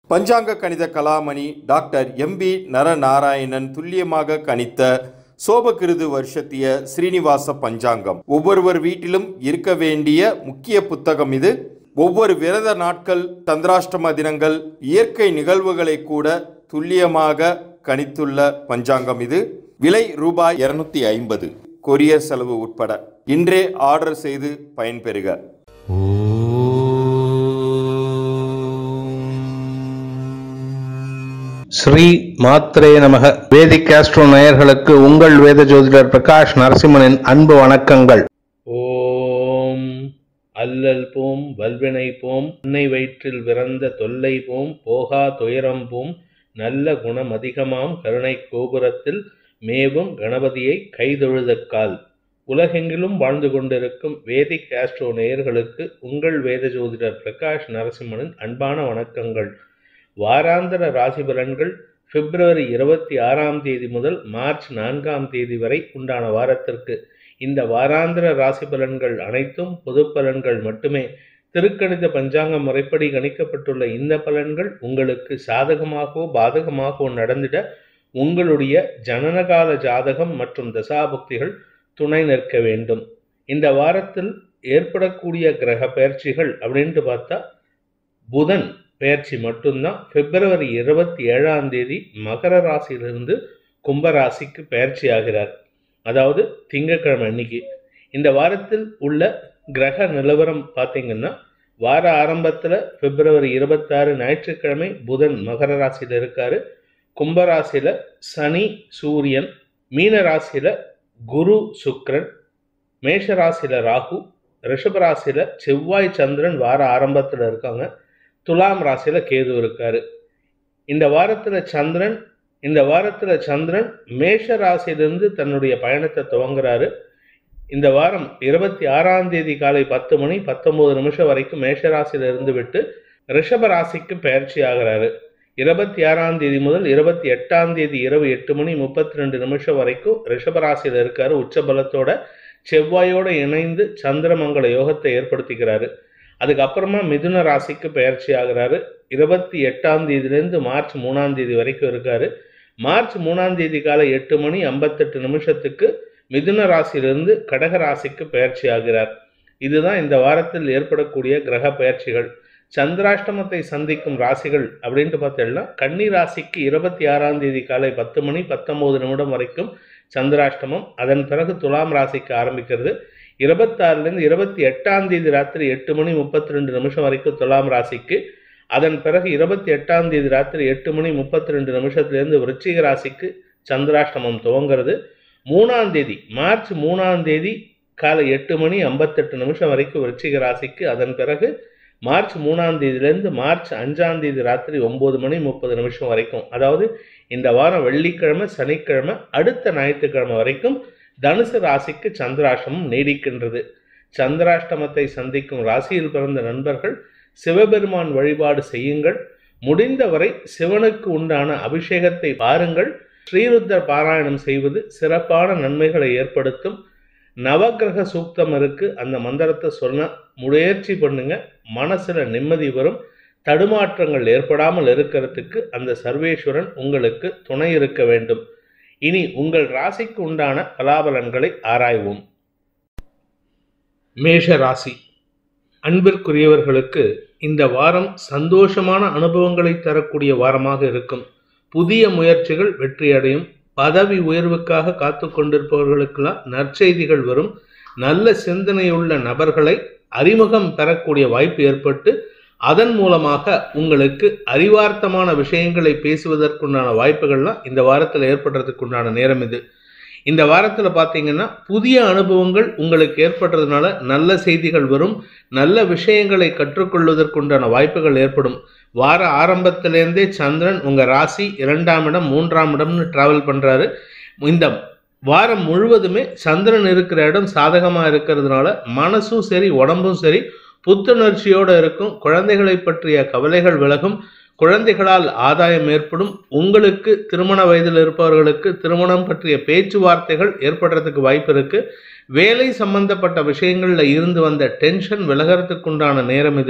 பஞ்சாங்க கணித Kalamani doctor MP Naranarayanan துல்லியமாக கணித்த சோபகிருது வருஷத்திய ஸ்ரீனிவாச பஞ்சாங்கம் ஒவ்வொருவர் வீட்டிலும் இருக்க வேண்டிய முக்கிய புத்தகம் இது ஒவ்வொரு விரத நாட்கள் சந்திராஷ்டம தினங்கள் இயற்கை நிகழ்வுகளை கூட துல்லியமாக கணித்துள்ள பஞ்சாங்கம் இது விலை ரூபாய் இருநூத்தி ஐம்பது கொரியர் செலவு உட்பட இன்றே ஆர்டர் செய்து பயன்பெறுக ஸ்ரீ மாத்ரே நமக வேதிக் ஆஸ்ட்ரோ நேயர்களுக்கு உங்கள் வேத ஜோதிடர் பிரகாஷ் நரசிம்மனின் அன்பு வணக்கங்கள் ஓம் அல்லல் போம் வல்வினை போம் அன்னை வயிற்றில் பிறந்த தொல்லை போம் போகா துயரம் போம் நல்ல குணம் அதிகமாம் கருணை கோபுரத்தில் மேவும் கணபதியை கைதொழுதக்கால் உலகெங்கிலும் வாழ்ந்து கொண்டிருக்கும் வேதிக் ஆஸ்ட்ரோ நேயர்களுக்கு உங்கள் வேத ஜோதிடர் பிரகாஷ் நரசிம்மனின் அன்பான வணக்கங்கள் வாராந்திர ராசி பலன்கள் பிப்ரவரி இருபத்தி ஆறாம் தேதி முதல் மார்ச் நான்காம் தேதி வரை உண்டான வாரத்திற்கு இந்த வாராந்திர ராசி பலன்கள் அனைத்தும் பொது பலன்கள் மட்டுமே திருக்கணித பஞ்சாங்க முறைப்படி கணிக்கப்பட்டுள்ள இந்த பலன்கள் உங்களுக்கு சாதகமாகவோ பாதகமாகவோ நடந்திட உங்களுடைய ஜனனகால ஜாதகம் மற்றும் தசாபுக்திகள் துணை நிற்க வேண்டும் இந்த வாரத்தில் ஏற்படக்கூடிய கிரக பயிற்சிகள் அப்படின்ட்டு பார்த்தா புதன் பெயர்ச்சி மட்டும்தான் பிப்ரவரி இருபத்தி ஏழாம் தேதி மகர ராசியிலிருந்து கும்பராசிக்கு பயிற்சி ஆகிறார் அதாவது திங்கட்கிழமை அன்னைக்கு இந்த வாரத்தில் உள்ள கிரக நிலவரம் பார்த்தீங்கன்னா வார ஆரம்பத்தில் பிப்ரவரி இருபத்தாறு ஞாயிற்றுக்கிழமை புதன் மகர ராசியில் இருக்காரு கும்பராசியில் சனி சூரியன் மீன ராசியில் குரு சுக்ரன் மேஷ ராசியில் ராகு ரிஷபராசியில் செவ்வாய் சந்திரன் வார ஆரம்பத்தில் இருக்காங்க துலாம் ராசியில் கேது இருக்காரு இந்த வாரத்தில் சந்திரன் இந்த வாரத்தில் சந்திரன் மேஷ ராசியிலிருந்து தன்னுடைய பயணத்தை துவங்குறாரு இந்த வாரம் இருபத்தி ஆறாம் தேதி காலை பத்து மணி பத்தொன்பது நிமிஷம் வரைக்கும் மேஷ ராசியில இருந்து விட்டு ரிஷப ராசிக்கு பயிற்சி ஆகிறாரு இருபத்தி ஆறாம் தேதி முதல் இருபத்தி எட்டாம் தேதி இரவு எட்டு மணி முப்பத்தி ரெண்டு நிமிஷம் வரைக்கும் ரிஷப ராசியில இருக்காரு உச்ச பலத்தோட செவ்வாயோட இணைந்து சந்திரமங்கல யோகத்தை ஏற்படுத்திக்கிறாரு அதுக்கப்புறமா மிதுன ராசிக்கு பயிற்சி ஆகிறாரு இருபத்தி எட்டாம் தேதியிலேருந்து மார்ச் மூணாம் தேதி வரைக்கும் இருக்காரு மார்ச் மூணாம் தேதி காலை எட்டு மணி ஐம்பத்தெட்டு நிமிஷத்துக்கு மிதுன ராசியிலிருந்து கடக ராசிக்கு பயிற்சி ஆகிறார் இதுதான் இந்த வாரத்தில் ஏற்படக்கூடிய கிரக பயிற்சிகள் சந்திராஷ்டமத்தை சந்திக்கும் ராசிகள் அப்படின்ட்டு பார்த்தீங்கன்னா கன்னி ராசிக்கு இருபத்தி ஆறாம் தேதி காலை பத்து மணி பத்தொன்பது நிமிடம் வரைக்கும் சந்திராஷ்டமம் அதன் பிறகு துலாம் ராசிக்கு ஆரம்பிக்கிறது இருபத்தாறுலேருந்து இருபத்தி எட்டாம் தேதி ராத்திரி எட்டு மணி முப்பத்தி ரெண்டு நிமிஷம் வரைக்கும் துலாம் ராசிக்கு அதன் பிறகு இருபத்தி எட்டாம் தேதி ராத்திரி எட்டு மணி முப்பத்தி ரெண்டு நிமிஷத்துலேருந்து விருச்சிக ராசிக்கு சந்திராஷ்டமம் துவங்கிறது மூணாம் தேதி மார்ச் மூணாம் தேதி காலை எட்டு மணி ஐம்பத்தெட்டு நிமிஷம் வரைக்கும் விருச்சிக ராசிக்கு அதன் பிறகு மார்ச் மூணாம் தேதியிலேருந்து மார்ச் அஞ்சாம் தேதி ராத்திரி ஒம்பது மணி முப்பது நிமிஷம் வரைக்கும் அதாவது இந்த வாரம் வெள்ளிக்கிழமை சனிக்கிழமை அடுத்த ஞாயிற்றுக்கிழமை வரைக்கும் தனுசு ராசிக்கு சந்திராஷ்டமம் நீடிக்கின்றது சந்திராஷ்டமத்தை சந்திக்கும் ராசியில் பிறந்த நண்பர்கள் சிவபெருமான் வழிபாடு செய்யுங்கள் முடிந்தவரை சிவனுக்கு உண்டான அபிஷேகத்தை பாருங்கள் ஸ்ரீருத்தர் பாராயணம் செய்வது சிறப்பான நன்மைகளை ஏற்படுத்தும் நவக்கிரக சூக்தம் இருக்கு அந்த மந்திரத்தை சொன்ன முயற்சி பண்ணுங்க மனசுல நிம்மதி வரும் தடுமாற்றங்கள் ஏற்படாமல் இருக்கிறதுக்கு அந்த சர்வேஸ்வரன் உங்களுக்கு துணை இருக்க வேண்டும் இனி உங்கள் ராசிக்கு உண்டான பலாபலன்களை ஆராய்வோம் மேஷ ராசி அன்பிற்குரியவர்களுக்கு இந்த வாரம் சந்தோஷமான அனுபவங்களை தரக்கூடிய வாரமாக இருக்கும் புதிய முயற்சிகள் வெற்றியடையும் பதவி உயர்வுக்காக காத்து கொண்டிருப்பவர்களுக்கெல்லாம் நற்செய்திகள் வரும் நல்ல சிந்தனையுள்ள நபர்களை அறிமுகம் பெறக்கூடிய வாய்ப்பு ஏற்பட்டு அதன் மூலமாக உங்களுக்கு அறிவார்த்தமான விஷயங்களை பேசுவதற்குண்டான வாய்ப்புகள்லாம் இந்த வாரத்தில் ஏற்படுறதுக்குண்டான நேரம் இது இந்த வாரத்தில் பார்த்தீங்கன்னா புதிய அனுபவங்கள் உங்களுக்கு ஏற்படுறதுனால நல்ல செய்திகள் வரும் நல்ல விஷயங்களை கற்றுக்கொள்வதற்குண்டான வாய்ப்புகள் ஏற்படும் வார ஆரம்பத்திலேருந்தே சந்திரன் உங்கள் ராசி இரண்டாம் இடம் மூன்றாம் இடம்னு ட்ராவல் பண்ணுறாரு இந்த வாரம் முழுவதுமே சந்திரன் இருக்கிற இடம் சாதகமாக இருக்கிறதுனால மனசும் சரி உடம்பும் சரி புத்துணர்ச்சியோடு இருக்கும் குழந்தைகளை பற்றிய கவலைகள் விலகும் குழந்தைகளால் ஆதாயம் ஏற்படும் உங்களுக்கு திருமண வயதில் இருப்பவர்களுக்கு திருமணம் பற்றிய பேச்சுவார்த்தைகள் ஏற்படுறதுக்கு வாய்ப்பு இருக்கு வேலை சம்பந்தப்பட்ட விஷயங்களில் இருந்து வந்த டென்ஷன் விலகிறதுக்குண்டான நேரம் இது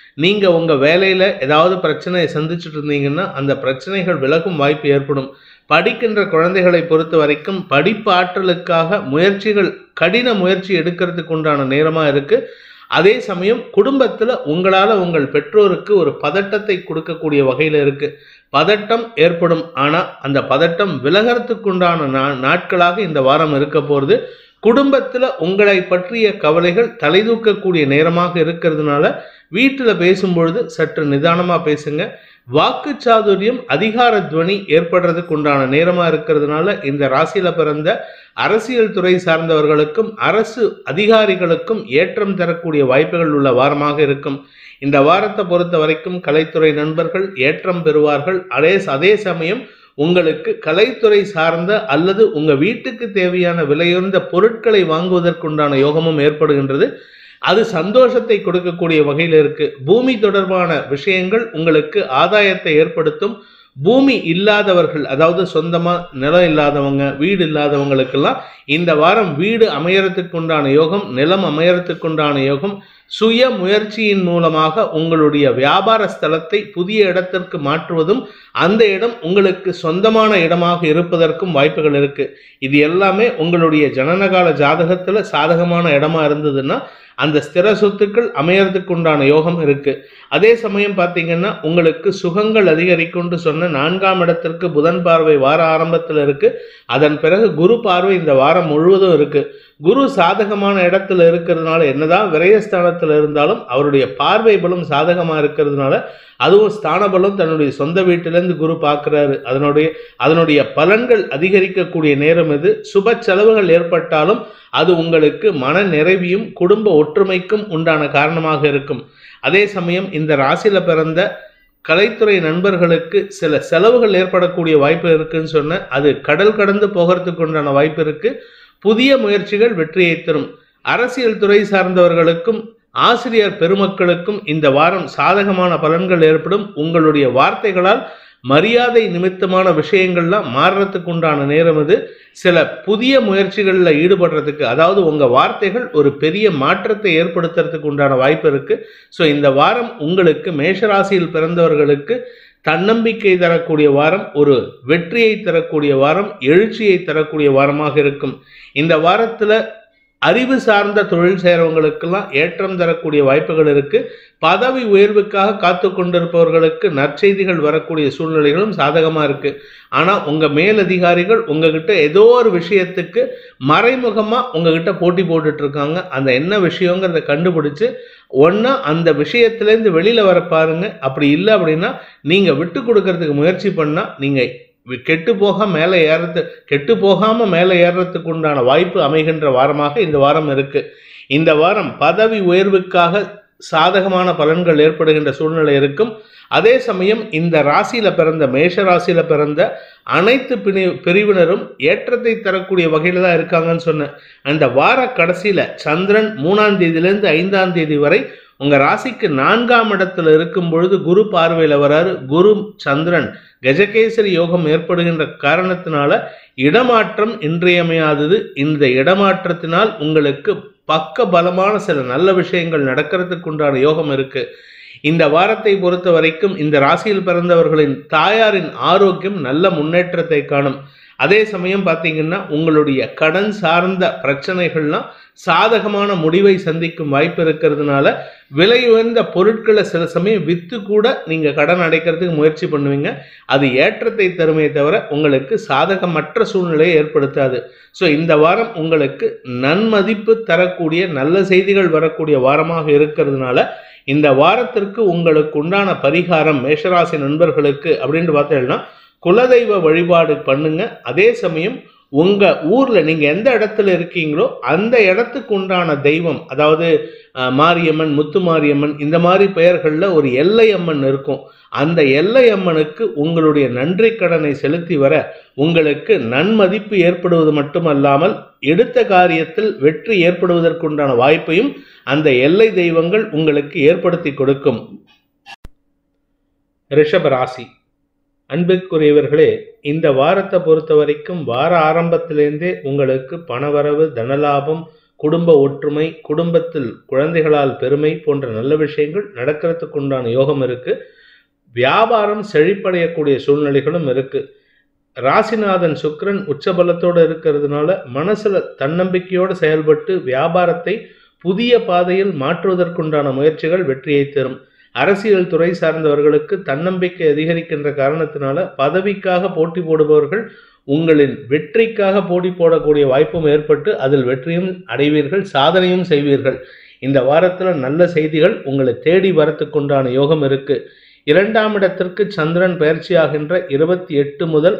நீங்க உங்க வேலையில ஏதாவது பிரச்சனையை சந்திச்சுட்டு இருந்தீங்கன்னா அந்த பிரச்சனைகள் விலகும் வாய்ப்பு ஏற்படும் படிக்கின்ற குழந்தைகளை பொறுத்த வரைக்கும் படிப்பு ஆற்றலுக்காக முயற்சிகள் கடின முயற்சி எடுக்கிறதுக்கு உண்டான நேரமா இருக்கு அதே சமயம் குடும்பத்துல உங்களால உங்கள் பெற்றோருக்கு ஒரு பதட்டத்தை கொடுக்கக்கூடிய வகையில இருக்கு பதட்டம் ஏற்படும் ஆனா அந்த பதட்டம் விலகிறதுக்குண்டான நா நாட்களாக இந்த வாரம் இருக்க போறது குடும்பத்துல உங்களை பற்றிய கவலைகள் தலைதூக்கக்கூடிய நேரமாக இருக்கிறதுனால வீட்டுல பேசும்பொழுது சற்று நிதானமா பேசுங்க வாக்கு சாதுரியம் அதிகார துவனி ஏற்படுறதுக்கு உண்டான நேரமா இருக்கிறதுனால இந்த ராசியில பிறந்த அரசியல் துறை சார்ந்தவர்களுக்கும் அரசு அதிகாரிகளுக்கும் ஏற்றம் தரக்கூடிய வாய்ப்புகள் உள்ள வாரமாக இருக்கும் இந்த வாரத்தை பொறுத்த வரைக்கும் கலைத்துறை நண்பர்கள் ஏற்றம் பெறுவார்கள் அதே அதே சமயம் உங்களுக்கு கலைத்துறை சார்ந்த அல்லது உங்க வீட்டுக்கு தேவையான விலையுயர்ந்த பொருட்களை வாங்குவதற்குண்டான யோகமும் ஏற்படுகின்றது அது சந்தோஷத்தை கொடுக்கக்கூடிய வகையில் இருக்கு பூமி தொடர்பான விஷயங்கள் உங்களுக்கு ஆதாயத்தை ஏற்படுத்தும் பூமி இல்லாதவர்கள் அதாவது சொந்தமா நிலம் இல்லாதவங்க வீடு இல்லாதவங்களுக்கெல்லாம் இந்த வாரம் வீடு அமையறதுக்கு உண்டான யோகம் நிலம் அமையறதுக்கு உண்டான யோகம் சுய முயற்சியின் மூலமாக உங்களுடைய வியாபார ஸ்தலத்தை புதிய இடத்திற்கு மாற்றுவதும் அந்த இடம் உங்களுக்கு சொந்தமான இடமாக இருப்பதற்கும் வாய்ப்புகள் இருக்கு இது எல்லாமே உங்களுடைய ஜனனகால ஜாதகத்துல சாதகமான இடமா இருந்ததுன்னா அந்த ஸ்திர சொத்துக்கள் அமையறதுக்கு உண்டான யோகம் இருக்கு அதே சமயம் பார்த்தீங்கன்னா உங்களுக்கு சுகங்கள் அதிகரிக்கும்னு சொன்ன நான்காம் இடத்திற்கு புதன் பார்வை வார ஆரம்பத்தில் இருக்கு அதன் பிறகு குரு பார்வை இந்த வாரம் முழுவதும் இருக்கு குரு சாதகமான இடத்துல இருக்கிறதுனால என்னதான் விரயஸ்தானத்தில் இருந்தாலும் அவருடைய பார்வை பலம் சாதகமா இருக்கிறதுனால அதுவும் ஸ்தான பலம் தன்னுடைய சொந்த வீட்டிலேருந்து குரு பார்க்குறாரு அதனுடைய அதனுடைய பலன்கள் அதிகரிக்கக்கூடிய நேரம் இது சுப செலவுகள் ஏற்பட்டாலும் அது உங்களுக்கு மன நிறைவியும் குடும்ப ஒற்றுமைக்கும் உண்டான காரணமாக இருக்கும் அதே சமயம் இந்த ராசியில பிறந்த கலைத்துறை நண்பர்களுக்கு சில செலவுகள் ஏற்படக்கூடிய வாய்ப்பு இருக்குன்னு சொன்ன அது கடல் கடந்து போகிறதுக்கு உண்டான வாய்ப்பு இருக்கு புதிய முயற்சிகள் வெற்றியை தரும் அரசியல் துறை சார்ந்தவர்களுக்கும் ஆசிரியர் பெருமக்களுக்கும் இந்த வாரம் சாதகமான பலன்கள் ஏற்படும் உங்களுடைய வார்த்தைகளால் மரியாதை நிமித்தமான விஷயங்கள்லாம் மாறுறதுக்கு உண்டான நேரம் இது சில புதிய முயற்சிகளில் ஈடுபடுறதுக்கு அதாவது உங்கள் வார்த்தைகள் ஒரு பெரிய மாற்றத்தை ஏற்படுத்துறதுக்கு உண்டான வாய்ப்பு இருக்கு ஸோ இந்த வாரம் உங்களுக்கு மேஷராசியில் பிறந்தவர்களுக்கு தன்னம்பிக்கை தரக்கூடிய வாரம் ஒரு வெற்றியை தரக்கூடிய வாரம் எழுச்சியை தரக்கூடிய வாரமாக இருக்கும் இந்த வாரத்தில் அறிவு சார்ந்த தொழில் செய்கிறவங்களுக்கெல்லாம் ஏற்றம் தரக்கூடிய வாய்ப்புகள் இருக்கு பதவி உயர்வுக்காக காத்து கொண்டிருப்பவர்களுக்கு நற்செய்திகள் வரக்கூடிய சூழ்நிலைகளும் சாதகமாக இருக்கு ஆனால் உங்கள் மேலதிகாரிகள் உங்ககிட்ட ஏதோ ஒரு விஷயத்துக்கு மறைமுகமாக உங்ககிட்ட போட்டி போட்டுட்டு இருக்காங்க அந்த என்ன விஷயங்கிறத கண்டுபிடிச்சு ஒன்றா அந்த விஷயத்துலேருந்து வெளியில் வர பாருங்க அப்படி இல்லை அப்படின்னா நீங்கள் விட்டு கொடுக்கறதுக்கு முயற்சி பண்ணால் நீங்கள் கெட்டு போக மேலே ஏறது கெட்டு போகாம மேலே ஏறுறதுக்கு உண்டான வாய்ப்பு அமைகின்ற வாரமாக இந்த வாரம் இருக்கு இந்த வாரம் பதவி உயர்வுக்காக சாதகமான பலன்கள் ஏற்படுகின்ற சூழ்நிலை இருக்கும் அதே சமயம் இந்த ராசியில பிறந்த மேஷ ராசியில பிறந்த அனைத்து பிரி பிரிவினரும் ஏற்றத்தை தரக்கூடிய வகையில தான் இருக்காங்கன்னு சொன்னேன் அந்த வார கடைசியில சந்திரன் மூணாம் தேதியிலேருந்து ஐந்தாம் தேதி வரை உங்க ராசிக்கு நான்காம் இடத்துல இருக்கும் பொழுது குரு பார்வையில வராரு குரு சந்திரன் கஜகேசரி யோகம் ஏற்படுகின்ற காரணத்தினால இடமாற்றம் இன்றியமையாதது இந்த இடமாற்றத்தினால் உங்களுக்கு பக்க பலமான சில நல்ல விஷயங்கள் நடக்கிறதுக்கு உண்டான யோகம் இருக்கு இந்த வாரத்தை பொறுத்த வரைக்கும் இந்த ராசியில் பிறந்தவர்களின் தாயாரின் ஆரோக்கியம் நல்ல முன்னேற்றத்தை காணும் அதே சமயம் பார்த்தீங்கன்னா உங்களுடைய கடன் சார்ந்த பிரச்சனைகள்லாம் சாதகமான முடிவை சந்திக்கும் வாய்ப்பு இருக்கிறதுனால விலை உயர்ந்த பொருட்களை சில சமயம் விற்று கூட நீங்கள் கடன் அடைக்கிறதுக்கு முயற்சி பண்ணுவீங்க அது ஏற்றத்தை தருமே தவிர உங்களுக்கு சாதகமற்ற சூழ்நிலையை ஏற்படுத்தாது ஸோ இந்த வாரம் உங்களுக்கு நன்மதிப்பு தரக்கூடிய நல்ல செய்திகள் வரக்கூடிய வாரமாக இருக்கிறதுனால இந்த வாரத்திற்கு உங்களுக்கு உண்டான பரிகாரம் மேஷராசி நண்பர்களுக்கு அப்படின்னு பார்த்தீங்கன்னா குலதெய்வ வழிபாடு பண்ணுங்க அதே சமயம் உங்க ஊர்ல நீங்க எந்த இடத்துல இருக்கீங்களோ அந்த இடத்துக்கு உண்டான தெய்வம் அதாவது அஹ், மாரியம்மன் முத்து மாரியம்மன் இந்த மாதிரி பெயர்கள்ல ஒரு எல்லை அம்மன் இருக்கும் அந்த எல்லை அம்மனுக்கு உங்களுடைய நன்றி கடனை செலுத்தி வர உங்களுக்கு நன்மதிப்பு ஏற்படுவது மட்டுமல்லாமல் எடுத்த காரியத்தில் வெற்றி ஏற்படுவதற்குண்டான வாய்ப்பையும் அந்த எல்லை தெய்வங்கள் உங்களுக்கு ஏற்படுத்தி கொடுக்கும் ரிஷப ராசி அன்பிற்குரியவர்களே இந்த வாரத்தை பொறுத்த வரைக்கும் வார ஆரம்பத்திலேருந்தே உங்களுக்கு பணவரவு தனலாபம் குடும்ப ஒற்றுமை குடும்பத்தில் குழந்தைகளால் பெருமை போன்ற நல்ல விஷயங்கள் நடக்கிறதுக்கு உண்டான யோகம் இருக்கு வியாபாரம் செழிப்படையக்கூடிய சூழ்நிலைகளும் இருக்கு ராசிநாதன் சுக்கிரன் உச்சபலத்தோடு இருக்கிறதுனால மனசுல தன்னம்பிக்கையோடு செயல்பட்டு வியாபாரத்தை புதிய பாதையில் மாற்றுவதற்குண்டான முயற்சிகள் வெற்றியை தரும் அரசியல் துறை சார்ந்தவர்களுக்கு தன்னம்பிக்கை அதிகரிக்கின்ற காரணத்தினால பதவிக்காக போட்டி போடுபவர்கள் உங்களின் வெற்றிக்காக போட்டி போடக்கூடிய வாய்ப்பும் ஏற்பட்டு அதில் வெற்றியும் அடைவீர்கள் சாதனையும் செய்வீர்கள் இந்த வாரத்துல நல்ல செய்திகள் உங்களை தேடி வரத்துக்குண்டான யோகம் இருக்கு இரண்டாம் இடத்திற்கு சந்திரன் பயிற்சியாகின்ற இருபத்தி எட்டு முதல்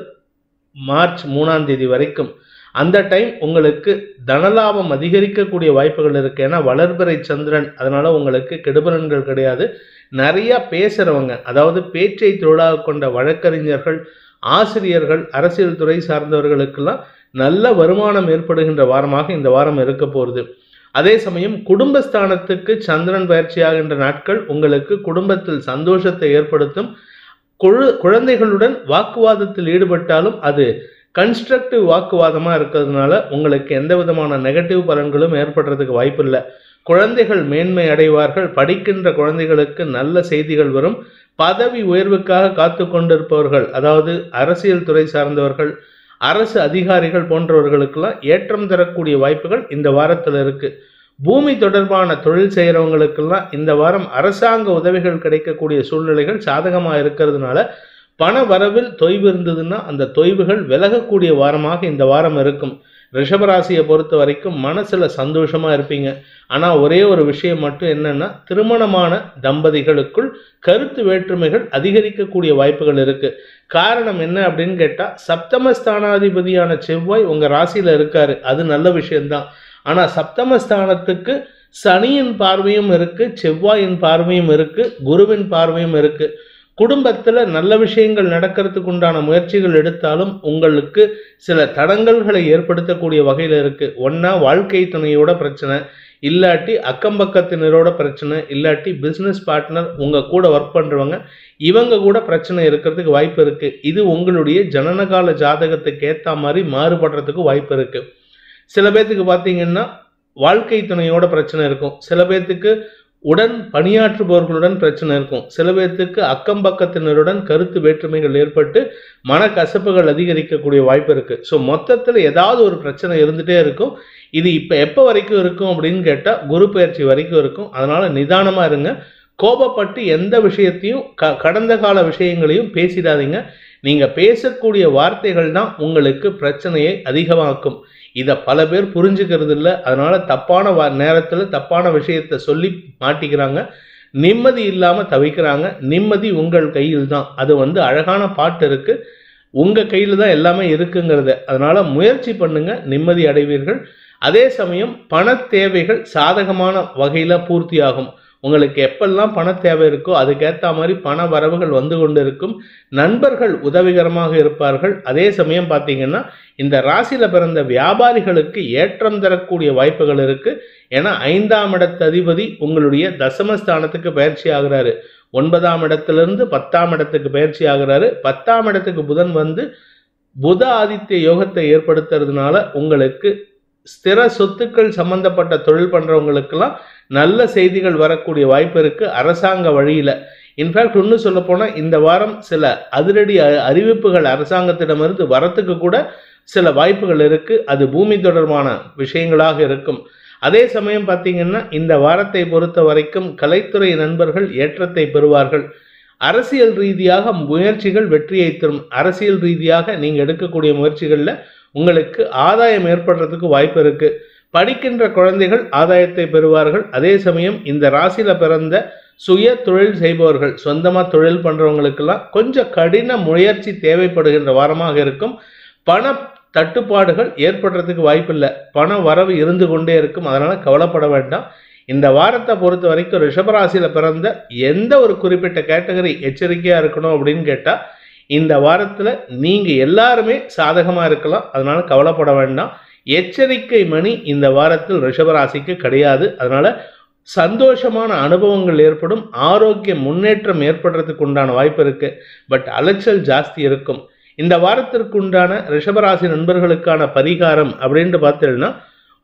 மார்ச் மூணாம் தேதி வரைக்கும் அந்த டைம் உங்களுக்கு தனலாபம் அதிகரிக்கக்கூடிய வாய்ப்புகள் இருக்கு ஏன்னா வளர்பிறை சந்திரன் அதனால உங்களுக்கு கெடுபலன்கள் கிடையாது நிறைய பேசுறவங்க அதாவது பேச்சை தொழிலாக கொண்ட வழக்கறிஞர்கள் ஆசிரியர்கள் அரசியல் துறை சார்ந்தவர்களுக்கெல்லாம் நல்ல வருமானம் ஏற்படுகின்ற வாரமாக இந்த வாரம் இருக்க போகிறது அதே சமயம் குடும்பஸ்தானத்துக்கு சந்திரன் பயிற்சியாகின்ற நாட்கள் உங்களுக்கு குடும்பத்தில் சந்தோஷத்தை ஏற்படுத்தும் குழு குழந்தைகளுடன் வாக்குவாதத்தில் ஈடுபட்டாலும் அது கன்ஸ்ட்ரக்டிவ் வாக்குவாதமாக இருக்கிறதுனால உங்களுக்கு எந்த விதமான நெகட்டிவ் பலன்களும் ஏற்படுறதுக்கு வாய்ப்பு இல்லை குழந்தைகள் மேன்மை அடைவார்கள் படிக்கின்ற குழந்தைகளுக்கு நல்ல செய்திகள் வரும் பதவி உயர்வுக்காக காத்து கொண்டிருப்பவர்கள் அதாவது அரசியல் துறை சார்ந்தவர்கள் அரசு அதிகாரிகள் போன்றவர்களுக்கெல்லாம் ஏற்றம் தரக்கூடிய வாய்ப்புகள் இந்த வாரத்தில் இருக்கு பூமி தொடர்பான தொழில் செய்கிறவங்களுக்கெல்லாம் இந்த வாரம் அரசாங்க உதவிகள் கிடைக்கக்கூடிய சூழ்நிலைகள் சாதகமாக இருக்கிறதுனால பண வரவில் தொய்வு இருந்ததுன்னா அந்த தொய்வுகள் விலகக்கூடிய வாரமாக இந்த வாரம் இருக்கும் ரிஷபராசியை பொறுத்த வரைக்கும் மனசுல சந்தோஷமா இருப்பீங்க ஆனா ஒரே ஒரு விஷயம் மட்டும் என்னன்னா திருமணமான தம்பதிகளுக்குள் கருத்து வேற்றுமைகள் அதிகரிக்கக்கூடிய வாய்ப்புகள் இருக்கு காரணம் என்ன அப்படின்னு கேட்டா சப்தமஸ்தானாதிபதியான செவ்வாய் உங்க ராசியில இருக்காரு அது நல்ல விஷயம்தான் ஆனா சப்தமஸ்தானத்துக்கு சனியின் பார்வையும் இருக்கு செவ்வாயின் பார்வையும் இருக்கு குருவின் பார்வையும் இருக்கு குடும்பத்தில் நல்ல விஷயங்கள் நடக்கிறதுக்கு உண்டான முயற்சிகள் எடுத்தாலும் உங்களுக்கு சில தடங்கல்களை ஏற்படுத்தக்கூடிய வகையில் இருக்கு ஒன்றா வாழ்க்கை துணையோட பிரச்சனை இல்லாட்டி அக்கம் பக்கத்தினரோட பிரச்சனை இல்லாட்டி பிஸ்னஸ் பார்ட்னர் உங்கள் கூட ஒர்க் பண்ணுறவங்க இவங்க கூட பிரச்சனை இருக்கிறதுக்கு வாய்ப்பு இருக்கு இது உங்களுடைய ஜனனகால ஜாதகத்துக்கு ஏற்ற மாதிரி மாறுபடுறதுக்கு வாய்ப்பு இருக்கு சில பேர்த்துக்கு பார்த்தீங்கன்னா வாழ்க்கை துணையோட பிரச்சனை இருக்கும் சில பேர்த்துக்கு உடன் பணியாற்றுபவர்களுடன் பிரச்சனை இருக்கும் சில பேர்த்துக்கு அக்கம் பக்கத்தினருடன் கருத்து வேற்றுமைகள் ஏற்பட்டு மனக்கசப்புகள் அதிகரிக்கக்கூடிய வாய்ப்பு இருக்கு ஸோ மொத்தத்தில் ஏதாவது ஒரு பிரச்சனை இருந்துகிட்டே இருக்கும் இது இப்போ எப்போ வரைக்கும் இருக்கும் அப்படின்னு கேட்டால் குரு பயிற்சி வரைக்கும் இருக்கும் அதனால நிதானமாக இருங்க கோபப்பட்டு எந்த விஷயத்தையும் க கடந்த கால விஷயங்களையும் பேசிடாதீங்க நீங்கள் பேசக்கூடிய வார்த்தைகள் தான் உங்களுக்கு பிரச்சனையை அதிகமாக்கும் இதை பல பேர் புரிஞ்சுக்கிறது இல்லை அதனால தப்பான வா நேரத்தில் தப்பான விஷயத்தை சொல்லி மாட்டிக்கிறாங்க நிம்மதி இல்லாமல் தவிக்கிறாங்க நிம்மதி உங்கள் கையில் தான் அது வந்து அழகான பாட்டு இருக்கு உங்கள் கையில் தான் எல்லாமே இருக்குங்கிறத அதனால முயற்சி பண்ணுங்க நிம்மதி அடைவீர்கள் அதே சமயம் பண தேவைகள் சாதகமான வகையில் பூர்த்தியாகும் உங்களுக்கு எப்பெல்லாம் பண தேவை இருக்கோ அதுக்கேற்ற மாதிரி பண வரவுகள் வந்து கொண்டு இருக்கும் நண்பர்கள் உதவிகரமாக இருப்பார்கள் அதே சமயம் பார்த்தீங்கன்னா இந்த ராசியில பிறந்த வியாபாரிகளுக்கு ஏற்றம் தரக்கூடிய வாய்ப்புகள் இருக்கு ஏன்னா ஐந்தாம் இடத்து அதிபதி உங்களுடைய தசமஸ்தானத்துக்கு பயிற்சி ஆகிறாரு ஒன்பதாம் இடத்திலிருந்து பத்தாம் இடத்துக்கு பயிற்சி ஆகிறாரு பத்தாம் இடத்துக்கு புதன் வந்து புத ஆதித்ய யோகத்தை ஏற்படுத்துறதுனால உங்களுக்கு ஸ்திர சொத்துக்கள் சம்பந்தப்பட்ட தொழில் பண்றவங்களுக்கெல்லாம் நல்ல செய்திகள் வரக்கூடிய வாய்ப்பு இருக்கு அரசாங்க வழியில இன்ஃபேக்ட் இன்னும் சொல்ல போனால் இந்த வாரம் சில அதிரடி அ- அறிவிப்புகள் அரசாங்கத்திடமிருந்து வரத்துக்கு கூட சில வாய்ப்புகள் இருக்கு அது பூமி தொடர்பான விஷயங்களாக இருக்கும் அதே சமயம் பார்த்தீங்கன்னா இந்த வாரத்தை பொறுத்த வரைக்கும் கலைத்துறை நண்பர்கள் ஏற்றத்தை பெறுவார்கள் அரசியல் ரீதியாக முயற்சிகள் வெற்றியை தரும் அரசியல் ரீதியாக நீங்கள் எடுக்கக்கூடிய முயற்சிகளில் உங்களுக்கு ஆதாயம் ஏற்படுறதுக்கு வாய்ப்பு இருக்கு படிக்கின்ற குழந்தைகள் ஆதாயத்தை பெறுவார்கள் அதே சமயம் இந்த ராசியில பிறந்த சுய தொழில் செய்பவர்கள் சொந்தமா தொழில் பண்றவங்களுக்கெல்லாம் கொஞ்சம் கடின முயற்சி தேவைப்படுகின்ற வாரமாக இருக்கும் பண தட்டுப்பாடுகள் ஏற்படுறதுக்கு வாய்ப்பில்லை பண வரவு இருந்து கொண்டே இருக்கும் அதனால கவலைப்பட வேண்டாம் இந்த வாரத்தை பொறுத்த வரைக்கும் ரிஷபராசியில பிறந்த எந்த ஒரு குறிப்பிட்ட கேட்டகரி எச்சரிக்கையா இருக்கணும் அப்படின்னு கேட்டா இந்த வாரத்துல நீங்க எல்லாருமே சாதகமா இருக்கலாம் அதனால கவலைப்பட வேண்டாம் எச்சரிக்கை மணி இந்த வாரத்தில் ரிஷபராசிக்கு கிடையாது அதனால சந்தோஷமான அனுபவங்கள் ஏற்படும் ஆரோக்கிய முன்னேற்றம் ஏற்படுறதுக்கு உண்டான வாய்ப்பு இருக்கு பட் அலைச்சல் ஜாஸ்தி இருக்கும் இந்த வாரத்திற்கு உண்டான ரிஷபராசி நண்பர்களுக்கான பரிகாரம் அப்படின்ட்டு பார்த்தீங்கன்னா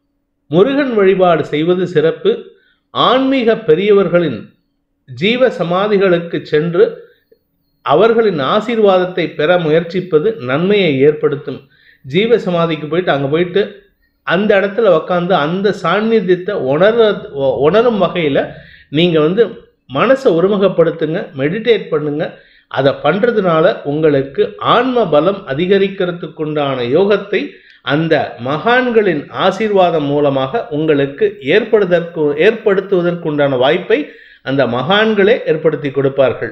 முருகன் வழிபாடு செய்வது சிறப்பு ஆன்மீக பெரியவர்களின் ஜீவ சமாதிகளுக்கு சென்று அவர்களின் ஆசீர்வாதத்தை பெற முயற்சிப்பது நன்மையை ஏற்படுத்தும் ஜீவ சமாதிக்கு போயிட்டு அங்கே போயிட்டு அந்த இடத்துல உக்காந்து அந்த சாநித்தியத்தை உணர உணரும் வகையில் நீங்கள் வந்து மனசை ஒருமுகப்படுத்துங்க மெடிடேட் பண்ணுங்க அதை பண்ணுறதுனால உங்களுக்கு ஆன்ம பலம் அதிகரிக்கிறதுக்குண்டான யோகத்தை அந்த மகான்களின் ஆசீர்வாதம் மூலமாக உங்களுக்கு ஏற்படுவதற்கு ஏற்படுத்துவதற்குண்டான வாய்ப்பை அந்த மகான்களே ஏற்படுத்தி கொடுப்பார்கள்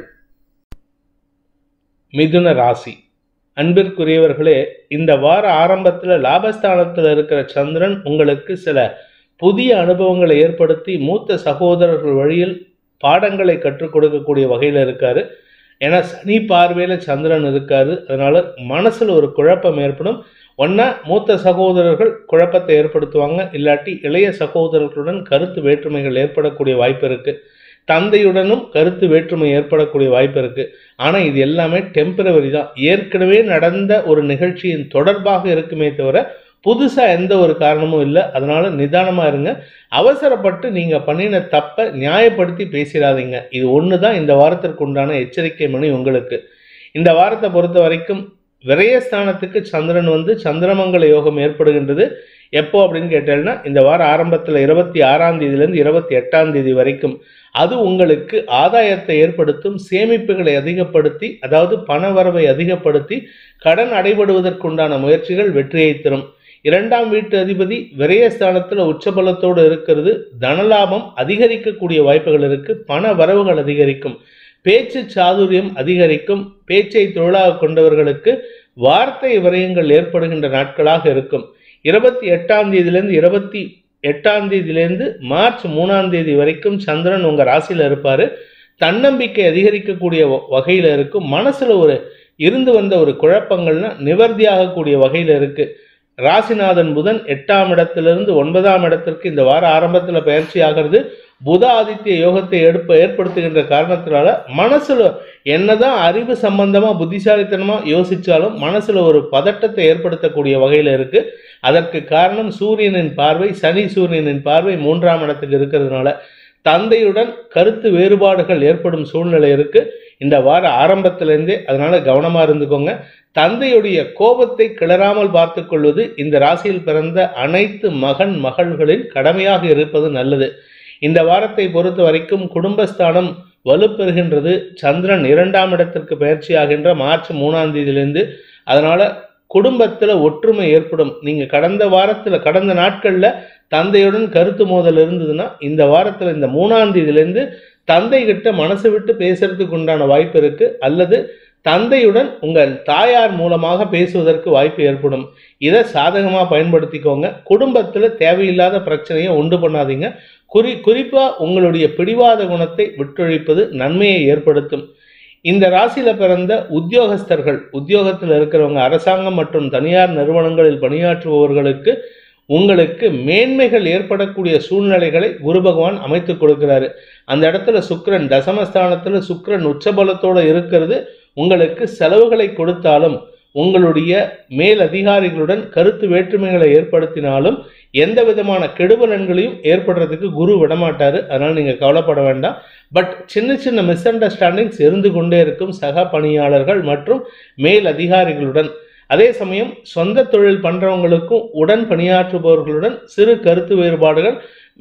மிதுன ராசி அன்பிற்குரியவர்களே இந்த வார ஆரம்பத்தில் லாபஸ்தானத்தில் இருக்கிற சந்திரன் உங்களுக்கு சில புதிய அனுபவங்களை ஏற்படுத்தி மூத்த சகோதரர்கள் வழியில் பாடங்களை கற்றுக் கொடுக்கக்கூடிய வகையில் இருக்காரு ஏன்னா சனி பார்வையில் சந்திரன் இருக்காரு அதனால மனசில் ஒரு குழப்பம் ஏற்படும் ஒன்றா மூத்த சகோதரர்கள் குழப்பத்தை ஏற்படுத்துவாங்க இல்லாட்டி இளைய சகோதரர்களுடன் கருத்து வேற்றுமைகள் ஏற்படக்கூடிய வாய்ப்பு இருக்குது தந்தையுடனும் கருத்து வேற்றுமை ஏற்படக்கூடிய வாய்ப்பு இருக்குது ஆனால் இது எல்லாமே டெம்பரவரி தான் ஏற்கனவே நடந்த ஒரு நிகழ்ச்சியின் தொடர்பாக இருக்குமே தவிர புதுசாக எந்த ஒரு காரணமும் இல்லை அதனால நிதானமாக இருங்க அவசரப்பட்டு நீங்கள் பண்ணின தப்பை நியாயப்படுத்தி பேசிடாதீங்க இது ஒன்று தான் இந்த வாரத்திற்கு உண்டான எச்சரிக்கை மணி உங்களுக்கு இந்த வாரத்தை பொறுத்த வரைக்கும் விரயஸ்தானத்துக்கு சந்திரன் வந்து சந்திரமங்கல யோகம் ஏற்படுகின்றது எப்போ அப்படின்னு கேட்டேன்னா இந்த வார ஆரம்பத்தில் இருபத்தி ஆறாம் தேதியிலேருந்து இருபத்தி எட்டாம் தேதி வரைக்கும் அது உங்களுக்கு ஆதாயத்தை ஏற்படுத்தும் சேமிப்புகளை அதிகப்படுத்தி அதாவது பணவரவை அதிகப்படுத்தி கடன் அடைபடுவதற்குண்டான முயற்சிகள் வெற்றியை தரும் இரண்டாம் வீட்டு அதிபதி விரயஸ்தானத்தில் உச்சபலத்தோடு இருக்கிறது தனலாபம் அதிகரிக்கக்கூடிய வாய்ப்புகள் இருக்கு பண வரவுகள் அதிகரிக்கும் பேச்சு சாதுரியம் அதிகரிக்கும் பேச்சை தொழிலாக கொண்டவர்களுக்கு வார்த்தை விரயங்கள் ஏற்படுகின்ற நாட்களாக இருக்கும் இருபத்தி எட்டாம் தேதியிலேருந்து இருபத்தி எட்டாம் தேதியிலேருந்து மார்ச் மூணாம் தேதி வரைக்கும் சந்திரன் உங்கள் ராசியில் இருப்பார் தன்னம்பிக்கை அதிகரிக்கக்கூடிய வகையில் இருக்கும் மனசில் ஒரு இருந்து வந்த ஒரு குழப்பங்கள்லாம் நிவர்த்தியாகக்கூடிய வகையில் இருக்குது ராசிநாதன் புதன் எட்டாம் இடத்திலிருந்து ஒன்பதாம் இடத்திற்கு இந்த வார ஆரம்பத்தில் பயிற்சி ஆகிறது புத ஆதித்ய யோகத்தை எடுப்ப ஏற்படுத்துகின்ற காரணத்தினால மனசுல என்னதான் அறிவு சம்பந்தமா புத்திசாலித்தனமா யோசிச்சாலும் மனசுல ஒரு பதட்டத்தை ஏற்படுத்தக்கூடிய வகையில இருக்கு அதற்கு காரணம் சூரியனின் பார்வை சனி சூரியனின் பார்வை மூன்றாம் இடத்துக்கு இருக்கிறதுனால தந்தையுடன் கருத்து வேறுபாடுகள் ஏற்படும் சூழ்நிலை இருக்கு இந்த வார ஆரம்பத்திலேருந்தே அதனால கவனமா இருந்துக்கோங்க தந்தையுடைய கோபத்தை கிளறாமல் பார்த்து கொள்வது இந்த ராசியில் பிறந்த அனைத்து மகன் மகள்களின் கடமையாக இருப்பது நல்லது இந்த வாரத்தை பொறுத்த வரைக்கும் குடும்பஸ்தானம் வலுப்பெறுகின்றது சந்திரன் இரண்டாம் இடத்திற்கு பயிற்சியாகின்ற மார்ச் மூணாம் தேதியிலிருந்து அதனால குடும்பத்தில் ஒற்றுமை ஏற்படும் நீங்கள் கடந்த வாரத்தில் கடந்த நாட்களில் தந்தையுடன் கருத்து மோதல் இருந்ததுன்னா இந்த வாரத்தில் இந்த மூணாம் தேதியிலேருந்து தந்தை கிட்ட மனசு விட்டு பேசுறதுக்கு உண்டான வாய்ப்பு இருக்கு அல்லது தந்தையுடன் உங்கள் தாயார் மூலமாக பேசுவதற்கு வாய்ப்பு ஏற்படும் இதை சாதகமாக பயன்படுத்திக்கோங்க குடும்பத்தில் தேவையில்லாத பிரச்சனையை உண்டு பண்ணாதீங்க குறி குறிப்பாக உங்களுடைய பிடிவாத குணத்தை விட்டொழிப்பது நன்மையை ஏற்படுத்தும் இந்த ராசியில பிறந்த உத்தியோகஸ்தர்கள் உத்தியோகத்தில் இருக்கிறவங்க அரசாங்கம் மற்றும் தனியார் நிறுவனங்களில் பணியாற்றுபவர்களுக்கு உங்களுக்கு மேன்மைகள் ஏற்படக்கூடிய சூழ்நிலைகளை குரு பகவான் அமைத்து கொடுக்கிறாரு அந்த இடத்துல சுக்கிரன் தசமஸ்தானத்துல சுக்கிரன் உச்சபலத்தோட இருக்கிறது உங்களுக்கு செலவுகளை கொடுத்தாலும் உங்களுடைய மேல் அதிகாரிகளுடன் கருத்து வேற்றுமைகளை ஏற்படுத்தினாலும் எந்த விதமான கெடுபலன்களையும் ஏற்படுறதுக்கு குரு விடமாட்டாரு அதனால நீங்க கவலைப்பட வேண்டாம் பட் சின்ன சின்ன மிஸ் அண்டர்ஸ்டாண்டிங்ஸ் இருந்து கொண்டே இருக்கும் சக பணியாளர்கள் மற்றும் மேல் அதிகாரிகளுடன் அதே சமயம் சொந்த தொழில் பண்றவங்களுக்கும் உடன் பணியாற்றுபவர்களுடன் சிறு கருத்து வேறுபாடுகள்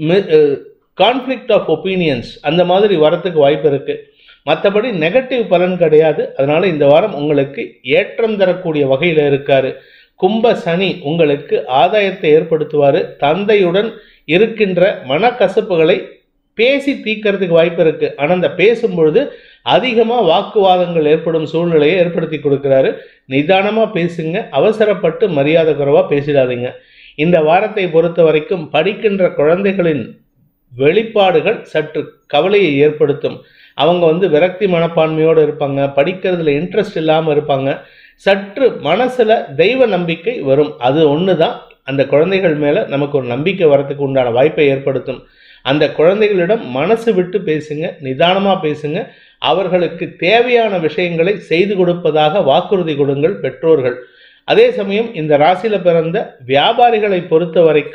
கான்ஃப்ளிக்ட் ஆஃப் ஒப்பீனியன்ஸ் அந்த மாதிரி வரத்துக்கு வாய்ப்பு இருக்கு மற்றபடி நெகட்டிவ் பலன் கிடையாது அதனால இந்த வாரம் உங்களுக்கு ஏற்றம் தரக்கூடிய வகையில் இருக்காரு கும்ப சனி உங்களுக்கு ஆதாயத்தை ஏற்படுத்துவார் தந்தையுடன் இருக்கின்ற மனக்கசப்புகளை பேசி தீக்கிறதுக்கு வாய்ப்பு இருக்கு ஆனால் அந்த பேசும்பொழுது அதிகமாக வாக்குவாதங்கள் ஏற்படும் சூழ்நிலையை ஏற்படுத்தி கொடுக்குறாரு நிதானமாக பேசுங்க அவசரப்பட்டு மரியாதை குறைவாக பேசிடாதீங்க இந்த வாரத்தை பொறுத்த வரைக்கும் படிக்கின்ற குழந்தைகளின் வெளிப்பாடுகள் சற்று கவலையை ஏற்படுத்தும் அவங்க வந்து விரக்தி மனப்பான்மையோடு இருப்பாங்க படிக்கிறதுல இன்ட்ரெஸ்ட் இல்லாமல் இருப்பாங்க சற்று மனசில் தெய்வ நம்பிக்கை வரும் அது ஒன்று தான் அந்த குழந்தைகள் மேலே நமக்கு ஒரு நம்பிக்கை வரத்துக்கு உண்டான வாய்ப்பை ஏற்படுத்தும் அந்த குழந்தைகளிடம் மனசு விட்டு பேசுங்க நிதானமாக பேசுங்க அவர்களுக்கு தேவையான விஷயங்களை செய்து கொடுப்பதாக வாக்குறுதி கொடுங்கள் பெற்றோர்கள் அதே சமயம் இந்த ராசியில பிறந்த வியாபாரிகளை பொறுத்த வரைக்கும்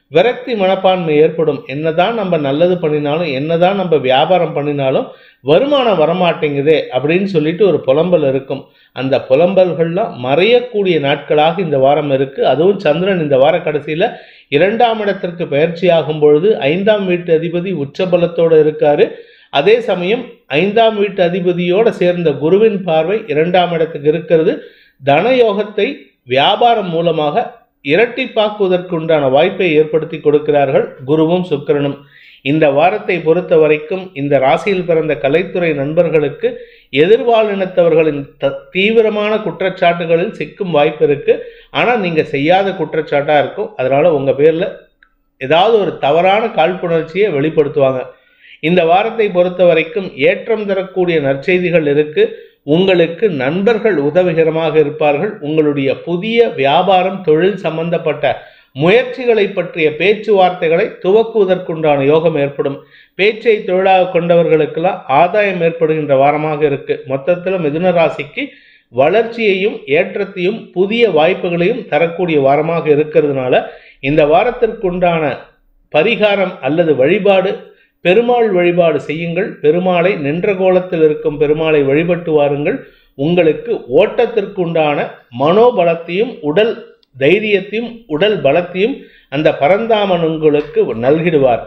விரக்தி மனப்பான்மை ஏற்படும் என்னதான் நம்ம நல்லது பண்ணினாலும் என்னதான் நம்ம வியாபாரம் பண்ணினாலும் வருமானம் வரமாட்டேங்குதே அப்படின்னு சொல்லிட்டு ஒரு புலம்பல் இருக்கும் அந்த புலம்பல்கள்லாம் மறையக்கூடிய நாட்களாக இந்த வாரம் இருக்கு அதுவும் சந்திரன் இந்த வார கடைசியில இரண்டாம் இடத்திற்கு பயிற்சி ஆகும் பொழுது ஐந்தாம் வீட்டு அதிபதி உச்சபலத்தோடு இருக்காரு அதே சமயம் ஐந்தாம் வீட்டு அதிபதியோட சேர்ந்த குருவின் பார்வை இரண்டாம் இடத்துக்கு இருக்கிறது தனயோகத்தை வியாபாரம் மூலமாக இரட்டிப்பாக்குவதற்குண்டான வாய்ப்பை ஏற்படுத்தி கொடுக்கிறார்கள் குருவும் சுக்கிரனும் இந்த வாரத்தை பொறுத்த வரைக்கும் இந்த ராசியில் பிறந்த கலைத்துறை நண்பர்களுக்கு எதிர்வாழினத்தவர்களின் த தீவிரமான குற்றச்சாட்டுகளில் சிக்கும் வாய்ப்பு இருக்கு ஆனால் நீங்கள் செய்யாத குற்றச்சாட்டாக இருக்கும் அதனால உங்கள் பேரில் ஏதாவது ஒரு தவறான காழ்ப்புணர்ச்சியை வெளிப்படுத்துவாங்க இந்த வாரத்தை பொறுத்த வரைக்கும் ஏற்றம் தரக்கூடிய நற்செய்திகள் இருக்கு உங்களுக்கு நண்பர்கள் உதவிகரமாக இருப்பார்கள் உங்களுடைய புதிய வியாபாரம் தொழில் சம்பந்தப்பட்ட முயற்சிகளை பற்றிய பேச்சுவார்த்தைகளை துவக்குவதற்குண்டான யோகம் ஏற்படும் பேச்சை தொழிலாக கொண்டவர்களுக்கெல்லாம் ஆதாயம் ஏற்படுகின்ற வாரமாக இருக்கு மொத்தத்தில் மிதுன ராசிக்கு வளர்ச்சியையும் ஏற்றத்தையும் புதிய வாய்ப்புகளையும் தரக்கூடிய வாரமாக இருக்கிறதுனால இந்த வாரத்திற்குண்டான பரிகாரம் அல்லது வழிபாடு பெருமாள் வழிபாடு செய்யுங்கள் பெருமாளை நின்ற கோலத்தில் இருக்கும் பெருமாளை வழிபட்டு வாருங்கள் உங்களுக்கு ஓட்டத்திற்குண்டான மனோபலத்தையும் உடல் தைரியத்தையும் உடல் பலத்தையும் அந்த பரந்தாமன் உங்களுக்கு நல்கிடுவார்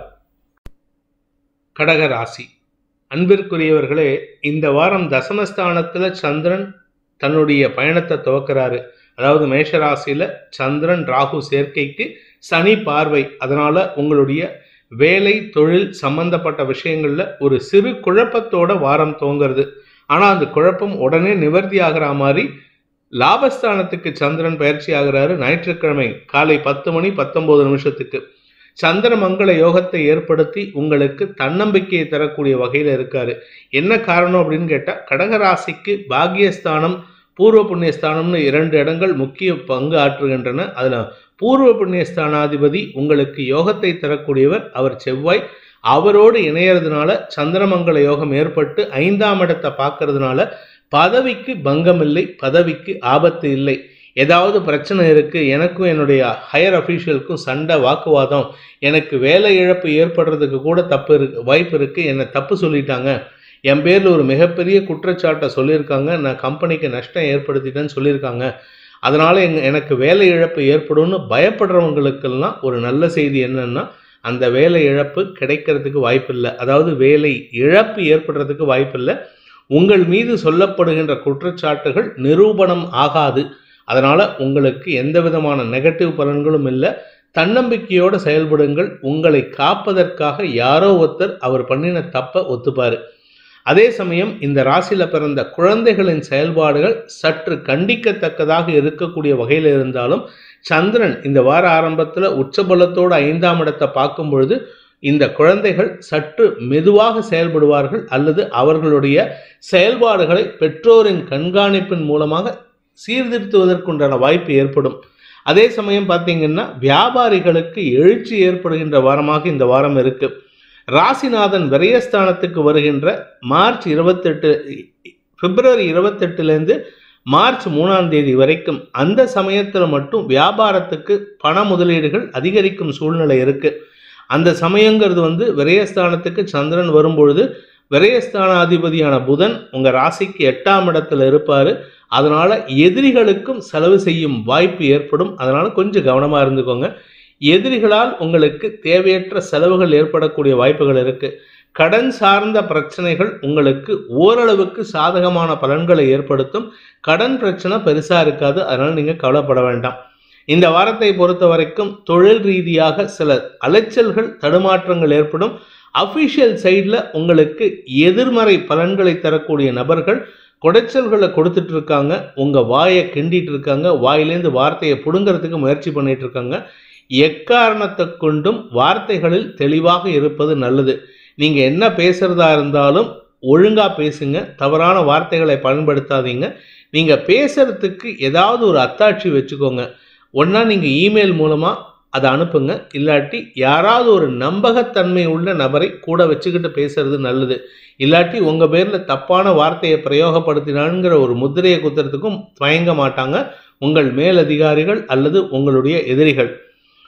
கடகராசி அன்பிற்குரியவர்களே இந்த வாரம் தசமஸ்தானத்தில் சந்திரன் தன்னுடைய பயணத்தை துவக்கிறாரு அதாவது மேஷராசியில் சந்திரன் ராகு சேர்க்கைக்கு சனி பார்வை அதனால உங்களுடைய வேலை தொழில் சம்பந்தப்பட்ட விஷயங்கள்ல ஒரு சிறு குழப்பத்தோட வாரம் துவங்குறது ஆனால் அந்த குழப்பம் உடனே நிவர்த்தி ஆகிற மாதிரி லாபஸ்தானத்துக்கு சந்திரன் பயிற்சி ஆகிறாரு ஞாயிற்றுக்கிழமை காலை பத்து மணி பத்தொன்பது நிமிஷத்துக்கு சந்திர மங்கள யோகத்தை ஏற்படுத்தி உங்களுக்கு தன்னம்பிக்கையை தரக்கூடிய வகையில் இருக்காரு என்ன காரணம் அப்படின்னு கேட்டால் கடகராசிக்கு பாக்கியஸ்தானம் பூர்வ புண்ணியஸ்தானம்னு இரண்டு இடங்கள் முக்கிய பங்கு ஆற்றுகின்றன அதில் பூர்வ புண்ணியஸ்தானாதிபதி உங்களுக்கு யோகத்தை தரக்கூடியவர் அவர் செவ்வாய் அவரோடு இணையறதுனால சந்திரமங்கல யோகம் ஏற்பட்டு ஐந்தாம் இடத்தை பார்க்கறதுனால பதவிக்கு பங்கம் இல்லை பதவிக்கு ஆபத்து இல்லை ஏதாவது பிரச்சனை இருக்கு எனக்கும் என்னுடைய ஹையர் அஃபீஷியலுக்கும் சண்டை வாக்குவாதம் எனக்கு வேலை இழப்பு ஏற்படுறதுக்கு கூட தப்பு இருக்கு வாய்ப்பு இருக்கு என்னை தப்பு சொல்லிட்டாங்க என் பேரில் ஒரு மிகப்பெரிய குற்றச்சாட்டை சொல்லியிருக்காங்க நான் கம்பெனிக்கு நஷ்டம் ஏற்படுத்திட்டேன்னு சொல்லியிருக்காங்க அதனால் எங்க எனக்கு வேலை இழப்பு ஏற்படும்னு பயப்படுறவங்களுக்கெல்லாம் ஒரு நல்ல செய்தி என்னன்னா அந்த வேலை இழப்பு கிடைக்கிறதுக்கு வாய்ப்பில்லை அதாவது வேலை இழப்பு ஏற்படுறதுக்கு வாய்ப்பில்லை உங்கள் மீது சொல்லப்படுகின்ற குற்றச்சாட்டுகள் நிரூபணம் ஆகாது அதனால் உங்களுக்கு எந்த விதமான நெகட்டிவ் பலன்களும் இல்லை தன்னம்பிக்கையோடு செயல்படுங்கள் உங்களை காப்பதற்காக யாரோ ஒருத்தர் அவர் பண்ணின தப்பை ஒத்துப்பார் அதே சமயம் இந்த ராசியில் பிறந்த குழந்தைகளின் செயல்பாடுகள் சற்று கண்டிக்கத்தக்கதாக இருக்கக்கூடிய வகையில் இருந்தாலும் சந்திரன் இந்த வார ஆரம்பத்தில் உச்சபலத்தோடு ஐந்தாம் இடத்தை பார்க்கும் பொழுது இந்த குழந்தைகள் சற்று மெதுவாக செயல்படுவார்கள் அல்லது அவர்களுடைய செயல்பாடுகளை பெற்றோரின் கண்காணிப்பின் மூலமாக சீர்திருத்துவதற்குண்டான வாய்ப்பு ஏற்படும் அதே சமயம் பார்த்தீங்கன்னா வியாபாரிகளுக்கு எழுச்சி ஏற்படுகின்ற வாரமாக இந்த வாரம் இருக்கு ராசிநாதன் விரயஸ்தானத்துக்கு வருகின்ற மார்ச் இருபத்தெட்டு பிப்ரவரி இருபத்தெட்டுலேருந்து மார்ச் மூணாம் தேதி வரைக்கும் அந்த சமயத்தில் மட்டும் வியாபாரத்துக்கு பண முதலீடுகள் அதிகரிக்கும் சூழ்நிலை இருக்கு அந்த சமயங்கிறது வந்து விரயஸ்தானத்துக்கு சந்திரன் வரும்பொழுது விரயஸ்தானாதிபதியான புதன் உங்கள் ராசிக்கு எட்டாம் இடத்துல இருப்பார் அதனால் எதிரிகளுக்கும் செலவு செய்யும் வாய்ப்பு ஏற்படும் அதனால் கொஞ்சம் கவனமாக இருந்துக்கோங்க எதிரிகளால் உங்களுக்கு தேவையற்ற செலவுகள் ஏற்படக்கூடிய வாய்ப்புகள் இருக்குது கடன் சார்ந்த பிரச்சனைகள் உங்களுக்கு ஓரளவுக்கு சாதகமான பலன்களை ஏற்படுத்தும் கடன் பிரச்சனை பெருசாக இருக்காது அதனால் நீங்கள் கவலைப்பட வேண்டாம் இந்த வாரத்தை பொறுத்த வரைக்கும் தொழில் ரீதியாக சில அலைச்சல்கள் தடுமாற்றங்கள் ஏற்படும் அஃபிஷியல் சைடில் உங்களுக்கு எதிர்மறை பலன்களை தரக்கூடிய நபர்கள் குடைச்சல்களை கொடுத்துட்டு இருக்காங்க உங்கள் வாயை கிண்டிட்டு இருக்காங்க வாயிலேருந்து வார்த்தையை பிடுங்கிறதுக்கு முயற்சி பண்ணிட்டு இருக்காங்க எக்காரணத்தை கொண்டும் வார்த்தைகளில் தெளிவாக இருப்பது நல்லது நீங்கள் என்ன பேசுகிறதா இருந்தாலும் ஒழுங்காக பேசுங்க தவறான வார்த்தைகளை பயன்படுத்தாதீங்க நீங்கள் பேசுகிறதுக்கு ஏதாவது ஒரு அத்தாட்சி வச்சுக்கோங்க ஒன்றா நீங்கள் இமெயில் மூலமாக அதை அனுப்புங்க இல்லாட்டி யாராவது ஒரு நம்பகத்தன்மை உள்ள நபரை கூட வச்சுக்கிட்டு பேசுறது நல்லது இல்லாட்டி உங்கள் பேரில் தப்பான வார்த்தையை பிரயோகப்படுத்தினாங்கிற ஒரு முத்திரையை குத்துறதுக்கும் தயங்க மாட்டாங்க உங்கள் மேலதிகாரிகள் அல்லது உங்களுடைய எதிரிகள்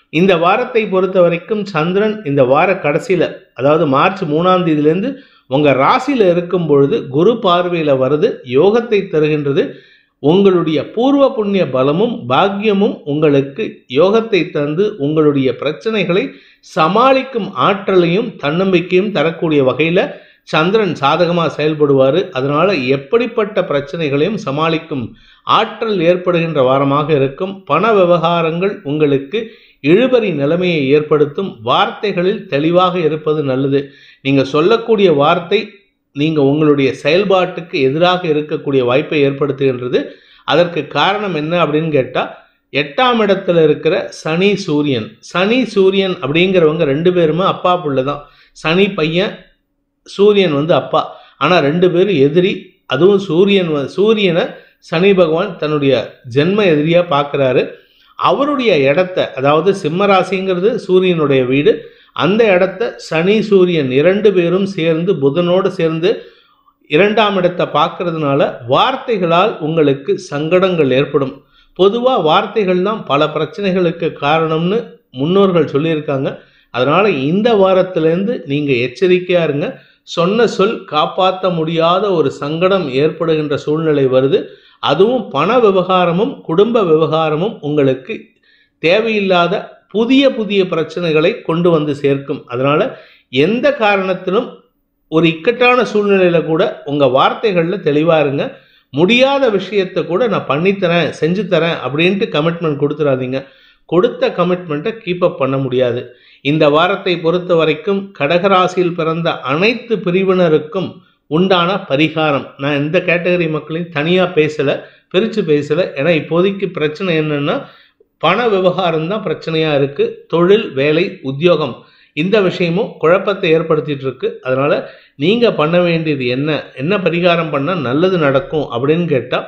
இந்த வாரத்தை பொறுத்த வரைக்கும் சந்திரன் இந்த வார கடைசியில் அதாவது மார்ச் மூணாம் தேதியிலேருந்து உங்கள் ராசியில் இருக்கும் பொழுது குரு பார்வையில் வருது யோகத்தை தருகின்றது உங்களுடைய பூர்வ புண்ணிய பலமும் பாக்கியமும் உங்களுக்கு யோகத்தை தந்து உங்களுடைய பிரச்சனைகளை சமாளிக்கும் ஆற்றலையும் தன்னம்பிக்கையும் தரக்கூடிய வகையில் சந்திரன் சாதகமாக செயல்படுவார் அதனால் எப்படிப்பட்ட பிரச்சனைகளையும் சமாளிக்கும் ஆற்றல் ஏற்படுகின்ற வாரமாக இருக்கும் பண விவகாரங்கள் உங்களுக்கு இழுபறி நிலைமையை ஏற்படுத்தும் வார்த்தைகளில் தெளிவாக இருப்பது நல்லது நீங்கள் சொல்லக்கூடிய வார்த்தை நீங்கள் உங்களுடைய செயல்பாட்டுக்கு எதிராக இருக்கக்கூடிய வாய்ப்பை ஏற்படுத்துகின்றது அதற்கு காரணம் என்ன அப்படின்னு கேட்டால் எட்டாம் இடத்துல இருக்கிற சனி சூரியன் சனி சூரியன் அப்படிங்கிறவங்க ரெண்டு பேருமே அப்பா புள்ள தான் சனி பையன் சூரியன் வந்து அப்பா ஆனால் ரெண்டு பேரும் எதிரி அதுவும் சூரியன் வ- சூரியனை சனி பகவான் தன்னுடைய ஜென்ம எதிரியாக பார்க்குறாரு அவருடைய இடத்த அதாவது சிம்ம ராசிங்கிறது சூரியனுடைய வீடு அந்த இடத்த சனி சூரியன் இரண்டு பேரும் சேர்ந்து புதனோடு சேர்ந்து இரண்டாம் இடத்தை பார்க்கறதுனால வார்த்தைகளால் உங்களுக்கு சங்கடங்கள் ஏற்படும் பொதுவாக வார்த்தைகள் தான் பல பிரச்சனைகளுக்கு காரணம்னு முன்னோர்கள் சொல்லியிருக்காங்க அதனால் இந்த வாரத்திலேருந்து நீங்கள் எச்சரிக்கையாக இருங்க சொன்ன சொல் காப்பாற்ற முடியாத ஒரு சங்கடம் ஏற்படுகின்ற சூழ்நிலை வருது அதுவும் பண விவகாரமும் குடும்ப விவகாரமும் உங்களுக்கு தேவையில்லாத புதிய புதிய பிரச்சனைகளை கொண்டு வந்து சேர்க்கும் அதனால் எந்த காரணத்திலும் ஒரு இக்கட்டான சூழ்நிலையில் கூட உங்கள் வார்த்தைகளில் தெளிவாக இருங்க முடியாத விஷயத்தை கூட நான் பண்ணித்தரேன் செஞ்சு தரேன் அப்படின்ட்டு கமிட்மெண்ட் கொடுத்துடாதீங்க கொடுத்த கமிட்மெண்ட்டை கீப் அப் பண்ண முடியாது இந்த வாரத்தை பொறுத்த வரைக்கும் கடகராசியில் பிறந்த அனைத்து பிரிவினருக்கும் உண்டான பரிகாரம் நான் எந்த கேட்டகரி மக்களையும் தனியாக பேசலை பிரித்து பேசலை ஏன்னா இப்போதைக்கு பிரச்சனை என்னென்னா பண விவகாரம் தான் பிரச்சனையாக இருக்குது தொழில் வேலை உத்தியோகம் இந்த விஷயமும் குழப்பத்தை ஏற்படுத்திட்டு இருக்கு அதனால் நீங்கள் பண்ண வேண்டியது என்ன என்ன பரிகாரம் பண்ணால் நல்லது நடக்கும் அப்படின்னு கேட்டால்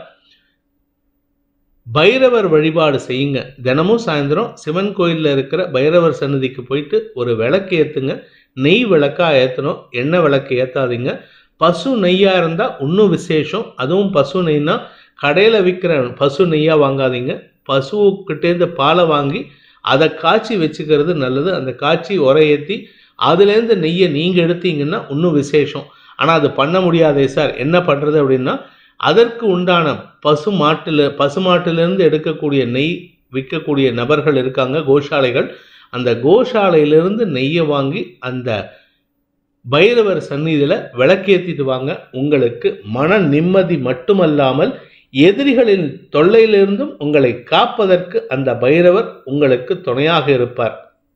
பைரவர் வழிபாடு செய்யுங்க தினமும் சாயந்தரம் சிவன் கோயிலில் இருக்கிற பைரவர் சன்னதிக்கு போயிட்டு ஒரு விளக்கு ஏற்றுங்க நெய் விளக்காக ஏற்றணும் எண்ணெய் விளக்கு ஏற்றாதீங்க பசு நெய்யாக இருந்தால் இன்னும் விசேஷம் அதுவும் பசு நெய்னா கடையில் விற்கிற பசு நெய்யாக வாங்காதீங்க பசுக்கிட்டேருந்து பாலை வாங்கி அதை காய்ச்சி வச்சுக்கிறது நல்லது அந்த காய்ச்சி உரையேற்றி அதுலேருந்து நெய்யை நீங்கள் எடுத்தீங்கன்னா இன்னும் விசேஷம் ஆனால் அது பண்ண முடியாதே சார் என்ன பண்ணுறது அப்படின்னா அதற்கு உண்டான பசு மாட்டில் பசு மாட்டிலிருந்து எடுக்கக்கூடிய நெய் விற்கக்கூடிய நபர்கள் இருக்காங்க கோஷாலைகள் அந்த கோஷாலையிலிருந்து நெய்யை வாங்கி அந்த பைரவர் சந்நிதியில் விளக்கேற்றிட்டு வாங்க உங்களுக்கு மன நிம்மதி மட்டுமல்லாமல் எதிரிகளின் தொல்லையிலிருந்தும் உங்களை காப்பதற்கு அந்த பைரவர் உங்களுக்கு துணையாக இருப்பார்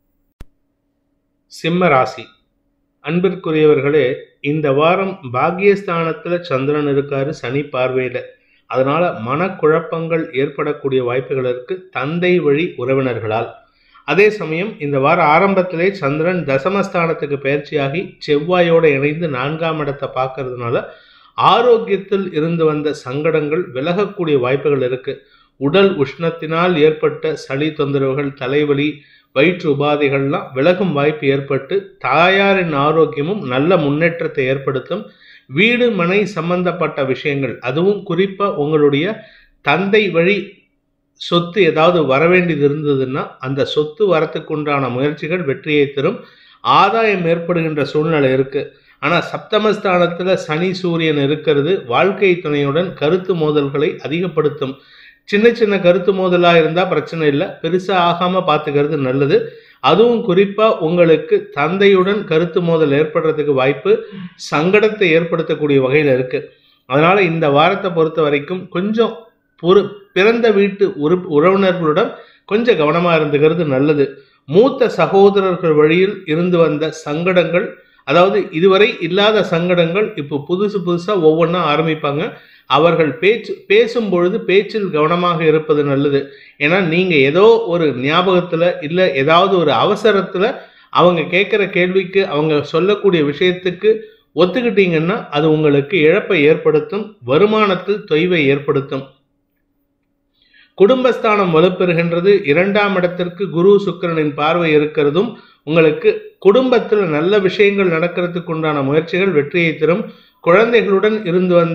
சிம்ம ராசி அன்பிற்குரியவர்களே இந்த வாரம் பாக்கியஸ்தானத்தில் சந்திரன் இருக்காரு சனி பார்வையில் அதனால மனக்குழப்பங்கள் ஏற்படக்கூடிய வாய்ப்புகள் இருக்கு தந்தை வழி உறவினர்களால் அதே சமயம் இந்த வார ஆரம்பத்திலே சந்திரன் தசமஸ்தானத்துக்கு பயிற்சியாகி செவ்வாயோடு இணைந்து நான்காம் இடத்தை பார்க்கறதுனால ஆரோக்கியத்தில் இருந்து வந்த சங்கடங்கள் விலகக்கூடிய வாய்ப்புகள் இருக்கு உடல் உஷ்ணத்தினால் ஏற்பட்ட சளி தொந்தரவுகள் தலைவலி வயிற்று உபாதைகள்லாம் விலகும் வாய்ப்பு ஏற்பட்டு தாயாரின் ஆரோக்கியமும் நல்ல முன்னேற்றத்தை ஏற்படுத்தும் வீடு மனை சம்பந்தப்பட்ட விஷயங்கள் அதுவும் குறிப்பாக உங்களுடைய தந்தை வழி சொத்து ஏதாவது வரவேண்டியது இருந்ததுன்னா அந்த சொத்து வரத்துக்கு உண்டான முயற்சிகள் வெற்றியை தரும் ஆதாயம் ஏற்படுகின்ற சூழ்நிலை இருக்கு ஆனால் சப்தமஸ்தானத்தில் சனி சூரியன் இருக்கிறது வாழ்க்கை துணையுடன் கருத்து மோதல்களை அதிகப்படுத்தும் சின்ன சின்ன கருத்து மோதலாக இருந்தால் பிரச்சனை இல்லை பெருசாக ஆகாமல் பார்த்துக்கிறது நல்லது அதுவும் குறிப்பாக உங்களுக்கு தந்தையுடன் கருத்து மோதல் ஏற்படுறதுக்கு வாய்ப்பு சங்கடத்தை ஏற்படுத்தக்கூடிய வகையில் இருக்குது அதனால் இந்த வாரத்தை பொறுத்த வரைக்கும் கொஞ்சம் பொறு பிறந்த வீட்டு உறு உறவினர்களுடன் கொஞ்சம் கவனமாக இருந்துக்கிறது நல்லது மூத்த சகோதரர்கள் வழியில் இருந்து வந்த சங்கடங்கள் அதாவது இதுவரை இல்லாத சங்கடங்கள் இப்போ புதுசு புதுசாக ஒவ்வொன்றா ஆரம்பிப்பாங்க அவர்கள் பேச்சு பேசும் பொழுது பேச்சில் கவனமாக இருப்பது நல்லது ஏன்னா நீங்கள் ஏதோ ஒரு ஞாபகத்தில் இல்லை ஏதாவது ஒரு அவசரத்தில் அவங்க கேட்குற கேள்விக்கு அவங்க சொல்லக்கூடிய விஷயத்துக்கு ஒத்துக்கிட்டீங்கன்னா அது உங்களுக்கு இழப்பை ஏற்படுத்தும் வருமானத்தில் தொய்வை ஏற்படுத்தும் குடும்பஸ்தானம் வலுப்பெறுகின்றது இரண்டாம் இடத்திற்கு குரு சுக்கிரனின் பார்வை இருக்கிறதும் உங்களுக்கு குடும்பத்தில் நல்ல விஷயங்கள் நடக்கிறதுக்கு உண்டான முயற்சிகள் வெற்றியை தரும் குழந்தைகளுடன் இருந்து வந்த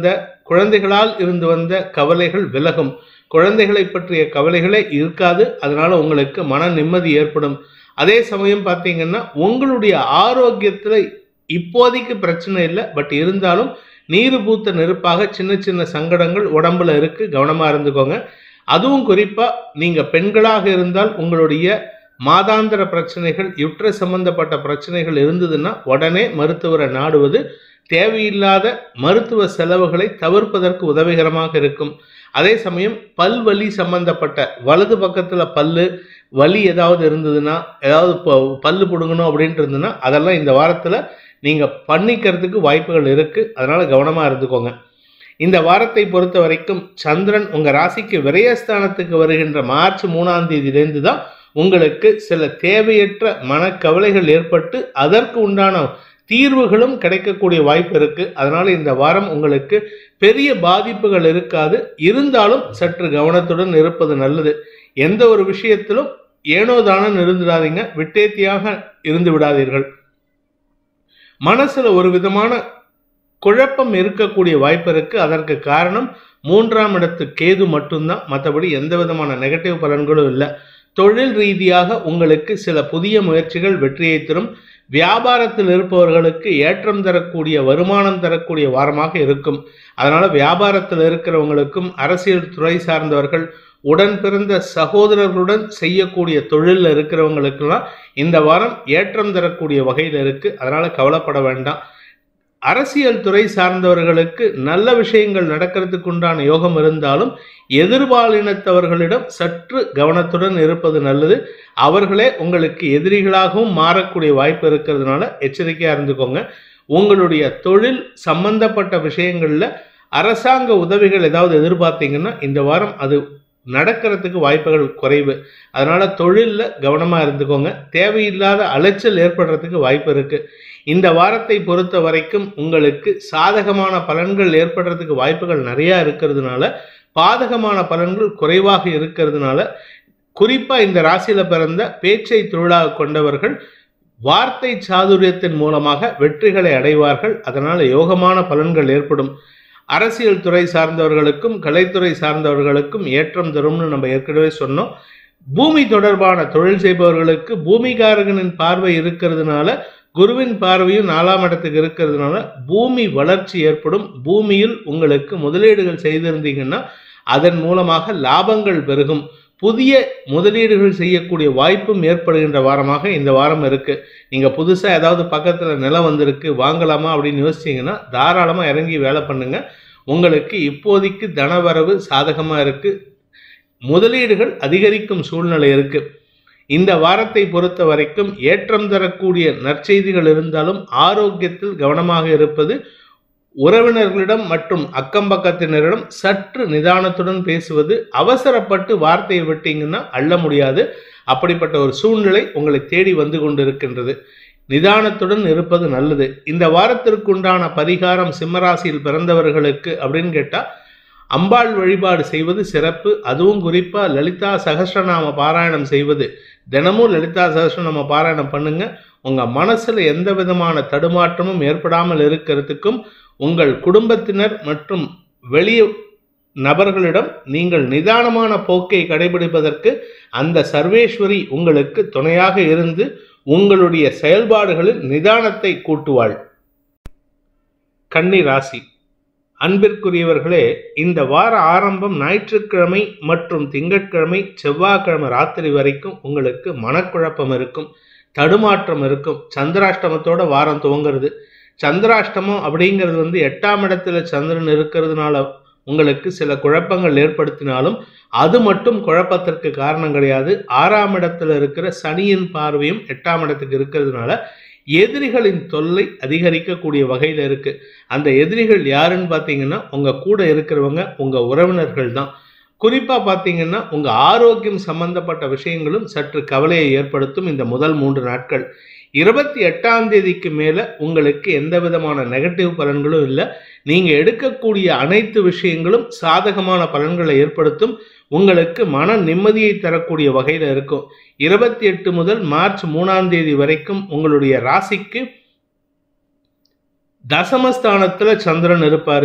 குழந்தைகளால் இருந்து வந்த கவலைகள் விலகும் குழந்தைகளை பற்றிய கவலைகளே இருக்காது அதனால உங்களுக்கு மன நிம்மதி ஏற்படும் அதே சமயம் பார்த்தீங்கன்னா உங்களுடைய ஆரோக்கியத்துல இப்போதைக்கு பிரச்சனை இல்லை பட் இருந்தாலும் நீர் பூத்த நெருப்பாக சின்ன சின்ன சங்கடங்கள் உடம்புல இருக்கு கவனமா இருந்துக்கோங்க அதுவும் குறிப்பா நீங்க பெண்களாக இருந்தால் உங்களுடைய மாதாந்திர பிரச்சனைகள் யுற்ற சம்பந்தப்பட்ட பிரச்சனைகள் இருந்ததுன்னா உடனே மருத்துவரை நாடுவது தேவையில்லாத மருத்துவ செலவுகளை தவிர்ப்பதற்கு உதவிகரமாக இருக்கும் அதே சமயம் பல்வலி சம்பந்தப்பட்ட வலது பக்கத்துல பல்லு வலி ஏதாவது இருந்ததுன்னா ஏதாவது ப- பல்லு பிடுங்கணும் அப்படின்ட்டு இருந்ததுன்னா அதெல்லாம் இந்த வாரத்துல நீங்க பண்ணிக்கிறதுக்கு வாய்ப்புகள் இருக்கு அதனால கவனமா இருந்துக்கோங்க இந்த வாரத்தை பொறுத்த வரைக்கும் சந்திரன் உங்க ராசிக்கு விரயஸ்தானத்துக்கு வருகின்ற மார்ச் மூணாம் தேதியிலேருந்து தான் உங்களுக்கு சில தேவையற்ற மனக்கவலைகள் ஏற்பட்டு அதற்கு உண்டான தீர்வுகளும் கிடைக்கக்கூடிய வாய்ப்பு இருக்கு அதனால இந்த வாரம் உங்களுக்கு பெரிய பாதிப்புகள் இருக்காது இருந்தாலும் சற்று கவனத்துடன் இருப்பது நல்லது எந்த ஒரு விஷயத்திலும் ஏனோதானம் இருந்துடாதீங்க விட்டேத்தியாக இருந்து விடாதீர்கள் மனசுல ஒரு விதமான குழப்பம் இருக்கக்கூடிய வாய்ப்பு இருக்கு அதற்கு காரணம் மூன்றாம் இடத்து கேது மட்டும்தான் மற்றபடி எந்த விதமான நெகட்டிவ் பலன்களும் இல்லை தொழில் ரீதியாக உங்களுக்கு சில புதிய முயற்சிகள் வெற்றியை தரும் வியாபாரத்தில் இருப்பவர்களுக்கு ஏற்றம் தரக்கூடிய வருமானம் தரக்கூடிய வாரமாக இருக்கும் அதனால வியாபாரத்தில் இருக்கிறவங்களுக்கும் அரசியல் துறை சார்ந்தவர்கள் உடன் பிறந்த சகோதரர்களுடன் செய்யக்கூடிய தொழிலில் இருக்கிறவங்களுக்கெல்லாம் இந்த வாரம் ஏற்றம் தரக்கூடிய வகையில் இருக்கு அதனால கவலைப்பட வேண்டாம் அரசியல் துறை சார்ந்தவர்களுக்கு நல்ல விஷயங்கள் நடக்கிறதுக்கு உண்டான யோகம் இருந்தாலும் எதிர்பாலினத்தவர்களிடம் சற்று கவனத்துடன் இருப்பது நல்லது அவர்களே உங்களுக்கு எதிரிகளாகவும் மாறக்கூடிய வாய்ப்பு இருக்கிறதுனால எச்சரிக்கையா இருந்துக்கோங்க உங்களுடைய தொழில் சம்பந்தப்பட்ட விஷயங்கள்ல அரசாங்க உதவிகள் ஏதாவது எதிர்பார்த்தீங்கன்னா இந்த வாரம் அது நடக்கிறதுக்கு வாய்ப்புகள் குறைவு அதனால தொழில்ல கவனமா இருந்துக்கோங்க தேவையில்லாத அலைச்சல் ஏற்படுறதுக்கு வாய்ப்பு இருக்கு இந்த வாரத்தை பொறுத்த வரைக்கும் உங்களுக்கு சாதகமான பலன்கள் ஏற்படுறதுக்கு வாய்ப்புகள் நிறைய இருக்கிறதுனால பாதகமான பலன்கள் குறைவாக இருக்கிறதுனால குறிப்பா இந்த ராசியில பிறந்த பேச்சை தொழிலாக கொண்டவர்கள் வார்த்தை சாதுரியத்தின் மூலமாக வெற்றிகளை அடைவார்கள் அதனால யோகமான பலன்கள் ஏற்படும் அரசியல் துறை சார்ந்தவர்களுக்கும் கலைத்துறை சார்ந்தவர்களுக்கும் ஏற்றம் தரும்னு நம்ம ஏற்கனவே சொன்னோம் பூமி தொடர்பான தொழில் செய்பவர்களுக்கு பூமிகாரகனின் பார்வை இருக்கிறதுனால குருவின் பார்வையும் நாலாம் இடத்துக்கு இருக்கிறதுனால பூமி வளர்ச்சி ஏற்படும் பூமியில் உங்களுக்கு முதலீடுகள் செய்திருந்தீங்கன்னா அதன் மூலமாக லாபங்கள் பெருகும் புதிய முதலீடுகள் செய்யக்கூடிய வாய்ப்பும் ஏற்படுகின்ற வாரமாக இந்த வாரம் இருக்கு நீங்க புதுசா ஏதாவது பக்கத்துல நிலம் வந்திருக்கு வாங்கலாமா அப்படின்னு யோசிச்சீங்கன்னா தாராளமா இறங்கி வேலை பண்ணுங்க உங்களுக்கு இப்போதைக்கு தனவரவு சாதகமா இருக்கு முதலீடுகள் அதிகரிக்கும் சூழ்நிலை இருக்கு இந்த வாரத்தை பொறுத்த வரைக்கும் ஏற்றம் தரக்கூடிய நற்செய்திகள் இருந்தாலும் ஆரோக்கியத்தில் கவனமாக இருப்பது உறவினர்களிடம் மற்றும் அக்கம் பக்கத்தினரிடம் சற்று நிதானத்துடன் பேசுவது அவசரப்பட்டு வார்த்தையை விட்டீங்கன்னா அள்ள முடியாது அப்படிப்பட்ட ஒரு சூழ்நிலை உங்களை தேடி வந்து கொண்டிருக்கின்றது நிதானத்துடன் இருப்பது நல்லது இந்த வாரத்திற்குண்டான பரிகாரம் சிம்மராசியில் பிறந்தவர்களுக்கு அப்படின்னு கேட்டா அம்பாள் வழிபாடு செய்வது சிறப்பு அதுவும் குறிப்பா லலிதா சகஸ்ரநாம பாராயணம் செய்வது தினமும் லலிதா சகஸ்ரநாம பாராயணம் பண்ணுங்க உங்க மனசுல எந்த விதமான தடுமாற்றமும் ஏற்படாமல் இருக்கிறதுக்கும் உங்கள் குடும்பத்தினர் மற்றும் வெளிய நபர்களிடம் நீங்கள் நிதானமான போக்கை கடைபிடிப்பதற்கு அந்த சர்வேஸ்வரி உங்களுக்கு துணையாக இருந்து உங்களுடைய செயல்பாடுகளில் நிதானத்தை கூட்டுவாள் கன்னி ராசி அன்பிற்குரியவர்களே இந்த வார ஆரம்பம் ஞாயிற்றுக்கிழமை மற்றும் திங்கட்கிழமை செவ்வாய்க்கிழமை ராத்திரி வரைக்கும் உங்களுக்கு மனக்குழப்பம் இருக்கும் தடுமாற்றம் இருக்கும் சந்திராஷ்டமத்தோட வாரம் துவங்குறது சந்திராஷ்டமம் அப்படிங்கிறது வந்து எட்டாம் இடத்துல சந்திரன் இருக்கிறதுனால உங்களுக்கு சில குழப்பங்கள் ஏற்படுத்தினாலும் அது மட்டும் குழப்பத்திற்கு காரணம் கிடையாது ஆறாம் இடத்துல இருக்கிற சனியின் பார்வையும் எட்டாம் இடத்துக்கு இருக்கிறதுனால எதிரிகளின் தொல்லை அதிகரிக்கக்கூடிய வகையில் இருக்கு அந்த எதிரிகள் யாருன்னு பார்த்தீங்கன்னா உங்க கூட இருக்கிறவங்க உங்க உறவினர்கள் தான் குறிப்பா பார்த்தீங்கன்னா உங்க ஆரோக்கியம் சம்பந்தப்பட்ட விஷயங்களும் சற்று கவலையை ஏற்படுத்தும் இந்த முதல் மூன்று நாட்கள் இருபத்தி எட்டாம் தேதிக்கு மேல உங்களுக்கு எந்த விதமான நெகட்டிவ் பலன்களும் இல்லை நீங்க எடுக்கக்கூடிய அனைத்து விஷயங்களும் சாதகமான பலன்களை ஏற்படுத்தும் உங்களுக்கு மன நிம்மதியை தரக்கூடிய வகையில் இருக்கும் இருபத்தி எட்டு முதல் மார்ச் மூணாம் தேதி வரைக்கும் உங்களுடைய ராசிக்கு தசமஸ்தானத்துல சந்திரன் இருப்பாரு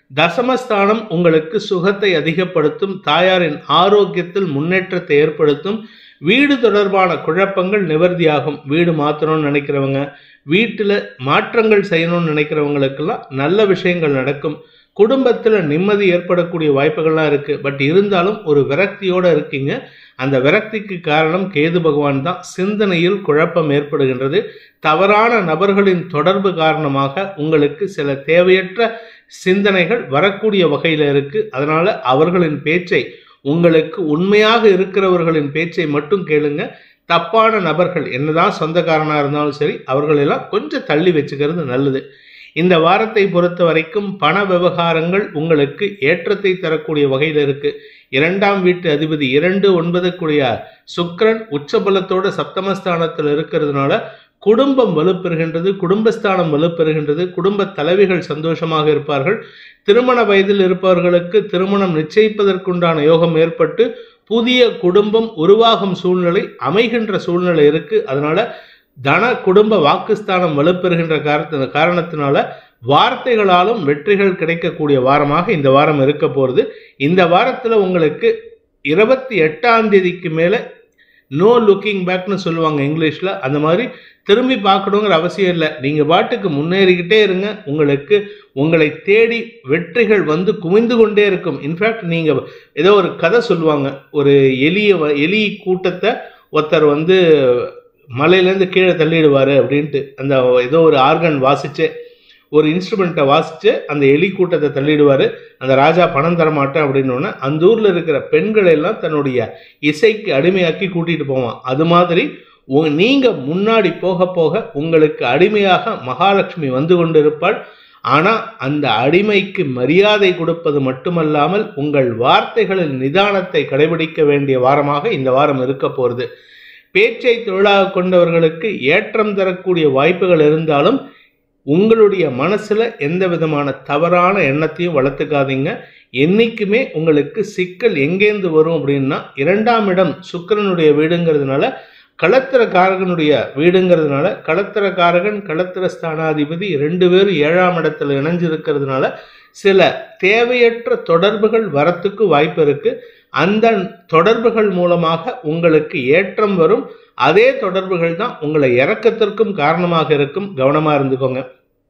தசமஸ்தானம் உங்களுக்கு சுகத்தை அதிகப்படுத்தும் தாயாரின் ஆரோக்கியத்தில் முன்னேற்றத்தை ஏற்படுத்தும் வீடு தொடர்பான குழப்பங்கள் நிவர்த்தியாகும் வீடு மாற்றணும்னு நினைக்கிறவங்க வீட்டில் மாற்றங்கள் செய்யணும்னு நினைக்கிறவங்களுக்கெல்லாம் நல்ல விஷயங்கள் நடக்கும் குடும்பத்தில் நிம்மதி ஏற்படக்கூடிய வாய்ப்புகள்லாம் இருக்குது பட் இருந்தாலும் ஒரு விரக்தியோடு இருக்கீங்க அந்த விரக்திக்கு காரணம் கேது பகவான் தான் சிந்தனையில் குழப்பம் ஏற்படுகின்றது தவறான நபர்களின் தொடர்பு காரணமாக உங்களுக்கு சில தேவையற்ற சிந்தனைகள் வரக்கூடிய வகையில் இருக்கு அதனால அவர்களின் பேச்சை உங்களுக்கு உண்மையாக இருக்கிறவர்களின் பேச்சை மட்டும் கேளுங்க தப்பான நபர்கள் என்னதான் சொந்தக்காரனாக இருந்தாலும் சரி அவர்களெல்லாம் கொஞ்சம் தள்ளி வச்சுக்கிறது நல்லது இந்த வாரத்தை பொறுத்த வரைக்கும் பண விவகாரங்கள் உங்களுக்கு ஏற்றத்தை தரக்கூடிய வகையில் இருக்கு இரண்டாம் வீட்டு அதிபதி இரண்டு ஒன்பதுக்குரிய சுக்கிரன் உச்சபலத்தோட சப்தமஸ்தானத்தில் இருக்கிறதுனால குடும்பம் வலுப்பெறுகின்றது குடும்பஸ்தானம் வலுப்பெறுகின்றது குடும்ப தலைவிகள் சந்தோஷமாக இருப்பார்கள் திருமண வயதில் இருப்பவர்களுக்கு திருமணம் நிச்சயிப்பதற்குண்டான யோகம் ஏற்பட்டு புதிய குடும்பம் உருவாகும் சூழ்நிலை அமைகின்ற சூழ்நிலை இருக்கு அதனால தன குடும்ப வாக்குஸ்தானம் வலுப்பெறுகின்ற காரண காரணத்தினால வார்த்தைகளாலும் வெற்றிகள் கிடைக்கக்கூடிய வாரமாக இந்த வாரம் இருக்க போகிறது இந்த வாரத்தில் உங்களுக்கு இருபத்தி எட்டாம் தேதிக்கு மேலே நோ லுக்கிங் பேக்னு சொல்லுவாங்க இங்கிலீஷில் அந்த மாதிரி திரும்பி பார்க்கணுங்கிற அவசியம் இல்லை நீங்கள் பாட்டுக்கு முன்னேறிக்கிட்டே இருங்க உங்களுக்கு உங்களை தேடி வெற்றிகள் வந்து குவிந்து கொண்டே இருக்கும் இன்ஃபேக்ட் நீங்கள் ஏதோ ஒரு கதை சொல்லுவாங்க ஒரு எலிய வ- எலி கூட்டத்தை ஒருத்தர் வந்து மலையிலேருந்து கீழே தள்ளிடுவார் அப்படின்ட்டு அந்த ஏதோ ஒரு ஆர்கன் வாசிச்சு ஒரு இன்ஸ்ட்ருமெண்ட்டை வாசிச்சு அந்த எலி கூட்டத்தை தள்ளிடுவார் அந்த ராஜா பணம் தர மாட்டேன் அப்படின்னு அந்த ஊரில் இருக்கிற பெண்களை எல்லாம் தன்னுடைய இசைக்கு அடிமையாக்கி கூட்டிட்டு போவான் அது மாதிரி உ- நீங்க முன்னாடி போக போக உங்களுக்கு அடிமையாக மகாலட்சுமி வந்து கொண்டிருப்பாள் ஆனா அந்த அடிமைக்கு மரியாதை கொடுப்பது மட்டுமல்லாமல் உங்கள் வார்த்தைகளில் நிதானத்தை கடைபிடிக்க வேண்டிய வாரமாக இந்த வாரம் இருக்க போகிறது பேச்சை தொழிலாக கொண்டவர்களுக்கு ஏற்றம் தரக்கூடிய வாய்ப்புகள் இருந்தாலும் உங்களுடைய மனசுல எந்த விதமான தவறான எண்ணத்தையும் வளர்த்துக்காதீங்க என்னைக்குமே உங்களுக்கு சிக்கல் எங்கேருந்து வரும் அப்படின்னா இரண்டாம் இடம் சுக்கிரனுடைய வீடுங்கிறதுனால களத்திரக்காரகனுடைய வீடுங்கிறதுனால களத்திரக்காரகன் களத்திர ஸ்தானாதிபதி ரெண்டு பேரும் ஏழாம் இடத்துல இணைஞ்சிருக்கிறதுனால சில தேவையற்ற தொடர்புகள் வரத்துக்கு வாய்ப்பு இருக்கு அந்த தொடர்புகள் மூலமாக உங்களுக்கு ஏற்றம் வரும் அதே தொடர்புகள் தான் உங்களை இறக்கத்திற்கும் காரணமாக இருக்கும் கவனமா இருந்துக்கோங்க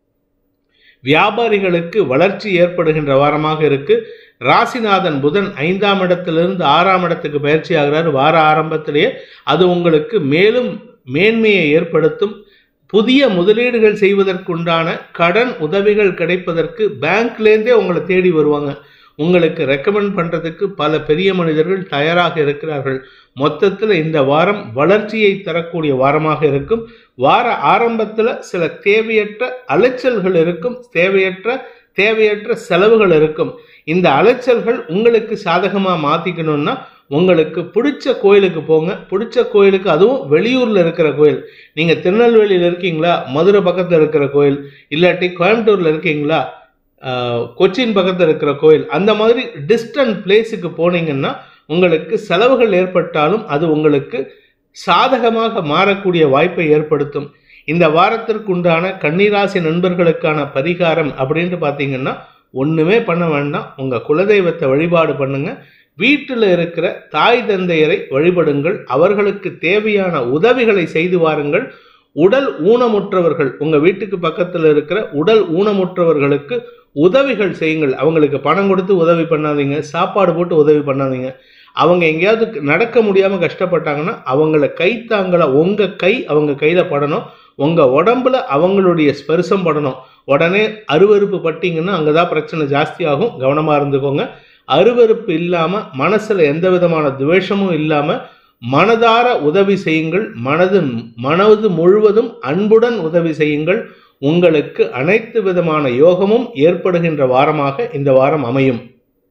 வியாபாரிகளுக்கு வளர்ச்சி ஏற்படுகின்ற வாரமாக இருக்கு ராசிநாதன் புதன் ஐந்தாம் இடத்திலிருந்து ஆறாம் இடத்துக்கு பயிற்சி ஆகிறார் வார ஆரம்பத்திலேயே அது உங்களுக்கு மேலும் மேன்மையை ஏற்படுத்தும் புதிய முதலீடுகள் செய்வதற்குண்டான கடன் உதவிகள் கிடைப்பதற்கு பேங்க்லேருந்தே உங்களை தேடி வருவாங்க உங்களுக்கு ரெக்கமெண்ட் பண்ணுறதுக்கு பல பெரிய மனிதர்கள் தயாராக இருக்கிறார்கள் மொத்தத்தில் இந்த வாரம் வளர்ச்சியை தரக்கூடிய வாரமாக இருக்கும் வார ஆரம்பத்தில் சில தேவையற்ற அலைச்சல்கள் இருக்கும் தேவையற்ற தேவையற்ற செலவுகள் இருக்கும் இந்த அலைச்சல்கள் உங்களுக்கு சாதகமாக மாற்றிக்கணும்னா உங்களுக்கு பிடிச்ச கோயிலுக்கு போங்க பிடிச்ச கோயிலுக்கு அதுவும் வெளியூரில் இருக்கிற கோயில் நீங்கள் திருநெல்வேலியில் இருக்கீங்களா மதுரை பக்கத்தில் இருக்கிற கோயில் இல்லாட்டி கோயம்புத்தூரில் இருக்கீங்களா ஆஹ், கொச்சின் பக்கத்தில் இருக்கிற கோயில் அந்த மாதிரி டிஸ்டன்ட் பிளேஸுக்கு போனீங்கன்னா உங்களுக்கு செலவுகள் ஏற்பட்டாலும் அது உங்களுக்கு சாதகமாக மாறக்கூடிய வாய்ப்பை ஏற்படுத்தும் இந்த வாரத்திற்குண்டான கன்னிராசி நண்பர்களுக்கான பரிகாரம் அப்படின்ட்டு பார்த்தீங்கன்னா ஒன்றுமே பண்ண வேண்டாம் உங்கள் குலதெய்வத்தை வழிபாடு பண்ணுங்க வீட்டில் இருக்கிற தாய் தந்தையரை வழிபடுங்கள் அவர்களுக்கு தேவையான உதவிகளை செய்து வாருங்கள் உடல் ஊனமுற்றவர்கள் உங்கள் வீட்டுக்கு பக்கத்தில் இருக்கிற உடல் ஊனமுற்றவர்களுக்கு உதவிகள் செய்யுங்கள் அவங்களுக்கு பணம் கொடுத்து உதவி பண்ணாதீங்க சாப்பாடு போட்டு உதவி பண்ணாதீங்க அவங்க எங்கேயாவது நடக்க முடியாமல் கஷ்டப்பட்டாங்கன்னா அவங்கள கை தாங்கல உங்கள் கை அவங்க கையில் படணும் உங்கள் உடம்புல அவங்களுடைய ஸ்பரிசம் படணும் உடனே அருவருப்பு பட்டீங்கன்னா அங்கே தான் பிரச்சனை ஜாஸ்தியாகும் கவனமாக இருந்துக்கோங்க அருவருப்பு இல்லாமல் மனசில் எந்த விதமான துவேஷமும் இல்லாமல் மனதார உதவி செய்யுங்கள் மனது மனது முழுவதும் அன்புடன் உதவி செய்யுங்கள் உங்களுக்கு அனைத்து விதமான யோகமும் ஏற்படுகின்ற வாரமாக இந்த வாரம் அமையும்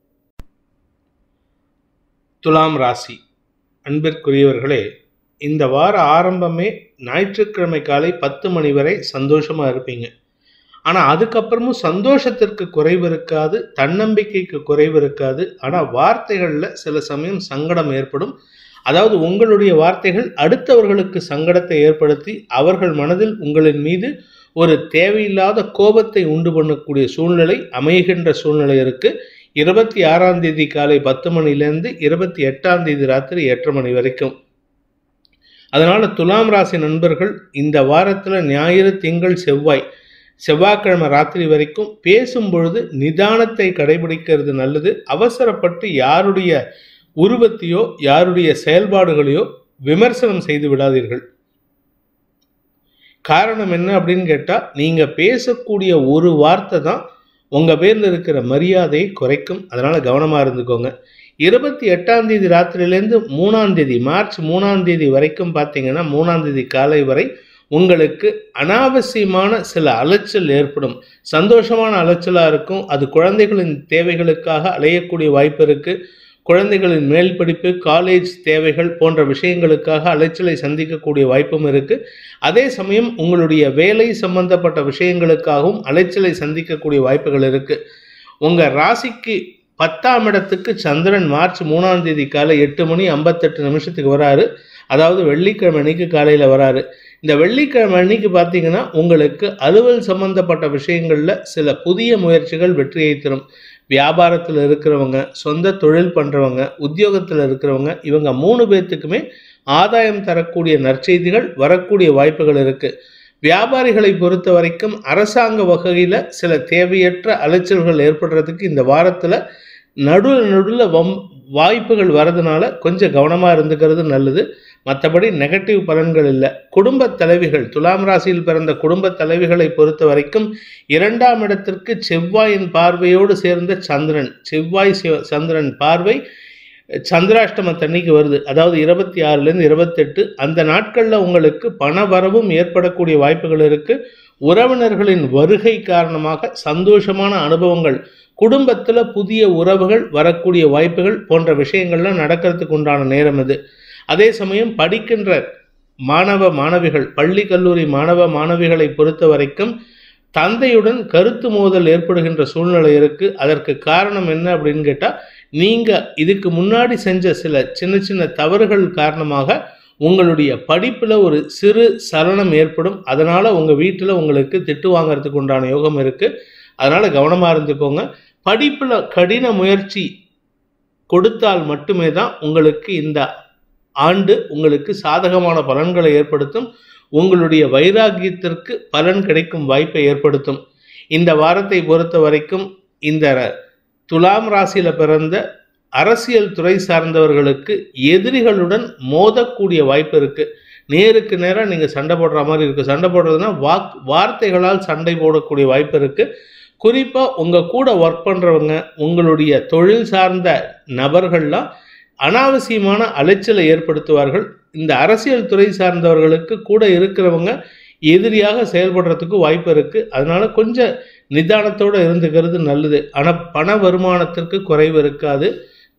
துலாம் ராசி அன்பிற்குரியவர்களே இந்த வார ஆரம்பமே ஞாயிற்றுக்கிழமை காலை பத்து மணி வரை சந்தோஷமா இருப்பீங்க ஆனால் அதுக்கப்புறமும் சந்தோஷத்திற்கு குறைவு இருக்காது தன்னம்பிக்கைக்கு குறைவு இருக்காது ஆனால் வார்த்தைகளில் சில சமயம் சங்கடம் ஏற்படும் அதாவது உங்களுடைய வார்த்தைகள் அடுத்தவர்களுக்கு சங்கடத்தை ஏற்படுத்தி அவர்கள் மனதில் உங்களின் மீது ஒரு தேவையில்லாத கோபத்தை உண்டு பண்ணக்கூடிய சூழ்நிலை அமைகின்ற சூழ்நிலை இருக்கு இருபத்தி ஆறாம் தேதி காலை பத்து மணிலேருந்து இருபத்தி எட்டாம் தேதி ராத்திரி எட்டரை மணி வரைக்கும் அதனால துலாம் ராசி நண்பர்கள் இந்த வாரத்தில் ஞாயிறு திங்கள் செவ்வாய் செவ்வாய்க்கிழமை ராத்திரி வரைக்கும் பேசும் பொழுது நிதானத்தை கடைபிடிக்கிறது நல்லது அவசரப்பட்டு யாருடைய உருவத்தையோ யாருடைய செயல்பாடுகளையோ விமர்சனம் செய்து விடாதீர்கள் காரணம் என்ன அப்படின்னு கேட்டால் நீங்கள் பேசக்கூடிய ஒரு வார்த்தை தான் உங்கள் பேரில் இருக்கிற மரியாதையை குறைக்கும் அதனால் கவனமாக இருந்துக்கோங்க இருபத்தி எட்டாம் தேதி ராத்திரியிலேருந்து மூணாம் தேதி மார்ச் மூணாம் தேதி வரைக்கும் பார்த்தீங்கன்னா மூணாம் தேதி காலை வரை உங்களுக்கு அனாவசியமான சில அலைச்சல் ஏற்படும் சந்தோஷமான அலைச்சலாக இருக்கும் அது குழந்தைகளின் தேவைகளுக்காக அலையக்கூடிய வாய்ப்பு இருக்குது குழந்தைகளின் மேல் படிப்பு காலேஜ் தேவைகள் போன்ற விஷயங்களுக்காக அலைச்சலை சந்திக்கக்கூடிய வாய்ப்பும் இருக்குது அதே சமயம் உங்களுடைய வேலை சம்பந்தப்பட்ட விஷயங்களுக்காகவும் அலைச்சலை சந்திக்கக்கூடிய வாய்ப்புகள் இருக்குது உங்கள் ராசிக்கு பத்தாம் இடத்துக்கு சந்திரன் மார்ச் மூணாம் தேதி காலை எட்டு மணி ஐம்பத்தெட்டு நிமிஷத்துக்கு வராரு அதாவது வெள்ளிக்கிழமை அன்னைக்கு காலையில் வராரு இந்த வெள்ளிக்கிழமை அன்னைக்கு பார்த்தீங்கன்னா உங்களுக்கு அலுவல் சம்பந்தப்பட்ட விஷயங்களில் சில புதிய முயற்சிகள் வெற்றியை தரும் வியாபாரத்தில் இருக்கிறவங்க சொந்த தொழில் பண்ணுறவங்க உத்தியோகத்தில் இருக்கிறவங்க இவங்க மூணு பேர்த்துக்குமே ஆதாயம் தரக்கூடிய நற்செய்திகள் வரக்கூடிய வாய்ப்புகள் இருக்குது வியாபாரிகளை பொறுத்த வரைக்கும் அரசாங்க வகையில் சில தேவையற்ற அலைச்சல்கள் ஏற்படுறதுக்கு இந்த வாரத்தில் நடுவில் நடுவில் வம் வாய்ப்புகள் வரதுனால கொஞ்சம் கவனமாக இருந்துக்கிறது நல்லது மற்றபடி நெகட்டிவ் பலன்கள் இல்லை குடும்ப தலைவிகள் துலாம் ராசியில் பிறந்த குடும்ப தலைவிகளை பொறுத்த வரைக்கும் இரண்டாம் இடத்திற்கு செவ்வாயின் பார்வையோடு சேர்ந்த சந்திரன் செவ்வாய் சிவ- சந்திரன் பார்வை சந்திராஷ்டமத்தன்னைக்கு வருது அதாவது இருபத்தி ஆறுலேருந்து இருபத்தெட்டு அந்த நாட்களில் உங்களுக்கு பண வரவும் ஏற்படக்கூடிய வாய்ப்புகள் இருக்குது உறவினர்களின் வருகை காரணமாக சந்தோஷமான அனுபவங்கள் குடும்பத்தில் புதிய உறவுகள் வரக்கூடிய வாய்ப்புகள் போன்ற விஷயங்கள்லாம் நடக்கிறதுக்கு உண்டான நேரம் இது அதே சமயம் படிக்கின்ற மாணவ மாணவிகள் பள்ளி கல்லூரி மாணவ மாணவிகளை பொறுத்த வரைக்கும் தந்தையுடன் கருத்து மோதல் ஏற்படுகின்ற சூழ்நிலை இருக்கு அதற்கு காரணம் என்ன அப்படின்னு கேட்டால் நீங்க இதுக்கு முன்னாடி செஞ்ச சில சின்ன சின்ன தவறுகள் காரணமாக உங்களுடைய படிப்புல ஒரு சிறு சலனம் ஏற்படும் அதனால உங்க வீட்டில் உங்களுக்கு திட்டு வாங்குறதுக்கு உண்டான யோகம் இருக்கு அதனால கவனமா இருந்துக்கோங்க படிப்புல கடின முயற்சி கொடுத்தால் மட்டுமே தான் உங்களுக்கு இந்த ஆண்டு உங்களுக்கு சாதகமான பலன்களை ஏற்படுத்தும் உங்களுடைய வைராகியத்திற்கு பலன் கிடைக்கும் வாய்ப்பை ஏற்படுத்தும் இந்த வாரத்தை பொறுத்த வரைக்கும் இந்த துலாம் ராசியில பிறந்த அரசியல் துறை சார்ந்தவர்களுக்கு எதிரிகளுடன் மோதக்கூடிய வாய்ப்பு இருக்கு நேருக்கு நேராக நீங்கள் சண்டை போடுற மாதிரி இருக்கு சண்டை போடுறதுன்னா வாக் வார்த்தைகளால் சண்டை போடக்கூடிய வாய்ப்பு இருக்கு குறிப்பாக உங்கள் கூட ஒர்க் பண்ணுறவங்க உங்களுடைய தொழில் சார்ந்த நபர்கள்லாம் அனாவசியமான அலைச்சலை ஏற்படுத்துவார்கள் இந்த அரசியல் துறை சார்ந்தவர்களுக்கு கூட இருக்கிறவங்க எதிரியாக செயல்படுறதுக்கு வாய்ப்பு இருக்கு அதனால கொஞ்சம் நிதானத்தோடு இருந்துக்கிறது நல்லது ஆனால் பண வருமானத்திற்கு குறைவு இருக்காது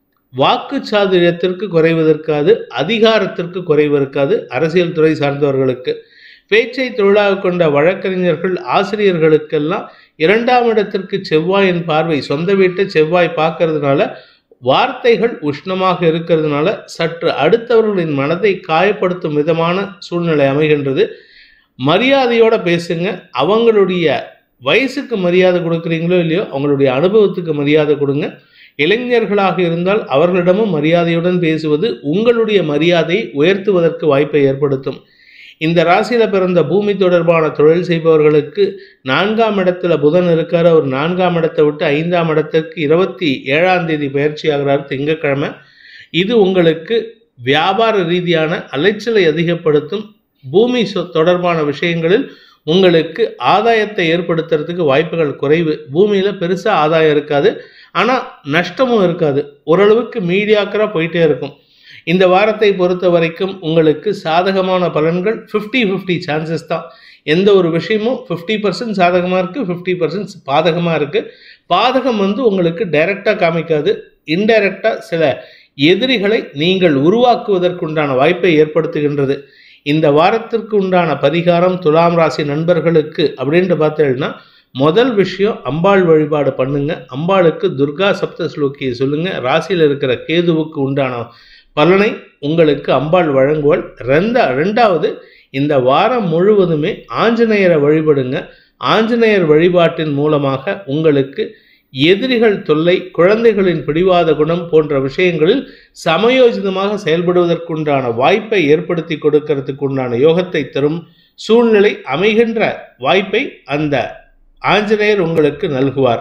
வாக்கு சாதுரியத்திற்கு குறைவு இருக்காது அதிகாரத்திற்கு குறைவு இருக்காது அரசியல் துறை சார்ந்தவர்களுக்கு பேச்சை தொழிலாக கொண்ட வழக்கறிஞர்கள் ஆசிரியர்களுக்கெல்லாம் இரண்டாம் இடத்திற்கு செவ்வாயின் பார்வை சொந்த வீட்டை செவ்வாய் பார்க்கறதுனால வார்த்தைகள் உஷ்ணமாக இருக்கிறதுனால சற்று அடுத்தவர்களின் மனதை காயப்படுத்தும் விதமான சூழ்நிலை அமைகின்றது மரியாதையோட பேசுங்க அவங்களுடைய வயசுக்கு மரியாதை கொடுக்குறீங்களோ இல்லையோ அவங்களுடைய அனுபவத்துக்கு மரியாதை கொடுங்க இளைஞர்களாக இருந்தால் அவர்களிடமும் மரியாதையுடன் பேசுவது உங்களுடைய மரியாதையை உயர்த்துவதற்கு வாய்ப்பை ஏற்படுத்தும் இந்த ராசியில பிறந்த பூமி தொடர்பான தொழில் செய்பவர்களுக்கு நான்காம் இடத்துல புதன் இருக்காரு அவர் நான்காம் இடத்தை விட்டு ஐந்தாம் இடத்திற்கு இருபத்தி ஏழாம் தேதி பயிற்சி ஆகிறார் திங்கட்கிழமை இது உங்களுக்கு வியாபார ரீதியான அலைச்சலை அதிகப்படுத்தும் பூமி சொ- தொடர்பான விஷயங்களில் உங்களுக்கு ஆதாயத்தை ஏற்படுத்துறதுக்கு வாய்ப்புகள் குறைவு பூமியில பெருசா ஆதாயம் இருக்காது ஆனா நஷ்டமும் இருக்காது ஓரளவுக்கு மீடியாக்கராக போயிட்டே இருக்கும் இந்த வாரத்தை பொறுத்த வரைக்கும் உங்களுக்கு சாதகமான பலன்கள் 50 50 சான்சஸ் தான் எந்த ஒரு விஷயமும் 50% பர்சன்ட் சாதகமாக இருக்குது ஃபிஃப்டி பர்சன்ட் பாதகமாக இருக்குது பாதகம் வந்து உங்களுக்கு டைரெக்டாக காமிக்காது இன்டைரக்டாக சில எதிரிகளை நீங்கள் உருவாக்குவதற்குண்டான வாய்ப்பை ஏற்படுத்துகின்றது இந்த வாரத்திற்கு உண்டான பரிகாரம் துலாம் ராசி நண்பர்களுக்கு அப்படின்ட்டு பார்த்தீங்கன்னா முதல் விஷயம் அம்பாள் வழிபாடு பண்ணுங்க அம்பாளுக்கு துர்கா சப்த ஸ்லோக்கியை சொல்லுங்க ராசியில் இருக்கிற கேதுவுக்கு உண்டான பலனை உங்களுக்கு அம்பாள் வழங்குவாள் ரெண்டா ரெண்டாவது இந்த வாரம் முழுவதுமே ஆஞ்சநேயரை வழிபடுங்க ஆஞ்சநேயர் வழிபாட்டின் மூலமாக உங்களுக்கு எதிரிகள் தொல்லை குழந்தைகளின் பிடிவாத குணம் போன்ற விஷயங்களில் சமயோஜிதமாக செயல்படுவதற்குண்டான வாய்ப்பை ஏற்படுத்தி கொடுக்கறதுக்கு உண்டான யோகத்தை தரும் சூழ்நிலை அமைகின்ற வாய்ப்பை அந்த ஆஞ்சநேயர் உங்களுக்கு நல்குவார்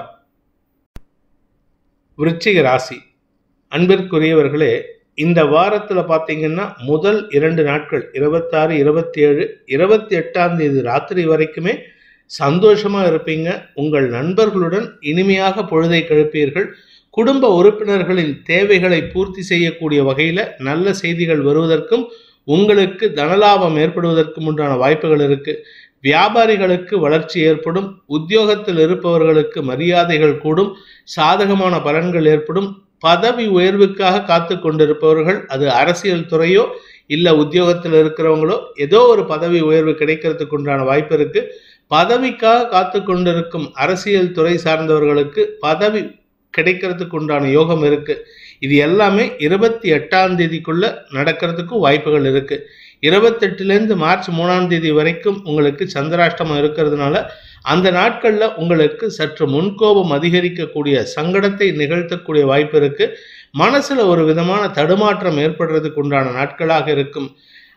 விருச்சிக ராசி அன்பிற்குரியவர்களே இந்த வாரத்தில் பார்த்தீங்கன்னா முதல் இரண்டு நாட்கள் இருபத்தாறு இருபத்தி ஏழு இருபத்தி எட்டாம் தேதி ராத்திரி வரைக்குமே சந்தோஷமா இருப்பீங்க உங்கள் நண்பர்களுடன் இனிமையாக பொழுதை கழிப்பீர்கள் குடும்ப உறுப்பினர்களின் தேவைகளை பூர்த்தி செய்யக்கூடிய வகையில் நல்ல செய்திகள் வருவதற்கும் உங்களுக்கு தனலாபம் ஏற்படுவதற்கும் உண்டான வாய்ப்புகள் இருக்கு வியாபாரிகளுக்கு வளர்ச்சி ஏற்படும் உத்தியோகத்தில் இருப்பவர்களுக்கு மரியாதைகள் கூடும் சாதகமான பலன்கள் ஏற்படும் பதவி உயர்வுக்காக காத்து கொண்டிருப்பவர்கள் அது அரசியல் துறையோ இல்லை உத்தியோகத்தில் இருக்கிறவங்களோ ஏதோ ஒரு பதவி உயர்வு கிடைக்கிறதுக்கு உண்டான வாய்ப்பு இருக்கு பதவிக்காக காத்து கொண்டிருக்கும் அரசியல் துறை சார்ந்தவர்களுக்கு பதவி கிடைக்கிறதுக்கு உண்டான யோகம் இருக்கு இது எல்லாமே இருபத்தி எட்டாம் தேதிக்குள்ள நடக்கிறதுக்கும் வாய்ப்புகள் இருக்கு இருபத்தெட்டுலேருந்து மார்ச் மூணாம் தேதி வரைக்கும் உங்களுக்கு சந்திராஷ்டமம் இருக்கிறதுனால அந்த நாட்களில் உங்களுக்கு சற்று முன்கோபம் அதிகரிக்கக்கூடிய சங்கடத்தை நிகழ்த்தக்கூடிய வாய்ப்பு இருக்கு மனசுல ஒரு விதமான தடுமாற்றம் ஏற்படுறதுக்கு உண்டான நாட்களாக இருக்கும்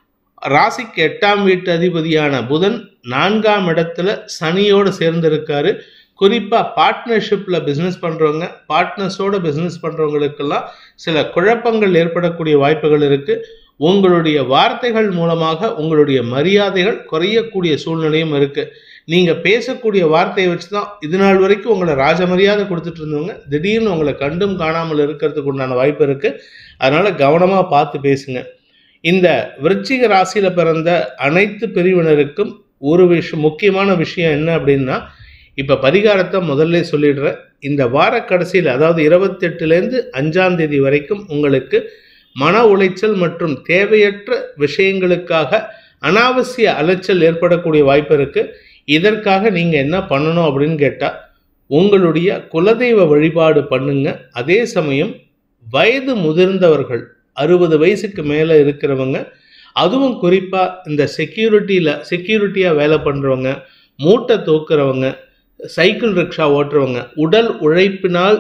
ராசிக்கு எட்டாம் வீட்டு அதிபதியான புதன் நான்காம் இடத்துல சனியோடு சேர்ந்திருக்காரு குறிப்பாக பார்ட்னர்ஷிப்பில் பிஸ்னஸ் பண்ணுறவங்க பார்ட்னர்ஸோட பிஸ்னஸ் பண்ணுறவங்களுக்கெல்லாம் சில குழப்பங்கள் ஏற்படக்கூடிய வாய்ப்புகள் இருக்குது உங்களுடைய வார்த்தைகள் மூலமாக உங்களுடைய மரியாதைகள் குறையக்கூடிய சூழ்நிலையும் இருக்குது நீங்கள் பேசக்கூடிய வார்த்தையை வச்சு தான் இது நாள் வரைக்கும் உங்களை ராஜ மரியாதை கொடுத்துட்டு இருந்தவங்க திடீர்னு உங்களை கண்டும் காணாமல் இருக்கிறதுக்கு உண்டான வாய்ப்பு இருக்குது அதனால் கவனமாக பார்த்து பேசுங்க இந்த விருச்சிக ராசியில் பிறந்த அனைத்து பிரிவினருக்கும் ஒரு விஷயம் முக்கியமான விஷயம் என்ன அப்படின்னா இப்போ பரிகாரத்தை முதல்ல சொல்லிடுறேன் இந்த வார கடைசியில் அதாவது இருபத்தெட்டுலேருந்து அஞ்சாம் தேதி வரைக்கும் உங்களுக்கு மன உளைச்சல் மற்றும் தேவையற்ற விஷயங்களுக்காக அனாவசிய அலைச்சல் ஏற்படக்கூடிய வாய்ப்பு இருக்கு இதற்காக நீங்க என்ன பண்ணணும் அப்படின்னு கேட்டா உங்களுடைய குலதெய்வ வழிபாடு பண்ணுங்க அதே சமயம் வயது முதிர்ந்தவர்கள் அறுபது வயசுக்கு மேலே இருக்கிறவங்க அதுவும் குறிப்பாக இந்த செக்யூரிட்டியில் செக்யூரிட்டியாக வேலை பண்ணுறவங்க மூட்டை தூக்குறவங்க சைக்கிள் ரிக்ஷா ஓட்டுறவங்க உடல் உழைப்பினால்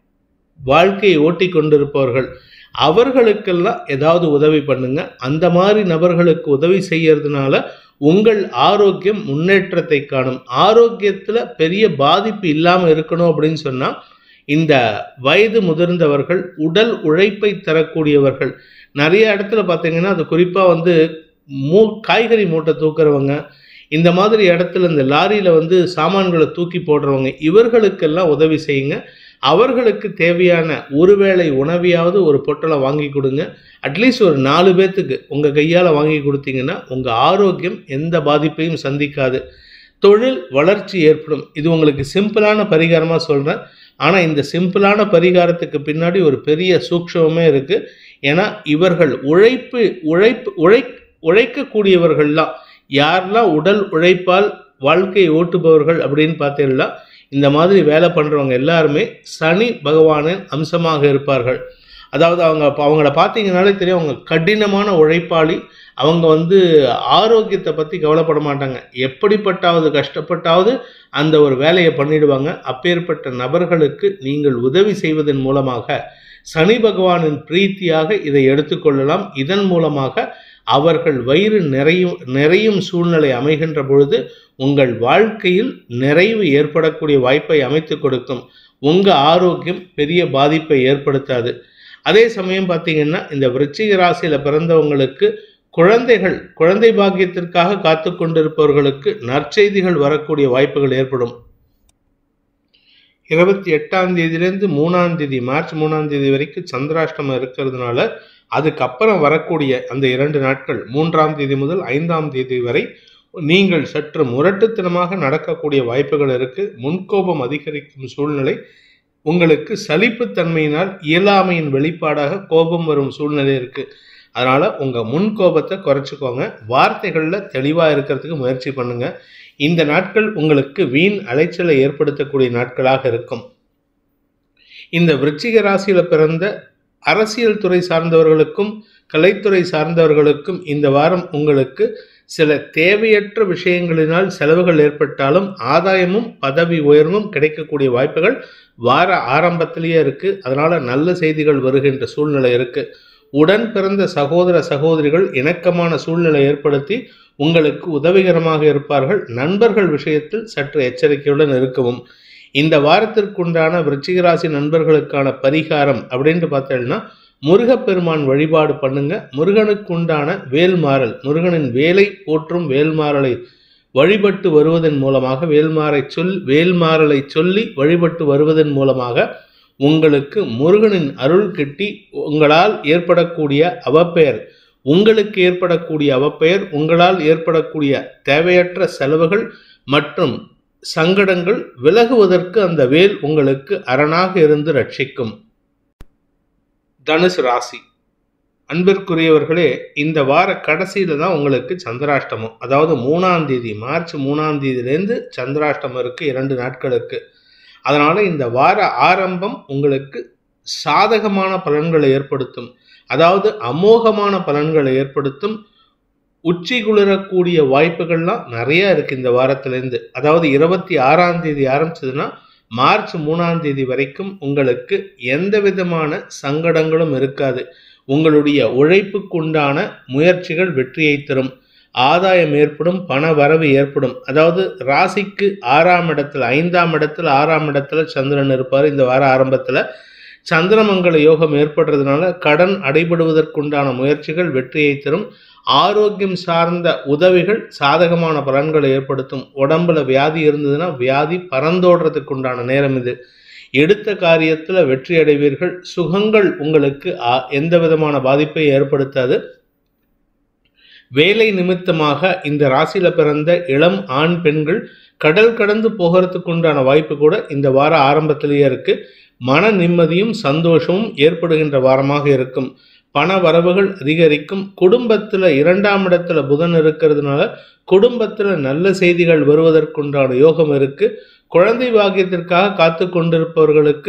வாழ்க்கையை ஓட்டி கொண்டிருப்பவர்கள் அவர்களுக்கெல்லாம் ஏதாவது உதவி பண்ணுங்க அந்த மாதிரி நபர்களுக்கு உதவி செய்யறதுனால உங்கள் ஆரோக்கியம் முன்னேற்றத்தை காணும் ஆரோக்கியத்தில் பெரிய பாதிப்பு இல்லாமல் இருக்கணும் அப்படின்னு சொன்னால் இந்த வயது முதிர்ந்தவர்கள் உடல் உழைப்பை தரக்கூடியவர்கள் நிறைய இடத்துல பார்த்தீங்கன்னா அது குறிப்பாக வந்து மூ காய்கறி மூட்டை தூக்குறவங்க இந்த மாதிரி இடத்துல இந்த லாரியில் வந்து சாமான்களை தூக்கி போடுறவங்க இவர்களுக்கெல்லாம் உதவி செய்யுங்க அவர்களுக்கு தேவையான ஒருவேளை உணவையாவது ஒரு பொட்டலை வாங்கி கொடுங்க அட்லீஸ்ட் ஒரு நாலு பேர்த்துக்கு உங்கள் கையால் வாங்கி கொடுத்தீங்கன்னா உங்கள் ஆரோக்கியம் எந்த பாதிப்பையும் சந்திக்காது தொழில் வளர்ச்சி ஏற்படும் இது உங்களுக்கு சிம்பிளான பரிகாரமாக சொல்கிறேன் ஆனால் இந்த சிம்பிளான பரிகாரத்துக்கு பின்னாடி ஒரு பெரிய சூக்ஷமே இருக்குது ஏன்னா இவர்கள் உழைப்பு உழைப்பு உழை உழைக்கக்கூடியவர்கள்லாம் யாரெல்லாம் உடல் உழைப்பால் வாழ்க்கையை ஓட்டுபவர்கள் அப்படின்னு பார்த்தீங்கன்னா இந்த மாதிரி வேலை பண்ணுறவங்க எல்லாருமே சனி பகவானின் அம்சமாக இருப்பார்கள் அதாவது அவங்க அவங்கள பார்த்தீங்கனாலே தெரியும் அவங்க கடினமான உழைப்பாளி அவங்க வந்து ஆரோக்கியத்தை பற்றி கவலைப்பட மாட்டாங்க எப்படிப்பட்டாவது கஷ்டப்பட்டாவது அந்த ஒரு வேலையை பண்ணிடுவாங்க அப்பேற்பட்ட நபர்களுக்கு நீங்கள் உதவி செய்வதன் மூலமாக சனி பகவானின் பிரீத்தியாக இதை எடுத்துக்கொள்ளலாம் இதன் மூலமாக அவர்கள் வயிறு நிறையும் நிறையும் சூழ்நிலை அமைகின்ற பொழுது உங்கள் வாழ்க்கையில் நிறைவு ஏற்படக்கூடிய வாய்ப்பை அமைத்து கொடுக்கும் உங்கள் ஆரோக்கியம் பெரிய பாதிப்பை ஏற்படுத்தாது அதே சமயம் பார்த்தீங்கன்னா இந்த விருச்சிக ராசியில் பிறந்தவங்களுக்கு குழந்தைகள் குழந்தை பாக்கியத்திற்காக காத்து கொண்டிருப்பவர்களுக்கு நற்செய்திகள் வரக்கூடிய வாய்ப்புகள் ஏற்படும் இருபத்தி எட்டாம் தேதியிலேருந்து மூணாம் தேதி மார்ச் மூணாம் தேதி வரைக்கும் சந்திராஷ்டமம் இருக்கிறதுனால அதுக்கப்புறம் வரக்கூடிய அந்த இரண்டு நாட்கள் மூன்றாம் தேதி முதல் ஐந்தாம் தேதி வரை நீங்கள் சற்று முரட்டுத்தனமாக நடக்கக்கூடிய வாய்ப்புகள் இருக்கு முன்கோபம் அதிகரிக்கும் சூழ்நிலை உங்களுக்கு சலிப்புத்தன்மையினால் இயலாமையின் வெளிப்பாடாக கோபம் வரும் சூழ்நிலை இருக்கு அதனால உங்க முன் கோபத்தை குறைச்சிக்கோங்க வார்த்தைகள்ல தெளிவா இருக்கிறதுக்கு முயற்சி பண்ணுங்க இந்த நாட்கள் உங்களுக்கு வீண் அலைச்சலை ஏற்படுத்தக்கூடிய நாட்களாக இருக்கும் இந்த விருச்சிக ராசியில பிறந்த அரசியல் துறை சார்ந்தவர்களுக்கும் கலைத்துறை சார்ந்தவர்களுக்கும் இந்த வாரம் உங்களுக்கு சில தேவையற்ற விஷயங்களினால் செலவுகள் ஏற்பட்டாலும் ஆதாயமும் பதவி உயர்வும் கிடைக்கக்கூடிய வாய்ப்புகள் வார ஆரம்பத்திலேயே இருக்கு அதனால நல்ல செய்திகள் வருகின்ற சூழ்நிலை இருக்கு உடன் பிறந்த சகோதர சகோதரிகள் இணக்கமான சூழ்நிலை ஏற்படுத்தி உங்களுக்கு உதவிகரமாக இருப்பார்கள் நண்பர்கள் விஷயத்தில் சற்று எச்சரிக்கையுடன் இருக்கவும் இந்த வாரத்திற்குண்டான விருச்சிக ராசி நண்பர்களுக்கான பரிகாரம் அப்படின்ட்டு பார்த்தீங்கன்னா முருகப்பெருமான் வழிபாடு பண்ணுங்க முருகனுக்கு உண்டான வேல்மாறல் முருகனின் வேலை போற்றும் வேல்மாறலை வழிபட்டு வருவதன் மூலமாக வேல்மாறை சொல் வேல்மாறலை சொல்லி வழிபட்டு வருவதன் மூலமாக உங்களுக்கு முருகனின் அருள் கிட்டி உங்களால் ஏற்படக்கூடிய அவப்பெயர் உங்களுக்கு ஏற்படக்கூடிய அவப்பெயர் உங்களால் ஏற்படக்கூடிய தேவையற்ற செலவுகள் மற்றும் சங்கடங்கள் விலகுவதற்கு அந்த வேல் உங்களுக்கு அரணாக இருந்து ரட்சிக்கும் தனுசு ராசி அன்பிற்குரியவர்களே இந்த வார கடைசியில தான் உங்களுக்கு சந்திராஷ்டமம் அதாவது மூணாம் தேதி மார்ச் மூணாம் தேதியிலேருந்து சந்திராஷ்டமம் இருக்கு இரண்டு நாட்களுக்கு அதனால இந்த வார ஆரம்பம் உங்களுக்கு சாதகமான பலன்களை ஏற்படுத்தும் அதாவது அமோகமான பலன்களை ஏற்படுத்தும் உச்சி குளிரக்கூடிய வாய்ப்புகள்லாம் நிறைய இருக்கு இந்த வாரத்திலேருந்து அதாவது இருபத்தி ஆறாம் தேதி ஆரம்பிச்சதுன்னா மார்ச் மூணாம் தேதி வரைக்கும் உங்களுக்கு எந்த விதமான சங்கடங்களும் இருக்காது உங்களுடைய உழைப்புக்குண்டான முயற்சிகள் வெற்றியை தரும் ஆதாயம் ஏற்படும் பண வரவு ஏற்படும் அதாவது ராசிக்கு ஆறாம் இடத்துல ஐந்தாம் இடத்துல ஆறாம் இடத்துல சந்திரன் இருப்பார் இந்த வார ஆரம்பத்தில் சந்திரமங்கல யோகம் ஏற்படுறதுனால கடன் அடைபடுவதற்குண்டான முயற்சிகள் வெற்றியை தரும் ஆரோக்கியம் சார்ந்த உதவிகள் சாதகமான பலன்களை ஏற்படுத்தும் உடம்புல வியாதி இருந்ததுன்னா வியாதி பறந்தோடுறதுக்கு உண்டான நேரம் இது எடுத்த காரியத்தில் வெற்றி அடைவீர்கள் சுகங்கள் உங்களுக்கு எந்த விதமான பாதிப்பை ஏற்படுத்தாது வேலை நிமித்தமாக இந்த ராசியில பிறந்த இளம் ஆண் பெண்கள் கடல் கடந்து போகிறதுக்கு உண்டான வாய்ப்பு கூட இந்த வார ஆரம்பத்திலேயே இருக்கு மன நிம்மதியும் சந்தோஷமும் ஏற்படுகின்ற வாரமாக இருக்கும் பண வரவுகள் அதிகரிக்கும் குடும்பத்தில் இரண்டாம் இடத்துல புதன் இருக்கிறதுனால குடும்பத்தில் நல்ல செய்திகள் வருவதற்குண்டான யோகம் இருக்கு குழந்தை பாக்கியத்திற்காக காத்து கொண்டிருப்பவர்களுக்கு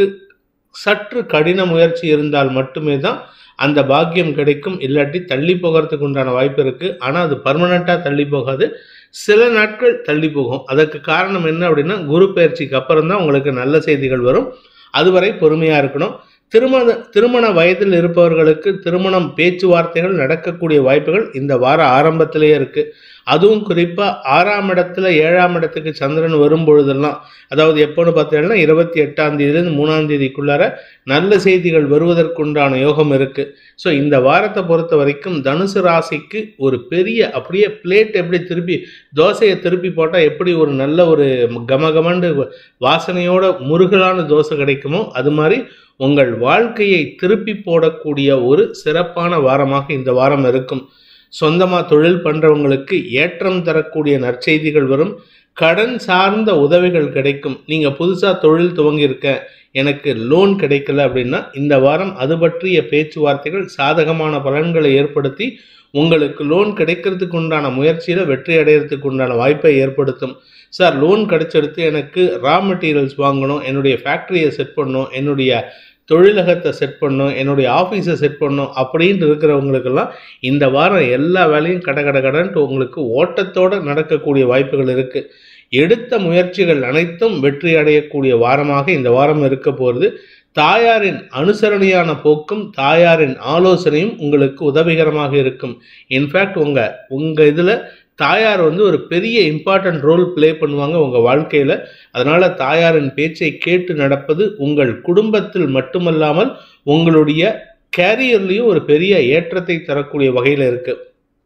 சற்று கடின முயற்சி இருந்தால் மட்டுமே தான் அந்த பாக்கியம் கிடைக்கும் இல்லாட்டி தள்ளி போகிறதுக்கு உண்டான வாய்ப்பு இருக்கு ஆனால் அது பர்மனண்ட்டாக தள்ளி போகாது சில நாட்கள் தள்ளி போகும் அதற்கு காரணம் என்ன அப்படின்னா குரு பயிற்சிக்கு அப்புறம் தான் உங்களுக்கு நல்ல செய்திகள் வரும் அதுவரை பொறுமையாக இருக்கணும் திருமண திருமண வயதில் இருப்பவர்களுக்கு திருமணம் பேச்சுவார்த்தைகள் நடக்கக்கூடிய வாய்ப்புகள் இந்த வார ஆரம்பத்திலேயே இருக்கு அதுவும் குறிப்பா ஆறாம் இடத்துல ஏழாம் இடத்துக்கு சந்திரன் வரும் பொழுதெல்லாம் அதாவது எப்போன்னு பார்த்தீங்கன்னா இருபத்தி எட்டாம் தேதியிலிருந்து மூணாம் தேதிக்குள்ளார நல்ல செய்திகள் வருவதற்குண்டான யோகம் இருக்கு ஸோ இந்த வாரத்தை பொறுத்த வரைக்கும் தனுசு ராசிக்கு ஒரு பெரிய அப்படியே பிளேட் எப்படி திருப்பி தோசையை திருப்பி போட்டால் எப்படி ஒரு நல்ல ஒரு கமகமண்டு வாசனையோட முருகலான தோசை கிடைக்குமோ அது மாதிரி உங்கள் வாழ்க்கையை திருப்பி போடக்கூடிய ஒரு சிறப்பான வாரமாக இந்த வாரம் இருக்கும் சொந்தமாக தொழில் பண்ணுறவங்களுக்கு ஏற்றம் தரக்கூடிய நற்செய்திகள் வரும் கடன் சார்ந்த உதவிகள் கிடைக்கும் நீங்கள் புதுசாக தொழில் துவங்கியிருக்க எனக்கு லோன் கிடைக்கல அப்படின்னா இந்த வாரம் அது பற்றிய பேச்சுவார்த்தைகள் சாதகமான பலன்களை ஏற்படுத்தி உங்களுக்கு லோன் கிடைக்கிறதுக்கு உண்டான முயற்சியில் வெற்றி அடைகிறதுக்கு உண்டான வாய்ப்பை ஏற்படுத்தும் சார் லோன் கிடைச்செடுத்து எனக்கு ரா மெட்டீரியல்ஸ் வாங்கணும் என்னுடைய ஃபேக்ட்ரியை செட் பண்ணணும் என்னுடைய தொழிலகத்தை செட் பண்ணும் என்னுடைய ஆஃபீஸை செட் பண்ணும் அப்படின்ட்டு இருக்கிறவங்களுக்கெல்லாம் இந்த வாரம் எல்லா வேலையும் கட கட கடன்ட்டு உங்களுக்கு ஓட்டத்தோடு நடக்கக்கூடிய வாய்ப்புகள் இருக்குது எடுத்த முயற்சிகள் அனைத்தும் வெற்றி அடையக்கூடிய வாரமாக இந்த வாரம் இருக்க போகிறது தாயாரின் அனுசரணையான போக்கும் தாயாரின் ஆலோசனையும் உங்களுக்கு உதவிகரமாக இருக்கும் இன்ஃபேக்ட் உங்கள் உங்கள் இதில் தாயார் வந்து ஒரு பெரிய இம்பார்ட்டன்ட் ரோல் ப்ளே பண்ணுவாங்க உங்கள் வாழ்க்கையில் அதனால் தாயாரின் பேச்சை கேட்டு நடப்பது உங்கள் குடும்பத்தில் மட்டுமல்லாமல் உங்களுடைய கேரியர்லேயும் ஒரு பெரிய ஏற்றத்தை தரக்கூடிய வகையில் இருக்குது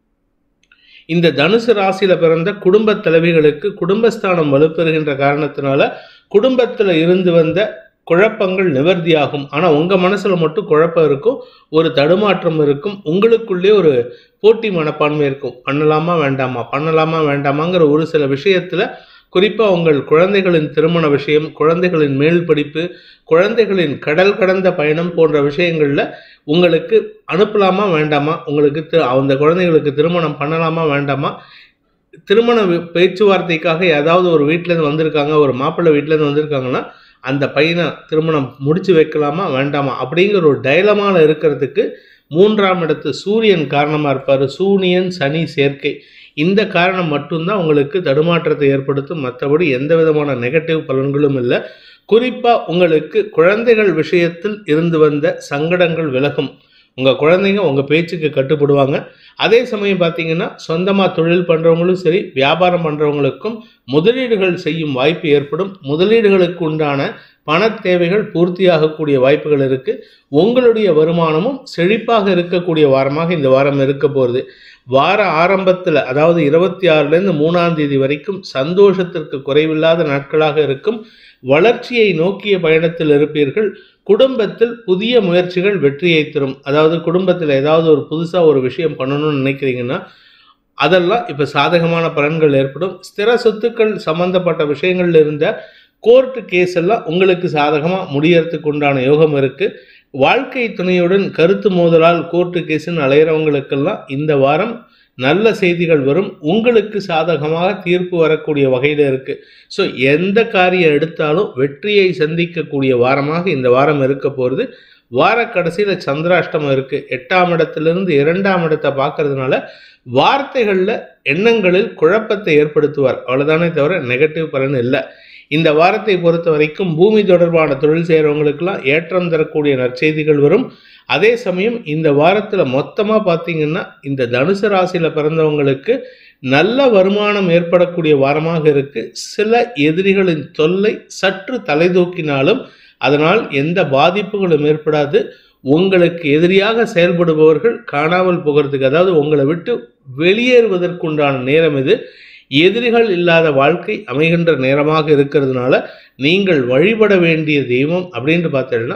இந்த தனுசு ராசியில பிறந்த குடும்ப தலைவிகளுக்கு குடும்பஸ்தானம் வலுப்பெறுகின்ற காரணத்தினால குடும்பத்தில் இருந்து வந்த குழப்பங்கள் நிவர்த்தியாகும் ஆனால் உங்கள் மனசில் மட்டும் குழப்பம் இருக்கும் ஒரு தடுமாற்றம் இருக்கும் உங்களுக்குள்ளே ஒரு போட்டி மனப்பான்மை இருக்கும் பண்ணலாமா வேண்டாமா பண்ணலாமா வேண்டாமாங்கிற ஒரு சில விஷயத்தில் குறிப்பாக உங்கள் குழந்தைகளின் திருமண விஷயம் குழந்தைகளின் மேல் படிப்பு குழந்தைகளின் கடல் கடந்த பயணம் போன்ற விஷயங்களில் உங்களுக்கு அனுப்பலாமா வேண்டாமா உங்களுக்கு தி- அந்த குழந்தைகளுக்கு திருமணம் பண்ணலாமா வேண்டாமா திருமண வி- பேச்சுவார்த்தைக்காக ஏதாவது ஒரு வீட்டிலேருந்து வந்திருக்காங்க ஒரு மாப்பிள்ளை வீட்டிலேருந்து வந்திருக்காங்கன்னா அந்த பையனை திருமணம் முடிச்சு வைக்கலாமா வேண்டாமா அப்படிங்கிற ஒரு டைலமால இருக்கிறதுக்கு மூன்றாம் இடத்து சூரியன் காரணமாக இருப்பார் சூரியன் சனி சேர்க்கை இந்த காரணம் மட்டும்தான் உங்களுக்கு தடுமாற்றத்தை ஏற்படுத்தும் மற்றபடி எந்த விதமான நெகட்டிவ் பலன்களும் இல்லை குறிப்பாக உங்களுக்கு குழந்தைகள் விஷயத்தில் இருந்து வந்த சங்கடங்கள் விலகும் உங்கள் குழந்தைங்க உங்கள் பேச்சுக்கு கட்டுப்படுவாங்க அதே சமயம் பார்த்தீங்கன்னா சொந்தமாக தொழில் பண்ணுறவங்களும் சரி வியாபாரம் பண்ணுறவங்களுக்கும் முதலீடுகள் செய்யும் வாய்ப்பு ஏற்படும் முதலீடுகளுக்கு உண்டான பண தேவைகள் பூர்த்தியாகக்கூடிய வாய்ப்புகள் இருக்குது உங்களுடைய வருமானமும் செழிப்பாக இருக்கக்கூடிய வாரமாக இந்த வாரம் இருக்க போகிறது வார ஆரம்பத்தில் அதாவது இருபத்தி ஆறுலேருந்து மூணாம் தேதி வரைக்கும் சந்தோஷத்திற்கு குறைவில்லாத நாட்களாக இருக்கும் வளர்ச்சியை நோக்கிய பயணத்தில் இருப்பீர்கள் குடும்பத்தில் புதிய முயற்சிகள் வெற்றியை தரும் அதாவது குடும்பத்தில் ஏதாவது ஒரு புதுசாக ஒரு விஷயம் பண்ணணும்னு நினைக்கிறீங்கன்னா அதெல்லாம் இப்போ சாதகமான பலன்கள் ஏற்படும் ஸ்திர சொத்துக்கள் சம்பந்தப்பட்ட விஷயங்கள்ல இருந்த கோர்ட்டு கேஸ் எல்லாம் உங்களுக்கு சாதகமாக முடியறதுக்கு உண்டான யோகம் இருக்குது வாழ்க்கை துணையுடன் கருத்து மோதலால் கோர்ட்டு கேஸுன்னு அலையிறவங்களுக்கெல்லாம் இந்த வாரம் நல்ல செய்திகள் வரும் உங்களுக்கு சாதகமாக தீர்ப்பு வரக்கூடிய வகையில் இருக்குது ஸோ எந்த காரியம் எடுத்தாலும் வெற்றியை சந்திக்கக்கூடிய வாரமாக இந்த வாரம் இருக்க போகிறது வார கடைசியில் சந்திராஷ்டமம் இருக்குது எட்டாம் இடத்திலிருந்து இரண்டாம் இடத்தை பார்க்கறதுனால வார்த்தைகளில் எண்ணங்களில் குழப்பத்தை ஏற்படுத்துவார் அவ்வளோதானே தவிர நெகட்டிவ் பலன் இல்லை இந்த வாரத்தை பொறுத்த வரைக்கும் பூமி தொடர்பான தொழில் செய்கிறவங்களுக்கெல்லாம் ஏற்றம் தரக்கூடிய நற்செய்திகள் வரும் அதே சமயம் இந்த வாரத்தில் மொத்தமாக பார்த்தீங்கன்னா இந்த தனுசு ராசியில் பிறந்தவங்களுக்கு நல்ல வருமானம் ஏற்படக்கூடிய வாரமாக இருக்கு சில எதிரிகளின் தொல்லை சற்று தலைதூக்கினாலும் அதனால் எந்த பாதிப்புகளும் ஏற்படாது உங்களுக்கு எதிரியாக செயல்படுபவர்கள் காணாமல் போகிறதுக்கு அதாவது உங்களை விட்டு வெளியேறுவதற்குண்டான நேரம் இது எதிரிகள் இல்லாத வாழ்க்கை அமைகின்ற நேரமாக இருக்கிறதுனால நீங்கள் வழிபட வேண்டிய தெய்வம் அப்படின்ட்டு பார்த்தீங்கன்னா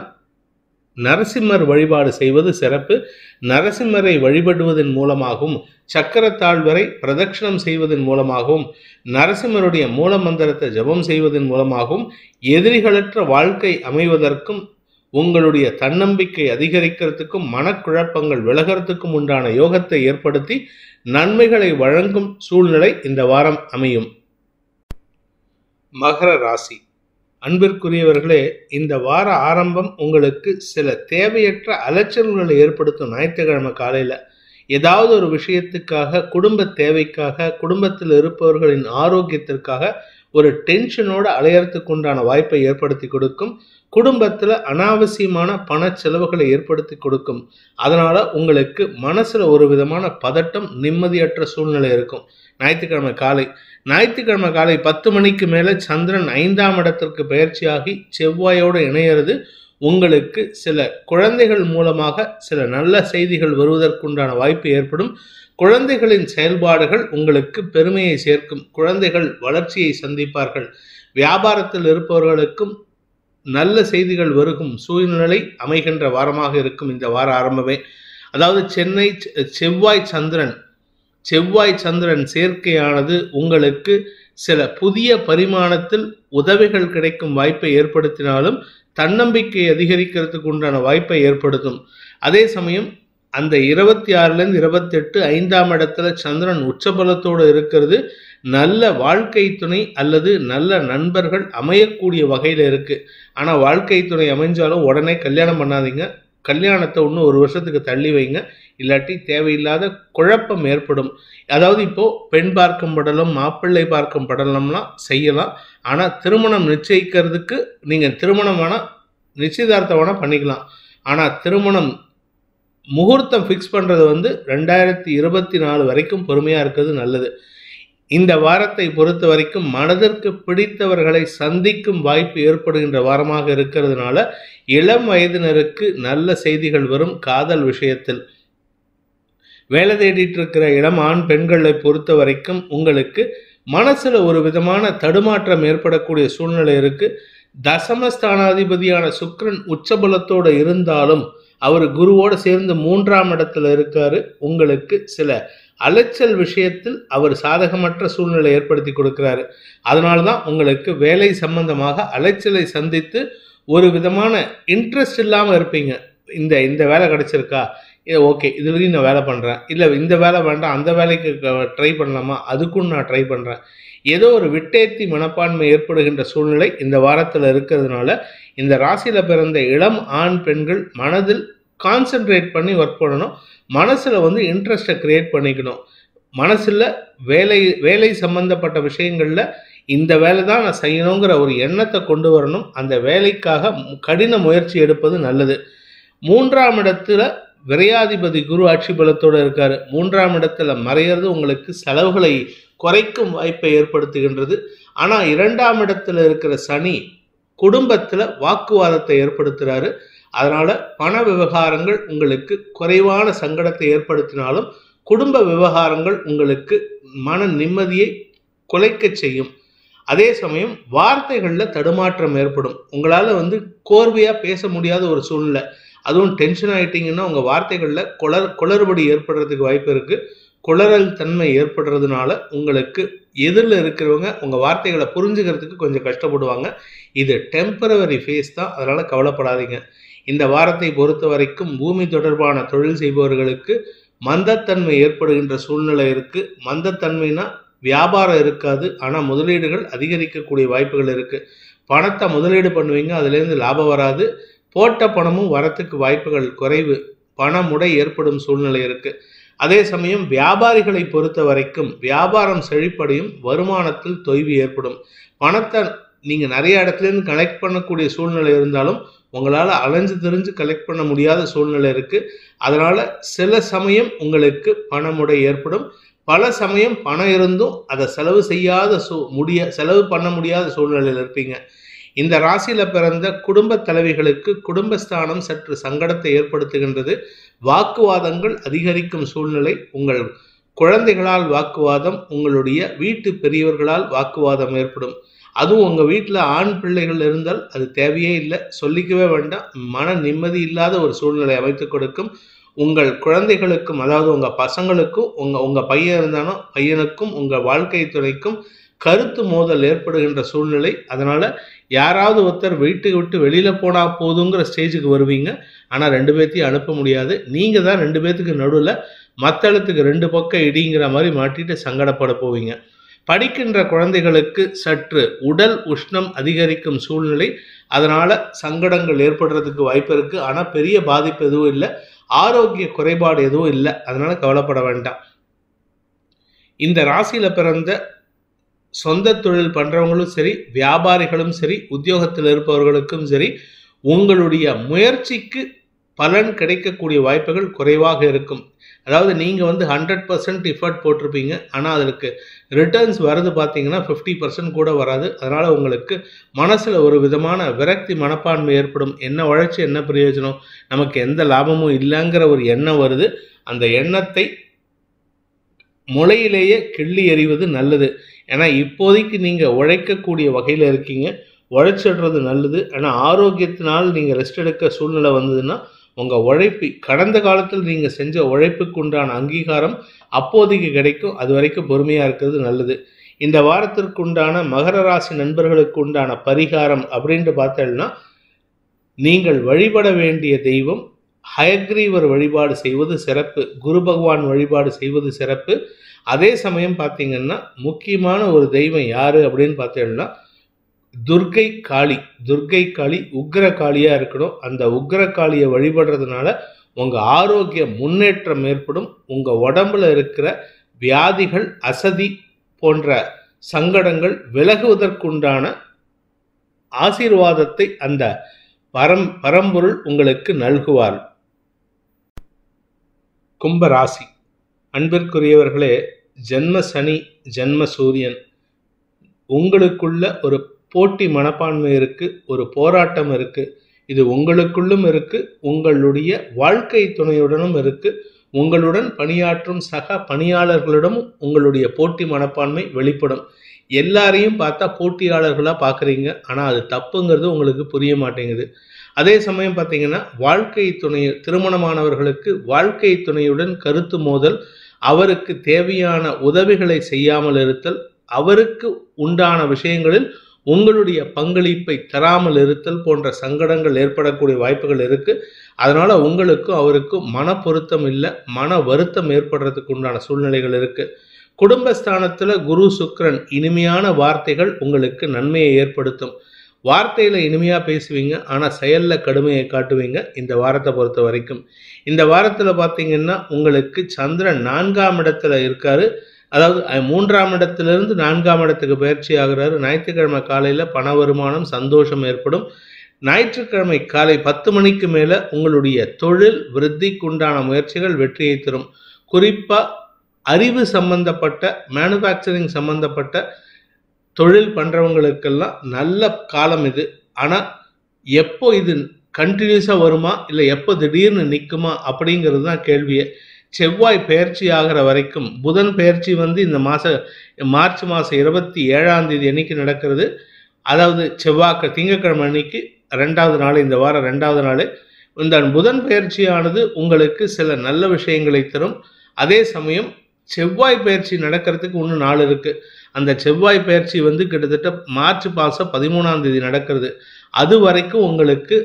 நரசிம்மர் வழிபாடு செய்வது சிறப்பு நரசிம்மரை வழிபடுவதன் மூலமாகவும் சக்கரத்தாழ்வரை பிரதட்சணம் செய்வதன் மூலமாகவும் நரசிம்மருடைய மூல மந்திரத்தை ஜபம் செய்வதன் மூலமாகவும் எதிரிகளற்ற வாழ்க்கை அமைவதற்கும் உங்களுடைய தன்னம்பிக்கை அதிகரிக்கிறதுக்கும் மனக்குழப்பங்கள் விலகிறதுக்கும் உண்டான யோகத்தை ஏற்படுத்தி நன்மைகளை வழங்கும் சூழ்நிலை இந்த வாரம் அமையும் மகர ராசி அன்பிற்குரியவர்களே இந்த வார ஆரம்பம் உங்களுக்கு சில தேவையற்ற அலைச்சல்களை ஏற்படுத்தும் ஞாயிற்றுக்கிழமை காலையில் ஏதாவது ஒரு விஷயத்துக்காக குடும்ப தேவைக்காக குடும்பத்தில் இருப்பவர்களின் ஆரோக்கியத்திற்காக ஒரு டென்ஷனோட அலையறதுக்கு உண்டான வாய்ப்பை ஏற்படுத்தி கொடுக்கும் குடும்பத்தில் அனாவசியமான பண செலவுகளை ஏற்படுத்தி கொடுக்கும் அதனால உங்களுக்கு மனசுல ஒரு விதமான பதட்டம் நிம்மதியற்ற சூழ்நிலை இருக்கும் ஞாயிற்றுக்கிழமை காலை ஞாயிற்றுக்கிழமை காலை பத்து மணிக்கு மேலே சந்திரன் ஐந்தாம் இடத்திற்கு பயிற்சியாகி செவ்வாயோடு இணையிறது உங்களுக்கு சில குழந்தைகள் மூலமாக சில நல்ல செய்திகள் வருவதற்குண்டான வாய்ப்பு ஏற்படும் குழந்தைகளின் செயல்பாடுகள் உங்களுக்கு பெருமையை சேர்க்கும் குழந்தைகள் வளர்ச்சியை சந்திப்பார்கள் வியாபாரத்தில் இருப்பவர்களுக்கும் நல்ல செய்திகள் வருகும் சூழ்நிலை அமைகின்ற வாரமாக இருக்கும் இந்த வார ஆரம்பமே அதாவது சென்னை செவ்வாய் சந்திரன் செவ்வாய் சந்திரன் சேர்க்கையானது உங்களுக்கு சில புதிய பரிமாணத்தில் உதவிகள் கிடைக்கும் வாய்ப்பை ஏற்படுத்தினாலும் தன்னம்பிக்கை அதிகரிக்கிறதுக்கு உண்டான வாய்ப்பை ஏற்படுத்தும் அதே சமயம் அந்த இருபத்தி ஆறுலேருந்து இருபத்தெட்டு ஐந்தாம் இடத்துல சந்திரன் உச்சபலத்தோடு இருக்கிறது நல்ல வாழ்க்கை துணை அல்லது நல்ல நண்பர்கள் அமையக்கூடிய வகையில் இருக்குது ஆனால் வாழ்க்கை துணை அமைஞ்சாலும் உடனே கல்யாணம் பண்ணாதீங்க கல்யாணத்தை இன்னும் ஒரு வருஷத்துக்கு தள்ளி வைங்க இல்லாட்டி தேவையில்லாத குழப்பம் ஏற்படும் அதாவது இப்போ பெண் பார்க்கும் படலம் மாப்பிள்ளை பார்க்கும் படலம்லாம் செய்யலாம் ஆனால் திருமணம் நிச்சயிக்கிறதுக்கு நீங்கள் திருமணம் வேணால் நிச்சயதார்த்தம் வேணால் பண்ணிக்கலாம் ஆனால் திருமணம் முகூர்த்தம் ஃபிக்ஸ் பண்ணுறது வந்து ரெண்டாயிரத்தி இருபத்தி நாலு வரைக்கும் பொறுமையாக இருக்கிறது நல்லது இந்த வாரத்தை பொறுத்த வரைக்கும் மனதிற்கு பிடித்தவர்களை சந்திக்கும் வாய்ப்பு ஏற்படுகின்ற வாரமாக இருக்கிறதுனால இளம் வயதினருக்கு நல்ல செய்திகள் வரும் காதல் விஷயத்தில் வேலை தேடிட்டு இருக்கிற இளம் ஆண் பெண்களை பொறுத்த வரைக்கும் உங்களுக்கு மனசுல ஒரு விதமான தடுமாற்றம் ஏற்படக்கூடிய சூழ்நிலை இருக்கு தசமஸ்தானாதிபதியான சுக்கிரன் உச்சபலத்தோடு இருந்தாலும் அவர் குருவோட சேர்ந்து மூன்றாம் இடத்துல இருக்காரு உங்களுக்கு சில அலைச்சல் விஷயத்தில் அவர் சாதகமற்ற சூழ்நிலை ஏற்படுத்தி கொடுக்கிறாரு அதனால தான் உங்களுக்கு வேலை சம்பந்தமாக அலைச்சலை சந்தித்து ஒரு விதமான இன்ட்ரெஸ்ட் இல்லாமல் இருப்பீங்க இந்த இந்த வேலை கிடைச்சிருக்கா இது ஓகே இதுலேயும் நான் வேலை பண்ணுறேன் இல்லை இந்த வேலை வேண்டாம் அந்த வேலைக்கு ட்ரை பண்ணலாமா அதுக்கும் நான் ட்ரை பண்ணுறேன் ஏதோ ஒரு விட்டேத்தி மனப்பான்மை ஏற்படுகின்ற சூழ்நிலை இந்த வாரத்தில் இருக்கிறதுனால இந்த ராசியில் பிறந்த இளம் ஆண் பெண்கள் மனதில் கான்சென்ட்ரேட் பண்ணி ஒர்க் பண்ணணும் மனசில் வந்து இன்ட்ரெஸ்ட்டை க்ரியேட் பண்ணிக்கணும் மனசில் வேலை வேலை சம்பந்தப்பட்ட விஷயங்களில் இந்த வேலை தான் நான் செய்யணுங்கிற ஒரு எண்ணத்தை கொண்டு வரணும் அந்த வேலைக்காக கடின முயற்சி எடுப்பது நல்லது மூன்றாம் இடத்துல விரையாதிபதி குரு ஆட்சி பலத்தோடு இருக்காரு மூன்றாம் இடத்துல மறையிறது உங்களுக்கு செலவுகளை குறைக்கும் வாய்ப்பை ஏற்படுத்துகின்றது ஆனால் இரண்டாம் இடத்துல இருக்கிற சனி குடும்பத்தில் வாக்குவாதத்தை ஏற்படுத்துகிறாரு அதனால பண விவகாரங்கள் உங்களுக்கு குறைவான சங்கடத்தை ஏற்படுத்தினாலும் குடும்ப விவகாரங்கள் உங்களுக்கு மன நிம்மதியை குலைக்க செய்யும் அதே சமயம் வார்த்தைகளில் தடுமாற்றம் ஏற்படும் உங்களால் வந்து கோர்வையாக பேச முடியாத ஒரு சூழ்நிலை அதுவும் டென்ஷன் ஆகிட்டீங்கன்னா உங்கள் வார்த்தைகளில் குளர் குளறுபடி ஏற்படுறதுக்கு வாய்ப்பு இருக்குது குளறல் தன்மை ஏற்படுறதுனால உங்களுக்கு எதிரில் இருக்கிறவங்க உங்கள் வார்த்தைகளை புரிஞ்சுக்கிறதுக்கு கொஞ்சம் கஷ்டப்படுவாங்க இது டெம்பரவரி ஃபேஸ் தான் அதனால் கவலைப்படாதீங்க இந்த வாரத்தை பொறுத்த வரைக்கும் பூமி தொடர்பான தொழில் செய்பவர்களுக்கு மந்தத்தன்மை ஏற்படுகின்ற சூழ்நிலை இருக்குது மந்தத்தன்மைனா வியாபாரம் இருக்காது ஆனால் முதலீடுகள் அதிகரிக்கக்கூடிய வாய்ப்புகள் இருக்குது பணத்தை முதலீடு பண்ணுவீங்க அதுலேருந்து லாபம் வராது போட்ட பணமும் வரத்துக்கு வாய்ப்புகள் குறைவு பணமுடை ஏற்படும் சூழ்நிலை இருக்குது அதே சமயம் வியாபாரிகளை பொறுத்த வரைக்கும் வியாபாரம் செழிப்படையும் வருமானத்தில் தொய்வு ஏற்படும் பணத்தை நீங்கள் நிறைய இடத்துலேருந்து கலெக்ட் பண்ணக்கூடிய சூழ்நிலை இருந்தாலும் உங்களால் அலைஞ்சு தெரிஞ்சு கலெக்ட் பண்ண முடியாத சூழ்நிலை இருக்குது அதனால் சில சமயம் உங்களுக்கு பணமுடை ஏற்படும் பல சமயம் பணம் இருந்தும் அதை செலவு செய்யாத சூ முடிய செலவு பண்ண முடியாத சூழ்நிலையில் இருப்பீங்க இந்த ராசியில் பிறந்த குடும்ப தலைவிகளுக்கு குடும்பஸ்தானம் சற்று சங்கடத்தை ஏற்படுத்துகின்றது வாக்குவாதங்கள் அதிகரிக்கும் சூழ்நிலை உங்கள் குழந்தைகளால் வாக்குவாதம் உங்களுடைய வீட்டு பெரியவர்களால் வாக்குவாதம் ஏற்படும் அதுவும் உங்கள் வீட்டில் ஆண் பிள்ளைகள் இருந்தால் அது தேவையே இல்லை சொல்லிக்கவே வேண்டாம் மன நிம்மதி இல்லாத ஒரு சூழ்நிலை அமைத்து கொடுக்கும் உங்கள் குழந்தைகளுக்கும் அதாவது உங்கள் பசங்களுக்கும் உங்கள் உங்கள் பையன் இருந்தாலும் பையனுக்கும் உங்கள் வாழ்க்கை துணைக்கும் கருத்து மோதல் ஏற்படுகின்ற சூழ்நிலை அதனால் யாராவது ஒருத்தர் வீட்டுக்கு விட்டு வெளியில் போனால் போதுங்கிற ஸ்டேஜுக்கு வருவீங்க ஆனால் ரெண்டு பேர்த்தையும் அனுப்ப முடியாது நீங்கள் தான் ரெண்டு பேர்த்துக்கு நடுவில் மத்தளத்துக்கு ரெண்டு பக்கம் இடிங்கிற மாதிரி மாட்டிட்டு சங்கடப்பட போவீங்க படிக்கின்ற குழந்தைகளுக்கு சற்று உடல் உஷ்ணம் அதிகரிக்கும் சூழ்நிலை அதனால் சங்கடங்கள் ஏற்படுறதுக்கு வாய்ப்பு இருக்குது ஆனால் பெரிய பாதிப்பு எதுவும் இல்லை ஆரோக்கிய குறைபாடு எதுவும் இல்லை அதனால் கவலைப்பட வேண்டாம் இந்த ராசியில் பிறந்த சொந்த தொழில் பண்ணுறவங்களும் சரி வியாபாரிகளும் சரி உத்தியோகத்தில் இருப்பவர்களுக்கும் சரி உங்களுடைய முயற்சிக்கு பலன் கிடைக்கக்கூடிய வாய்ப்புகள் குறைவாக இருக்கும் அதாவது நீங்கள் வந்து ஹண்ட்ரட் பர்சன்ட் எஃபர்ட் போட்டிருப்பீங்க ஆனால் அதற்கு ரிட்டர்ன்ஸ் வரது பார்த்தீங்கன்னா ஃபிஃப்டி பர்சன்ட் கூட வராது அதனால் உங்களுக்கு மனசில் ஒரு விதமான விரக்தி மனப்பான்மை ஏற்படும் என்ன உழைச்சி என்ன பிரயோஜனம் நமக்கு எந்த லாபமும் இல்லைங்கிற ஒரு எண்ணம் வருது அந்த எண்ணத்தை முளையிலேயே கிள்ளி எறிவது நல்லது ஏன்னா இப்போதைக்கு நீங்கள் உழைக்கக்கூடிய வகையில் இருக்கீங்க உழைச்சிடுறது நல்லது ஆனால் ஆரோக்கியத்தினால் நீங்கள் ரெஸ்ட் எடுக்க சூழ்நிலை வந்ததுன்னா உங்கள் உழைப்பு கடந்த காலத்தில் நீங்கள் செஞ்ச உழைப்புக்கு உண்டான அங்கீகாரம் அப்போதைக்கு கிடைக்கும் அது வரைக்கும் பொறுமையாக இருக்கிறது நல்லது இந்த வாரத்திற்கு உண்டான மகர ராசி நண்பர்களுக்கு உண்டான பரிகாரம் அப்படின்ட்டு பார்த்தோம்னா நீங்கள் வழிபட வேண்டிய தெய்வம் ஹயக்ரீவர் வழிபாடு செய்வது சிறப்பு குரு பகவான் வழிபாடு செய்வது சிறப்பு அதே சமயம் பார்த்தீங்கன்னா முக்கியமான ஒரு தெய்வம் யாரு அப்படின்னு பார்த்தீங்கன்னா துர்கை காளி துர்கை காளி உக்ர காளியாக இருக்கணும் அந்த உக்ர காளியை வழிபடுறதுனால உங்கள் ஆரோக்கிய முன்னேற்றம் ஏற்படும் உங்கள் உடம்புல இருக்கிற வியாதிகள் அசதி போன்ற சங்கடங்கள் விலகுவதற்குண்டான ஆசீர்வாதத்தை அந்த பரம் பரம்பொருள் உங்களுக்கு நல்குவார் கும்பராசி அன்பிற்குரியவர்களே ஜென்ம சனி ஜென்ம சூரியன் உங்களுக்குள்ள ஒரு போட்டி மனப்பான்மை இருக்கு ஒரு போராட்டம் இருக்கு இது உங்களுக்குள்ளும் இருக்கு உங்களுடைய வாழ்க்கை துணையுடனும் இருக்கு உங்களுடன் பணியாற்றும் சக பணியாளர்களிடமும் உங்களுடைய போட்டி மனப்பான்மை வெளிப்படும் எல்லாரையும் பார்த்தா போட்டியாளர்களாக பார்க்குறீங்க ஆனால் அது தப்புங்கிறது உங்களுக்கு புரிய மாட்டேங்குது அதே சமயம் பார்த்தீங்கன்னா வாழ்க்கை துணை திருமணமானவர்களுக்கு வாழ்க்கை துணையுடன் கருத்து மோதல் அவருக்கு தேவையான உதவிகளை செய்யாமல் இருத்தல் அவருக்கு உண்டான விஷயங்களில் உங்களுடைய பங்களிப்பை தராமல் இருத்தல் போன்ற சங்கடங்கள் ஏற்படக்கூடிய வாய்ப்புகள் இருக்கு அதனால உங்களுக்கும் அவருக்கும் மன பொருத்தம் இல்லை மன வருத்தம் ஏற்படுறதுக்கு உண்டான சூழ்நிலைகள் இருக்கு குடும்பஸ்தானத்துல குரு சுக்கிரன் இனிமையான வார்த்தைகள் உங்களுக்கு நன்மையை ஏற்படுத்தும் வார்த்தையில் இனிமையாக பேசுவீங்க ஆனால் செயலில் கடுமையை காட்டுவீங்க இந்த வாரத்தை பொறுத்த வரைக்கும் இந்த வாரத்தில் பார்த்தீங்கன்னா உங்களுக்கு சந்திரன் நான்காம் இடத்துல இருக்காரு அதாவது அஹ், மூன்றாம் இடத்திலிருந்து நான்காம் இடத்துக்கு பயிற்சி ஆகுறாரு ஞாயிற்றுக்கிழமை காலையில் பண வருமானம் சந்தோஷம் ஏற்படும் ஞாயிற்றுக்கிழமை காலை பத்து மணிக்கு மேலே உங்களுடைய தொழில் விருத்திக்குண்டான முயற்சிகள் வெற்றியை தரும் குறிப்பாக அறிவு சம்பந்தப்பட்ட மேனுஃபேக்சரிங் சம்பந்தப்பட்ட தொழில் பண்ணுறவங்களுக்கெல்லாம் நல்ல காலம் இது ஆனால் எப்போ இது கண்டினியூஸாக வருமா இல்லை எப்போ திடீர்னு நிற்குமா அப்படிங்கிறது தான் கேள்வியே செவ்வாய் பயிற்சி ஆகிற வரைக்கும் புதன் பயிற்சி வந்து இந்த மாத மார்ச் மாதம் இருபத்தி ஏழாம் தேதி அன்னைக்கு நடக்கிறது அதாவது செவ்வாய்க்கு திங்கட்கிழமை அன்னைக்கு ரெண்டாவது நாள் இந்த வாரம் ரெண்டாவது நாள் இந்த புதன் பயிற்சியானது உங்களுக்கு சில நல்ல விஷயங்களை தரும் அதே சமயம் செவ்வாய் பயிற்சி நடக்கிறதுக்கு இன்னும் நாள் இருக்கு அந்த செவ்வாய் பயிற்சி வந்து கிட்டத்தட்ட மார்ச் மாதம் பதிமூணாம் தேதி நடக்கிறது அது வரைக்கும் உங்களுக்கு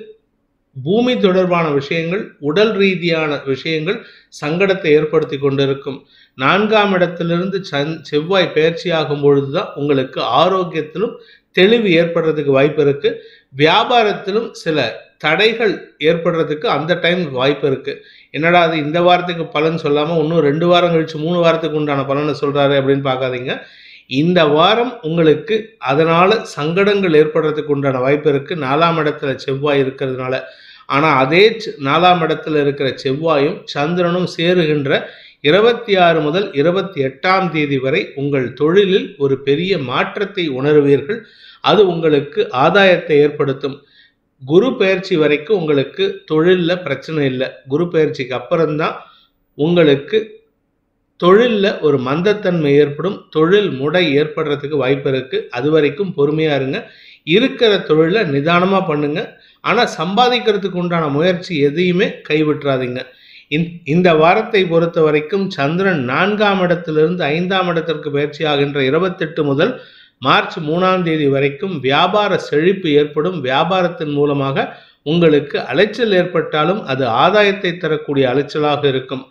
பூமி தொடர்பான விஷயங்கள் உடல் ரீதியான விஷயங்கள் சங்கடத்தை ஏற்படுத்தி கொண்டிருக்கும் நான்காம் இடத்திலிருந்து சந் செவ்வாய் பயிற்சி ஆகும் பொழுதுதான் உங்களுக்கு ஆரோக்கியத்திலும் தெளிவு ஏற்படுறதுக்கு வாய்ப்பு இருக்கு வியாபாரத்திலும் சில தடைகள் ஏற்படுறதுக்கு அந்த டைம் வாய்ப்பு இருக்கு என்னடா அது இந்த வாரத்துக்கு பலன் சொல்லாம இன்னும் ரெண்டு வாரம் கழிச்சு மூணு வாரத்துக்கு உண்டான பலனை சொல்றாரு அப்படின்னு பார்க்காதீங்க இந்த வாரம் உங்களுக்கு அதனால சங்கடங்கள் ஏற்படுறதுக்கு உண்டான வாய்ப்பு இருக்கு நாலாம் இடத்துல செவ்வாய் இருக்கிறதுனால ஆனா அதே செ- நாலாம் இடத்துல இருக்கிற செவ்வாயும் சந்திரனும் சேருகின்ற இருபத்தி ஆறு முதல் இருபத்தி எட்டாம் தேதி வரை உங்கள் தொழிலில் ஒரு பெரிய மாற்றத்தை உணர்வீர்கள் அது உங்களுக்கு ஆதாயத்தை ஏற்படுத்தும் குரு பயிற்சி வரைக்கும் உங்களுக்கு தொழிலில் பிரச்சனை இல்லை குரு பயிற்சிக்கு அப்புறம்தான் உங்களுக்கு தொழிலில் ஒரு மந்தத்தன்மை ஏற்படும் தொழில் முடை ஏற்படுறதுக்கு வாய்ப்பு இருக்குது அது வரைக்கும் பொறுமையாக இருங்க இருக்கிற தொழிலை நிதானமாக பண்ணுங்க ஆனால் சம்பாதிக்கிறதுக்கு உண்டான முயற்சி எதையுமே கைவிட்டுறாதீங்க இந்த- இந்த வாரத்தை பொறுத்த வரைக்கும் சந்திரன் நான்காம் இடத்திலிருந்து ஐந்தாம் இடத்திற்கு பயிற்சி ஆகின்ற இருபத்தெட்டு முதல் மார்ச் மூணாம் தேதி வரைக்கும் வியாபார செழிப்பு ஏற்படும் வியாபாரத்தின் மூலமாக உங்களுக்கு அலைச்சல் ஏற்பட்டாலும் அது ஆதாயத்தை தரக்கூடிய அலைச்சலாக இருக்கும்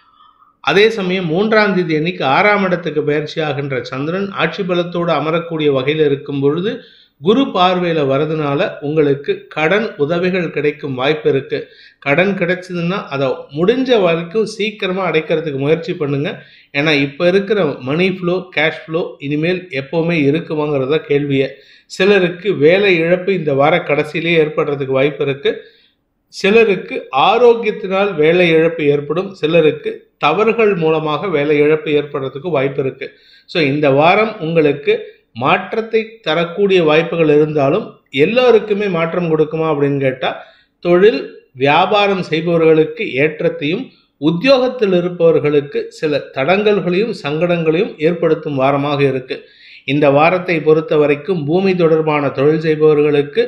அதே சமயம் மூன்றாம் தேதி அன்னைக்கு ஆறாம் இடத்துக்கு பயிற்சி ஆகின்ற சந்திரன் ஆட்சி பலத்தோடு அமரக்கூடிய வகையில் இருக்கும் பொழுது குரு பார்வையில வரதுனால உங்களுக்கு கடன் உதவிகள் கிடைக்கும் வாய்ப்பு இருக்கு கடன் கிடைச்சதுன்னா அதை முடிஞ்ச வரைக்கும் சீக்கிரமா அடைக்கிறதுக்கு முயற்சி பண்ணுங்க ஏன்னா இப்போ இருக்கிற மணி ஃப்ளோ கேஷ் ஃப்ளோ இனிமேல் எப்போவுமே இருக்குமாங்கிறத கேள்வியே சிலருக்கு வேலை இழப்பு இந்த வார கடைசியிலேயே ஏற்படுறதுக்கு வாய்ப்பு இருக்கு சிலருக்கு ஆரோக்கியத்தினால் வேலை இழப்பு ஏற்படும் சிலருக்கு தவறுகள் மூலமாக வேலை இழப்பு ஏற்படுறதுக்கு வாய்ப்பு இருக்கு ஸோ இந்த வாரம் உங்களுக்கு மாற்றத்தை தரக்கூடிய வாய்ப்புகள் இருந்தாலும் எல்லோருக்குமே மாற்றம் கொடுக்குமா அப்படின்னு கேட்டால் தொழில் வியாபாரம் செய்பவர்களுக்கு ஏற்றத்தையும் உத்தியோகத்தில் இருப்பவர்களுக்கு சில தடங்கல்களையும் சங்கடங்களையும் ஏற்படுத்தும் வாரமாக இருக்கு இந்த வாரத்தை பொறுத்த வரைக்கும் பூமி தொடர்பான தொழில் செய்பவர்களுக்கு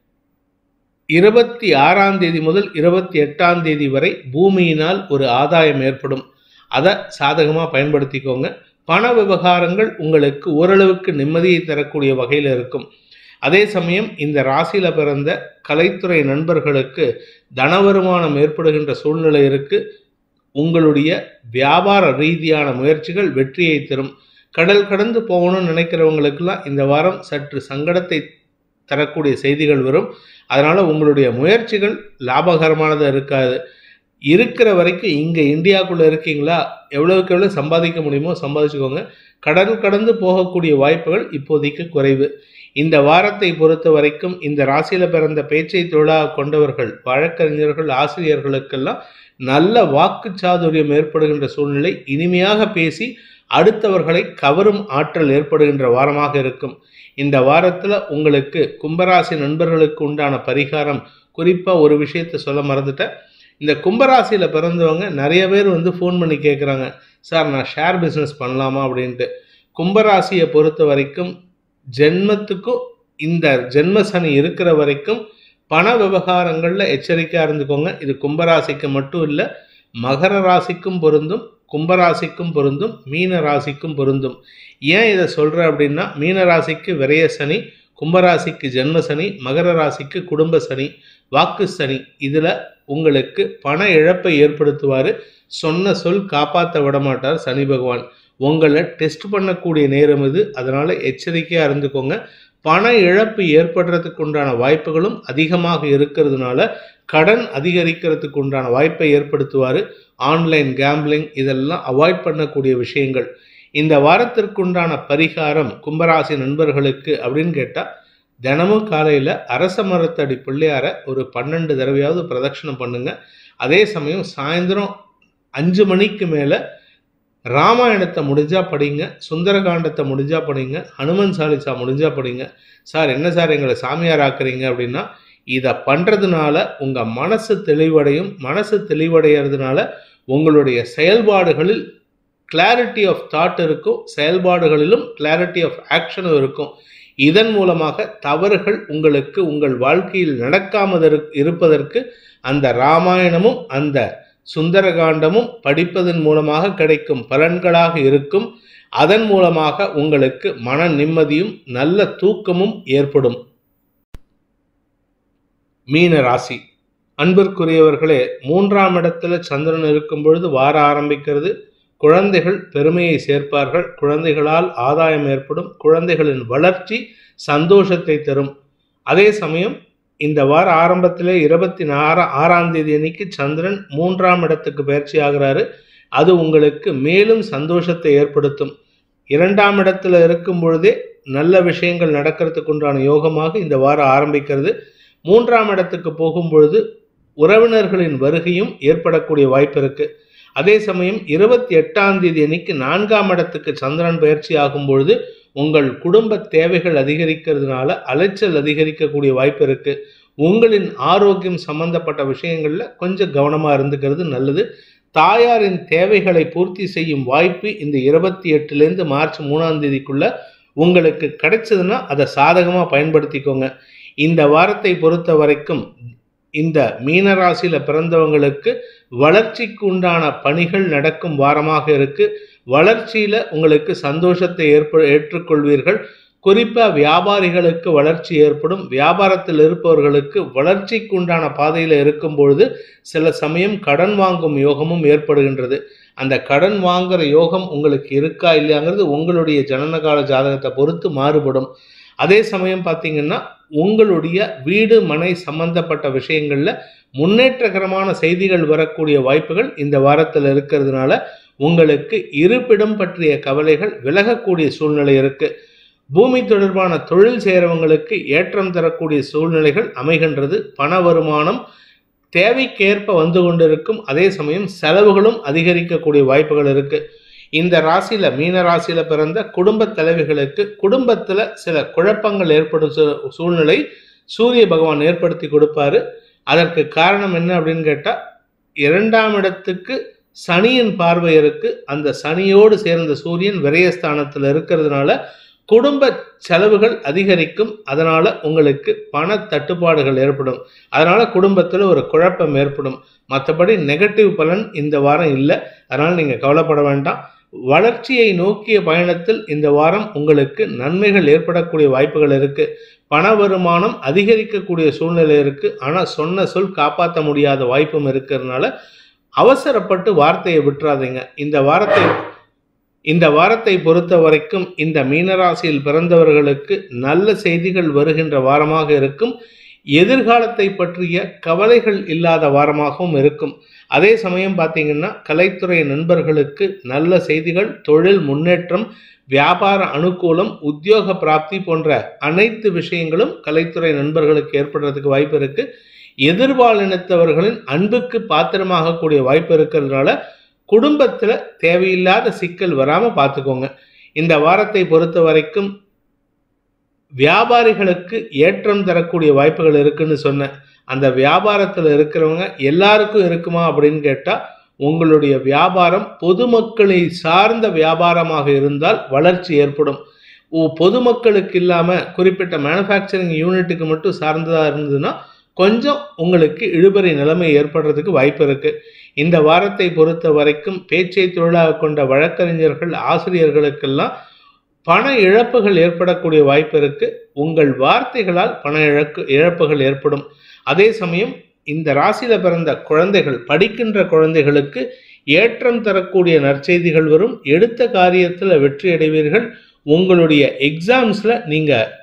இருபத்தி ஆறாம் தேதி முதல் இருபத்தி எட்டாம் தேதி வரை பூமியினால் ஒரு ஆதாயம் ஏற்படும் அதை சாதகமாக பயன்படுத்திக்கோங்க பண விவகாரங்கள் உங்களுக்கு ஓரளவுக்கு நிம்மதியை தரக்கூடிய வகையில் இருக்கும் அதே சமயம் இந்த ராசியில பிறந்த கலைத்துறை நண்பர்களுக்கு தன வருமானம் ஏற்படுகின்ற சூழ்நிலை இருக்கு உங்களுடைய வியாபார ரீதியான முயற்சிகள் வெற்றியை தரும் கடல் கடந்து போகணும்னு நினைக்கிறவங்களுக்கெல்லாம் இந்த வாரம் சற்று சங்கடத்தை தரக்கூடிய செய்திகள் வரும் அதனால உங்களுடைய முயற்சிகள் லாபகரமானதாக இருக்காது இருக்கிற வரைக்கும் இங்கே இந்தியாக்குள்ளே இருக்கீங்களா எவ்வளவுக்கு எவ்வளோ சம்பாதிக்க முடியுமோ சம்பாதிச்சுக்கோங்க கடல் கடந்து போகக்கூடிய வாய்ப்புகள் இப்போதைக்கு குறைவு இந்த வாரத்தை பொறுத்த வரைக்கும் இந்த ராசியில பிறந்த பேச்சை தொழிலாக கொண்டவர்கள் வழக்கறிஞர்கள் ஆசிரியர்களுக்கெல்லாம் நல்ல வாக்கு சாதுரியம் ஏற்படுகின்ற சூழ்நிலை இனிமையாக பேசி அடுத்தவர்களை கவரும் ஆற்றல் ஏற்படுகின்ற வாரமாக இருக்கும் இந்த வாரத்தில் உங்களுக்கு கும்பராசி நண்பர்களுக்கு உண்டான பரிகாரம் குறிப்பாக ஒரு விஷயத்தை சொல்ல மறந்துட்டேன் இந்த கும்பராசியில் பிறந்தவங்க நிறைய பேர் வந்து ஃபோன் பண்ணி கேட்குறாங்க சார் நான் ஷேர் பிஸ்னஸ் பண்ணலாமா அப்படின்ட்டு கும்பராசியை பொறுத்த வரைக்கும் ஜென்மத்துக்கும் இந்த ஜென்ம சனி இருக்கிற வரைக்கும் பண விவகாரங்களில் எச்சரிக்கையாக இருந்துக்கோங்க இது கும்பராசிக்கு மட்டும் இல்லை மகர ராசிக்கும் பொருந்தும் கும்பராசிக்கும் பொருந்தும் மீன ராசிக்கும் பொருந்தும் ஏன் இதை சொல்கிறேன் அப்படின்னா மீன ராசிக்கு விரய சனி கும்பராசிக்கு ஜென்ம சனி மகர ராசிக்கு குடும்ப சனி வாக்கு சனி இதில் உங்களுக்கு பண இழப்பை ஏற்படுத்துவார் சொன்ன சொல் காப்பாற்ற விட மாட்டார் சனி பகவான் உங்களை டெஸ்ட் பண்ணக்கூடிய நேரம் இது அதனால் எச்சரிக்கையாக இருந்துக்கோங்க பண இழப்பு ஏற்படுறதுக்கு உண்டான வாய்ப்புகளும் அதிகமாக இருக்கிறதுனால கடன் அதிகரிக்கிறதுக்கு உண்டான வாய்ப்பை ஏற்படுத்துவார் ஆன்லைன் கேம்பிளிங் இதெல்லாம் அவாய்ட் பண்ணக்கூடிய விஷயங்கள் இந்த வாரத்திற்குண்டான பரிகாரம் கும்பராசி நண்பர்களுக்கு அப்படின்னு கேட்டால் தினமும் காலையில் அரச மரத்தடி பிள்ளையார ஒரு பன்னெண்டு தடவையாவது பிரதட்சணம் பண்ணுங்க அதே சமயம் சாயந்தரம் அஞ்சு மணிக்கு மேலே ராமாயணத்தை முடிஞ்சா படிங்க சுந்தரகாண்டத்தை முடிஞ்சா படிங்க ஹனுமன் சாலிசா முடிஞ்சா படிங்க சார் என்ன சார் எங்களை சாமியார் ஆக்குறீங்க அப்படின்னா இதை பண்ணுறதுனால உங்கள் மனசு தெளிவடையும் மனசு தெளிவடைகிறதுனால உங்களுடைய செயல்பாடுகளில் கிளாரிட்டி ஆஃப் தாட் இருக்கும் செயல்பாடுகளிலும் கிளாரிட்டி ஆஃப் ஆக்ஷனும் இருக்கும் இதன் மூலமாக தவறுகள் உங்களுக்கு உங்கள் வாழ்க்கையில் நடக்காமல் இருப்பதற்கு அந்த ராமாயணமும் அந்த சுந்தரகாண்டமும் படிப்பதன் மூலமாக கிடைக்கும் பலன்களாக இருக்கும் அதன் மூலமாக உங்களுக்கு மன நிம்மதியும் நல்ல தூக்கமும் ஏற்படும் மீன ராசி அன்பிற்குரியவர்களே மூன்றாம் இடத்துல சந்திரன் இருக்கும் பொழுது வார ஆரம்பிக்கிறது குழந்தைகள் பெருமையை சேர்ப்பார்கள் குழந்தைகளால் ஆதாயம் ஏற்படும் குழந்தைகளின் வளர்ச்சி சந்தோஷத்தை தரும் அதே சமயம் இந்த வார ஆரம்பத்திலே இருபத்தி ஆறா ஆறாம் தேதி அன்னைக்கு சந்திரன் மூன்றாம் இடத்துக்கு பயிற்சி ஆகிறாரு அது உங்களுக்கு மேலும் சந்தோஷத்தை ஏற்படுத்தும் இரண்டாம் இடத்துல இருக்கும் பொழுதே நல்ல விஷயங்கள் நடக்கிறதுக்கு உண்டான யோகமாக இந்த வாரம் ஆரம்பிக்கிறது மூன்றாம் இடத்துக்கு போகும் பொழுது உறவினர்களின் வருகையும் ஏற்படக்கூடிய வாய்ப்பு இருக்கு அதே சமயம் இருபத்தி எட்டாம் தேதி அன்னைக்கு நான்காம் இடத்துக்கு சந்திரன் பயிற்சி ஆகும் பொழுது உங்கள் குடும்ப தேவைகள் அதிகரிக்கிறதுனால அலைச்சல் அதிகரிக்கக்கூடிய வாய்ப்பு இருக்கு உங்களின் ஆரோக்கியம் சம்பந்தப்பட்ட விஷயங்கள்ல கொஞ்சம் கவனமா இருந்துக்கிறது நல்லது தாயாரின் தேவைகளை பூர்த்தி செய்யும் வாய்ப்பு இந்த இருபத்தி எட்டுலேருந்து மார்ச் மூணாம் தேதிக்குள்ள உங்களுக்கு கிடைச்சதுன்னா அதை சாதகமாக பயன்படுத்திக்கோங்க இந்த வாரத்தை பொறுத்த வரைக்கும் இந்த மீனராசியில பிறந்தவங்களுக்கு வளர்ச்சிக்கு உண்டான பணிகள் நடக்கும் வாரமாக இருக்கு வளர்ச்சியில உங்களுக்கு சந்தோஷத்தை ஏற்ப ஏற்றுக்கொள்வீர்கள் குறிப்பா வியாபாரிகளுக்கு வளர்ச்சி ஏற்படும் வியாபாரத்தில் இருப்பவர்களுக்கு வளர்ச்சிக்கு உண்டான பாதையில் இருக்கும் பொழுது சில சமயம் கடன் வாங்கும் யோகமும் ஏற்படுகின்றது அந்த கடன் வாங்குற யோகம் உங்களுக்கு இருக்கா இல்லையாங்கிறது உங்களுடைய ஜனனகால ஜாதகத்தை பொறுத்து மாறுபடும் அதே சமயம் பார்த்தீங்கன்னா உங்களுடைய வீடு மனை சம்பந்தப்பட்ட விஷயங்கள்ல முன்னேற்றகரமான செய்திகள் வரக்கூடிய வாய்ப்புகள் இந்த வாரத்தில் இருக்கிறதுனால உங்களுக்கு இருப்பிடம் பற்றிய கவலைகள் விலகக்கூடிய சூழ்நிலை இருக்கு பூமி தொடர்பான தொழில் செய்கிறவங்களுக்கு ஏற்றம் தரக்கூடிய சூழ்நிலைகள் அமைகின்றது பண வருமானம் தேவைக்கேற்ப வந்து கொண்டிருக்கும் அதே சமயம் செலவுகளும் அதிகரிக்கக்கூடிய வாய்ப்புகள் இருக்கு இந்த ராசியில மீன ராசியில பிறந்த குடும்ப தலைவிகளுக்கு குடும்பத்துல சில குழப்பங்கள் ஏற்படும் சூ- சூழ்நிலை சூரிய பகவான் ஏற்படுத்தி கொடுப்பாரு அதற்கு காரணம் என்ன அப்படின்னு கேட்டா இரண்டாம் இடத்துக்கு சனியின் பார்வை இருக்கு அந்த சனியோடு சேர்ந்த சூரியன் விரயஸ்தானத்தில் இருக்கிறதுனால குடும்ப செலவுகள் அதிகரிக்கும் அதனால உங்களுக்கு பண தட்டுப்பாடுகள் ஏற்படும் அதனால குடும்பத்தில் ஒரு குழப்பம் ஏற்படும் மற்றபடி நெகட்டிவ் பலன் இந்த வாரம் இல்லை அதனால நீங்க கவலைப்பட வேண்டாம் வளர்ச்சியை நோக்கிய பயணத்தில் இந்த வாரம் உங்களுக்கு நன்மைகள் ஏற்படக்கூடிய வாய்ப்புகள் இருக்கு பண வருமானம் அதிகரிக்கக்கூடிய சூழ்நிலை இருக்கு ஆனா சொன்ன சொல் காப்பாற்ற முடியாத வாய்ப்பும் இருக்கிறதுனால அவசரப்பட்டு வார்த்தையை விட்டுறாதீங்க இந்த வாரத்தை இந்த வாரத்தை பொறுத்த வரைக்கும் இந்த மீனராசியில் பிறந்தவர்களுக்கு நல்ல செய்திகள் வருகின்ற வாரமாக இருக்கும் எதிர்காலத்தை பற்றிய கவலைகள் இல்லாத வாரமாகவும் இருக்கும் அதே சமயம் பார்த்தீங்கன்னா கலைத்துறை நண்பர்களுக்கு நல்ல செய்திகள் தொழில் முன்னேற்றம் வியாபார அனுகூலம் உத்தியோக பிராப்தி போன்ற அனைத்து விஷயங்களும் கலைத்துறை நண்பர்களுக்கு ஏற்படுறதுக்கு வாய்ப்பு இருக்கு எதிர்பாலினத்தவர்களின் அன்புக்கு பாத்திரமாகக்கூடிய வாய்ப்பு இருக்கிறதுனால குடும்பத்தில் தேவையில்லாத சிக்கல் வராமல் பார்த்துக்கோங்க இந்த வாரத்தை பொறுத்த வரைக்கும் வியாபாரிகளுக்கு ஏற்றம் தரக்கூடிய வாய்ப்புகள் இருக்குன்னு சொன்னேன் அந்த வியாபாரத்தில் இருக்கிறவங்க எல்லாருக்கும் இருக்குமா அப்படின்னு கேட்டால் உங்களுடைய வியாபாரம் பொதுமக்களை சார்ந்த வியாபாரமாக இருந்தால் வளர்ச்சி ஏற்படும் ஓ பொதுமக்களுக்கு இல்லாமல் குறிப்பிட்ட மேனுஃபேக்சரிங் யூனிட்டுக்கு மட்டும் சார்ந்ததாக இருந்ததுன்னா கொஞ்சம் உங்களுக்கு இழுபறி நிலைமை ஏற்படுறதுக்கு வாய்ப்பு இருக்கு இந்த வாரத்தை பொறுத்த வரைக்கும் பேச்சை தொழிலாக கொண்ட வழக்கறிஞர்கள் ஆசிரியர்களுக்கெல்லாம் பண இழப்புகள் ஏற்படக்கூடிய வாய்ப்பு இருக்கு உங்கள் வார்த்தைகளால் பண இழக்கு இழப்புகள் ஏற்படும் அதே சமயம் இந்த ராசியில பிறந்த குழந்தைகள் படிக்கின்ற குழந்தைகளுக்கு ஏற்றம் தரக்கூடிய நற்செய்திகள் வரும் எடுத்த காரியத்தில் வெற்றி அடைவீர்கள் உங்களுடைய எக்ஸாம்ஸில் நீங்கள்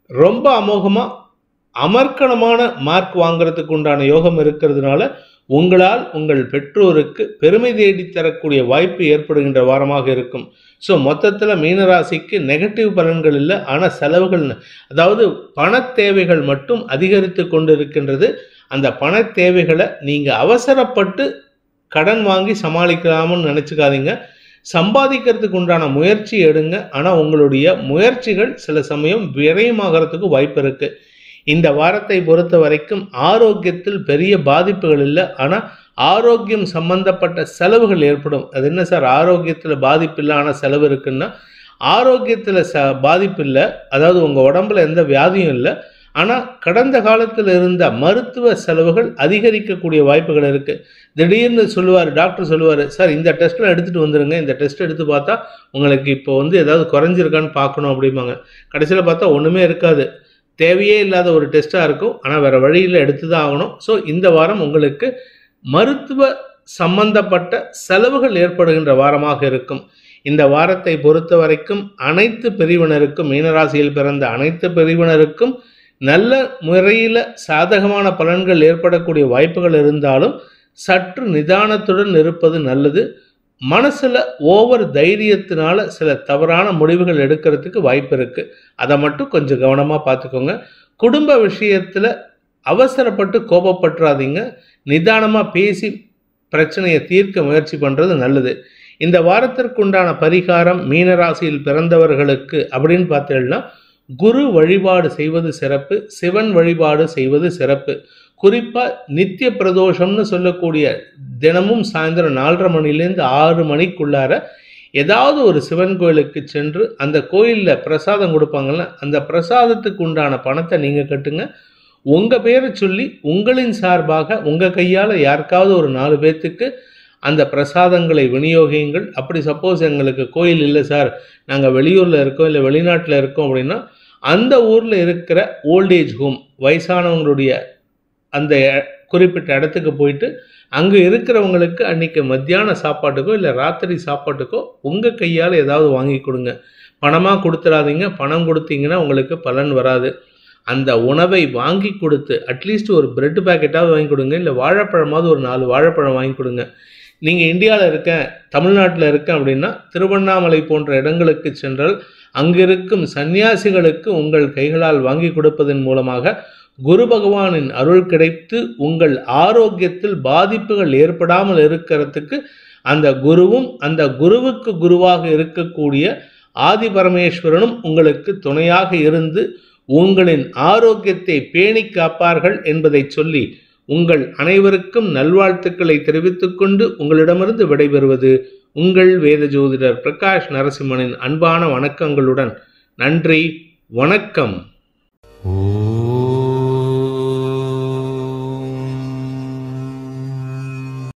ரொம்ப அமோகமாக அமர்க்கணமான மார்க் வாங்குறதுக்கு உண்டான யோகம் இருக்கிறதுனால உங்களால் உங்கள் பெற்றோருக்கு பெருமை தேடி தரக்கூடிய வாய்ப்பு ஏற்படுகின்ற வாரமாக இருக்கும் ஸோ மொத்தத்தில் மீனராசிக்கு நெகட்டிவ் பலன்கள் இல்லை ஆனால் செலவுகள் அதாவது பண தேவைகள் மட்டும் அதிகரித்து கொண்டு இருக்கின்றது அந்த பண தேவைகளை நீங்கள் அவசரப்பட்டு கடன் வாங்கி சமாளிக்கலாம்னு நினச்சிக்காதீங்க சம்பாதிக்கிறதுக்கு உண்டான முயற்சி எடுங்க ஆனால் உங்களுடைய முயற்சிகள் சில சமயம் விரயமாகறதுக்கு வாய்ப்பு இருக்குது இந்த வாரத்தை பொறுத்த வரைக்கும் ஆரோக்கியத்தில் பெரிய பாதிப்புகள் இல்லை ஆனால் ஆரோக்கியம் சம்பந்தப்பட்ட செலவுகள் ஏற்படும் அது என்ன சார் ஆரோக்கியத்தில் பாதிப்பு இல்லை ஆனால் செலவு இருக்குன்னா ஆரோக்கியத்தில் ச பாதிப்பு இல்லை அதாவது உங்கள் உடம்புல எந்த வியாதியும் இல்லை ஆனால் கடந்த காலத்தில் இருந்த மருத்துவ செலவுகள் அதிகரிக்கக்கூடிய வாய்ப்புகள் இருக்குது திடீர்னு சொல்லுவார் டாக்டர் சொல்லுவார் சார் இந்த டெஸ்ட்டில் எடுத்துகிட்டு வந்துடுங்க இந்த டெஸ்ட் எடுத்து பார்த்தா உங்களுக்கு இப்போ வந்து ஏதாவது குறைஞ்சிருக்கான்னு பார்க்கணும் அப்படிம்பாங்க கடைசியில் பார்த்தா ஒன்றுமே இருக்காது தேவையே இல்லாத ஒரு டெஸ்ட்டாக இருக்கும் ஆனால் வேறு வழியில் எடுத்து தான் ஆகணும் ஸோ இந்த வாரம் உங்களுக்கு மருத்துவ சம்பந்தப்பட்ட செலவுகள் ஏற்படுகின்ற வாரமாக இருக்கும் இந்த வாரத்தை பொறுத்த வரைக்கும் அனைத்து பிரிவினருக்கும் மீனராசியில் பிறந்த அனைத்து பிரிவினருக்கும் நல்ல முறையில் சாதகமான பலன்கள் ஏற்படக்கூடிய வாய்ப்புகள் இருந்தாலும் சற்று நிதானத்துடன் இருப்பது நல்லது மனசில் ஓவர் தைரியத்தினால சில தவறான முடிவுகள் எடுக்கிறதுக்கு வாய்ப்பு இருக்குது அதை மட்டும் கொஞ்சம் கவனமாக பார்த்துக்கோங்க குடும்ப விஷயத்தில் அவசரப்பட்டு கோபப்பட்டுறாதீங்க நிதானமாக பேசி பிரச்சனையை தீர்க்க முயற்சி பண்ணுறது நல்லது இந்த வாரத்திற்குண்டான பரிகாரம் மீனராசியில் பிறந்தவர்களுக்கு அப்படின்னு பார்த்தீங்கன்னா குரு வழிபாடு செய்வது சிறப்பு சிவன் வழிபாடு செய்வது சிறப்பு குறிப்பாக நித்திய பிரதோஷம்னு சொல்லக்கூடிய தினமும் சாயந்தரம் நாலரை மணிலேருந்து ஆறு மணிக்குள்ளார ஏதாவது ஒரு சிவன் கோயிலுக்கு சென்று அந்த கோயிலில் பிரசாதம் கொடுப்பாங்கல்ல அந்த பிரசாதத்துக்கு உண்டான பணத்தை நீங்கள் கட்டுங்க உங்கள் பேரை சொல்லி உங்களின் சார்பாக உங்கள் கையால் யாருக்காவது ஒரு நாலு பேர்த்துக்கு அந்த பிரசாதங்களை விநியோகியுங்கள் அப்படி சப்போஸ் எங்களுக்கு கோயில் இல்லை சார் நாங்கள் வெளியூரில் இருக்கோம் இல்லை வெளிநாட்டில் இருக்கோம் அப்படின்னா அந்த ஊரில் இருக்கிற ஓல்டேஜ் ஹோம் வயசானவங்களுடைய அந்த குறிப்பிட்ட இடத்துக்கு போயிட்டு அங்கே இருக்கிறவங்களுக்கு அன்றைக்கி மத்தியான சாப்பாட்டுக்கோ இல்லை ராத்திரி சாப்பாட்டுக்கோ உங்கள் கையால் ஏதாவது வாங்கி கொடுங்க பணமாக கொடுத்துடாதீங்க பணம் கொடுத்தீங்கன்னா உங்களுக்கு பலன் வராது அந்த உணவை வாங்கி கொடுத்து அட்லீஸ்ட் ஒரு பிரெட் பேக்கெட்டாவது வாங்கி கொடுங்க இல்லை வாழைப்பழமாவது ஒரு நாலு வாழைப்பழம் வாங்கி கொடுங்க நீங்கள் இந்தியாவில் இருக்கேன் தமிழ்நாட்டில் இருக்கேன் அப்படின்னா திருவண்ணாமலை போன்ற இடங்களுக்கு சென்றால் அங்கிருக்கும் சந்நியாசிகளுக்கு உங்கள் கைகளால் வாங்கி கொடுப்பதன் மூலமாக குரு பகவானின் அருள் கிடைத்து உங்கள் ஆரோக்கியத்தில் பாதிப்புகள் ஏற்படாமல் இருக்கிறதுக்கு அந்த குருவும் அந்த குருவுக்கு குருவாக இருக்கக்கூடிய ஆதி பரமேஸ்வரனும் உங்களுக்கு துணையாக இருந்து உங்களின் ஆரோக்கியத்தை பேணி காப்பார்கள் என்பதை சொல்லி உங்கள் அனைவருக்கும் நல்வாழ்த்துக்களை தெரிவித்துக்கொண்டு உங்களிடமிருந்து விடைபெறுவது உங்கள் வேத ஜோதிடர் பிரகாஷ் நரசிம்மனின் அன்பான வணக்கங்களுடன் நன்றி வணக்கம் ஓ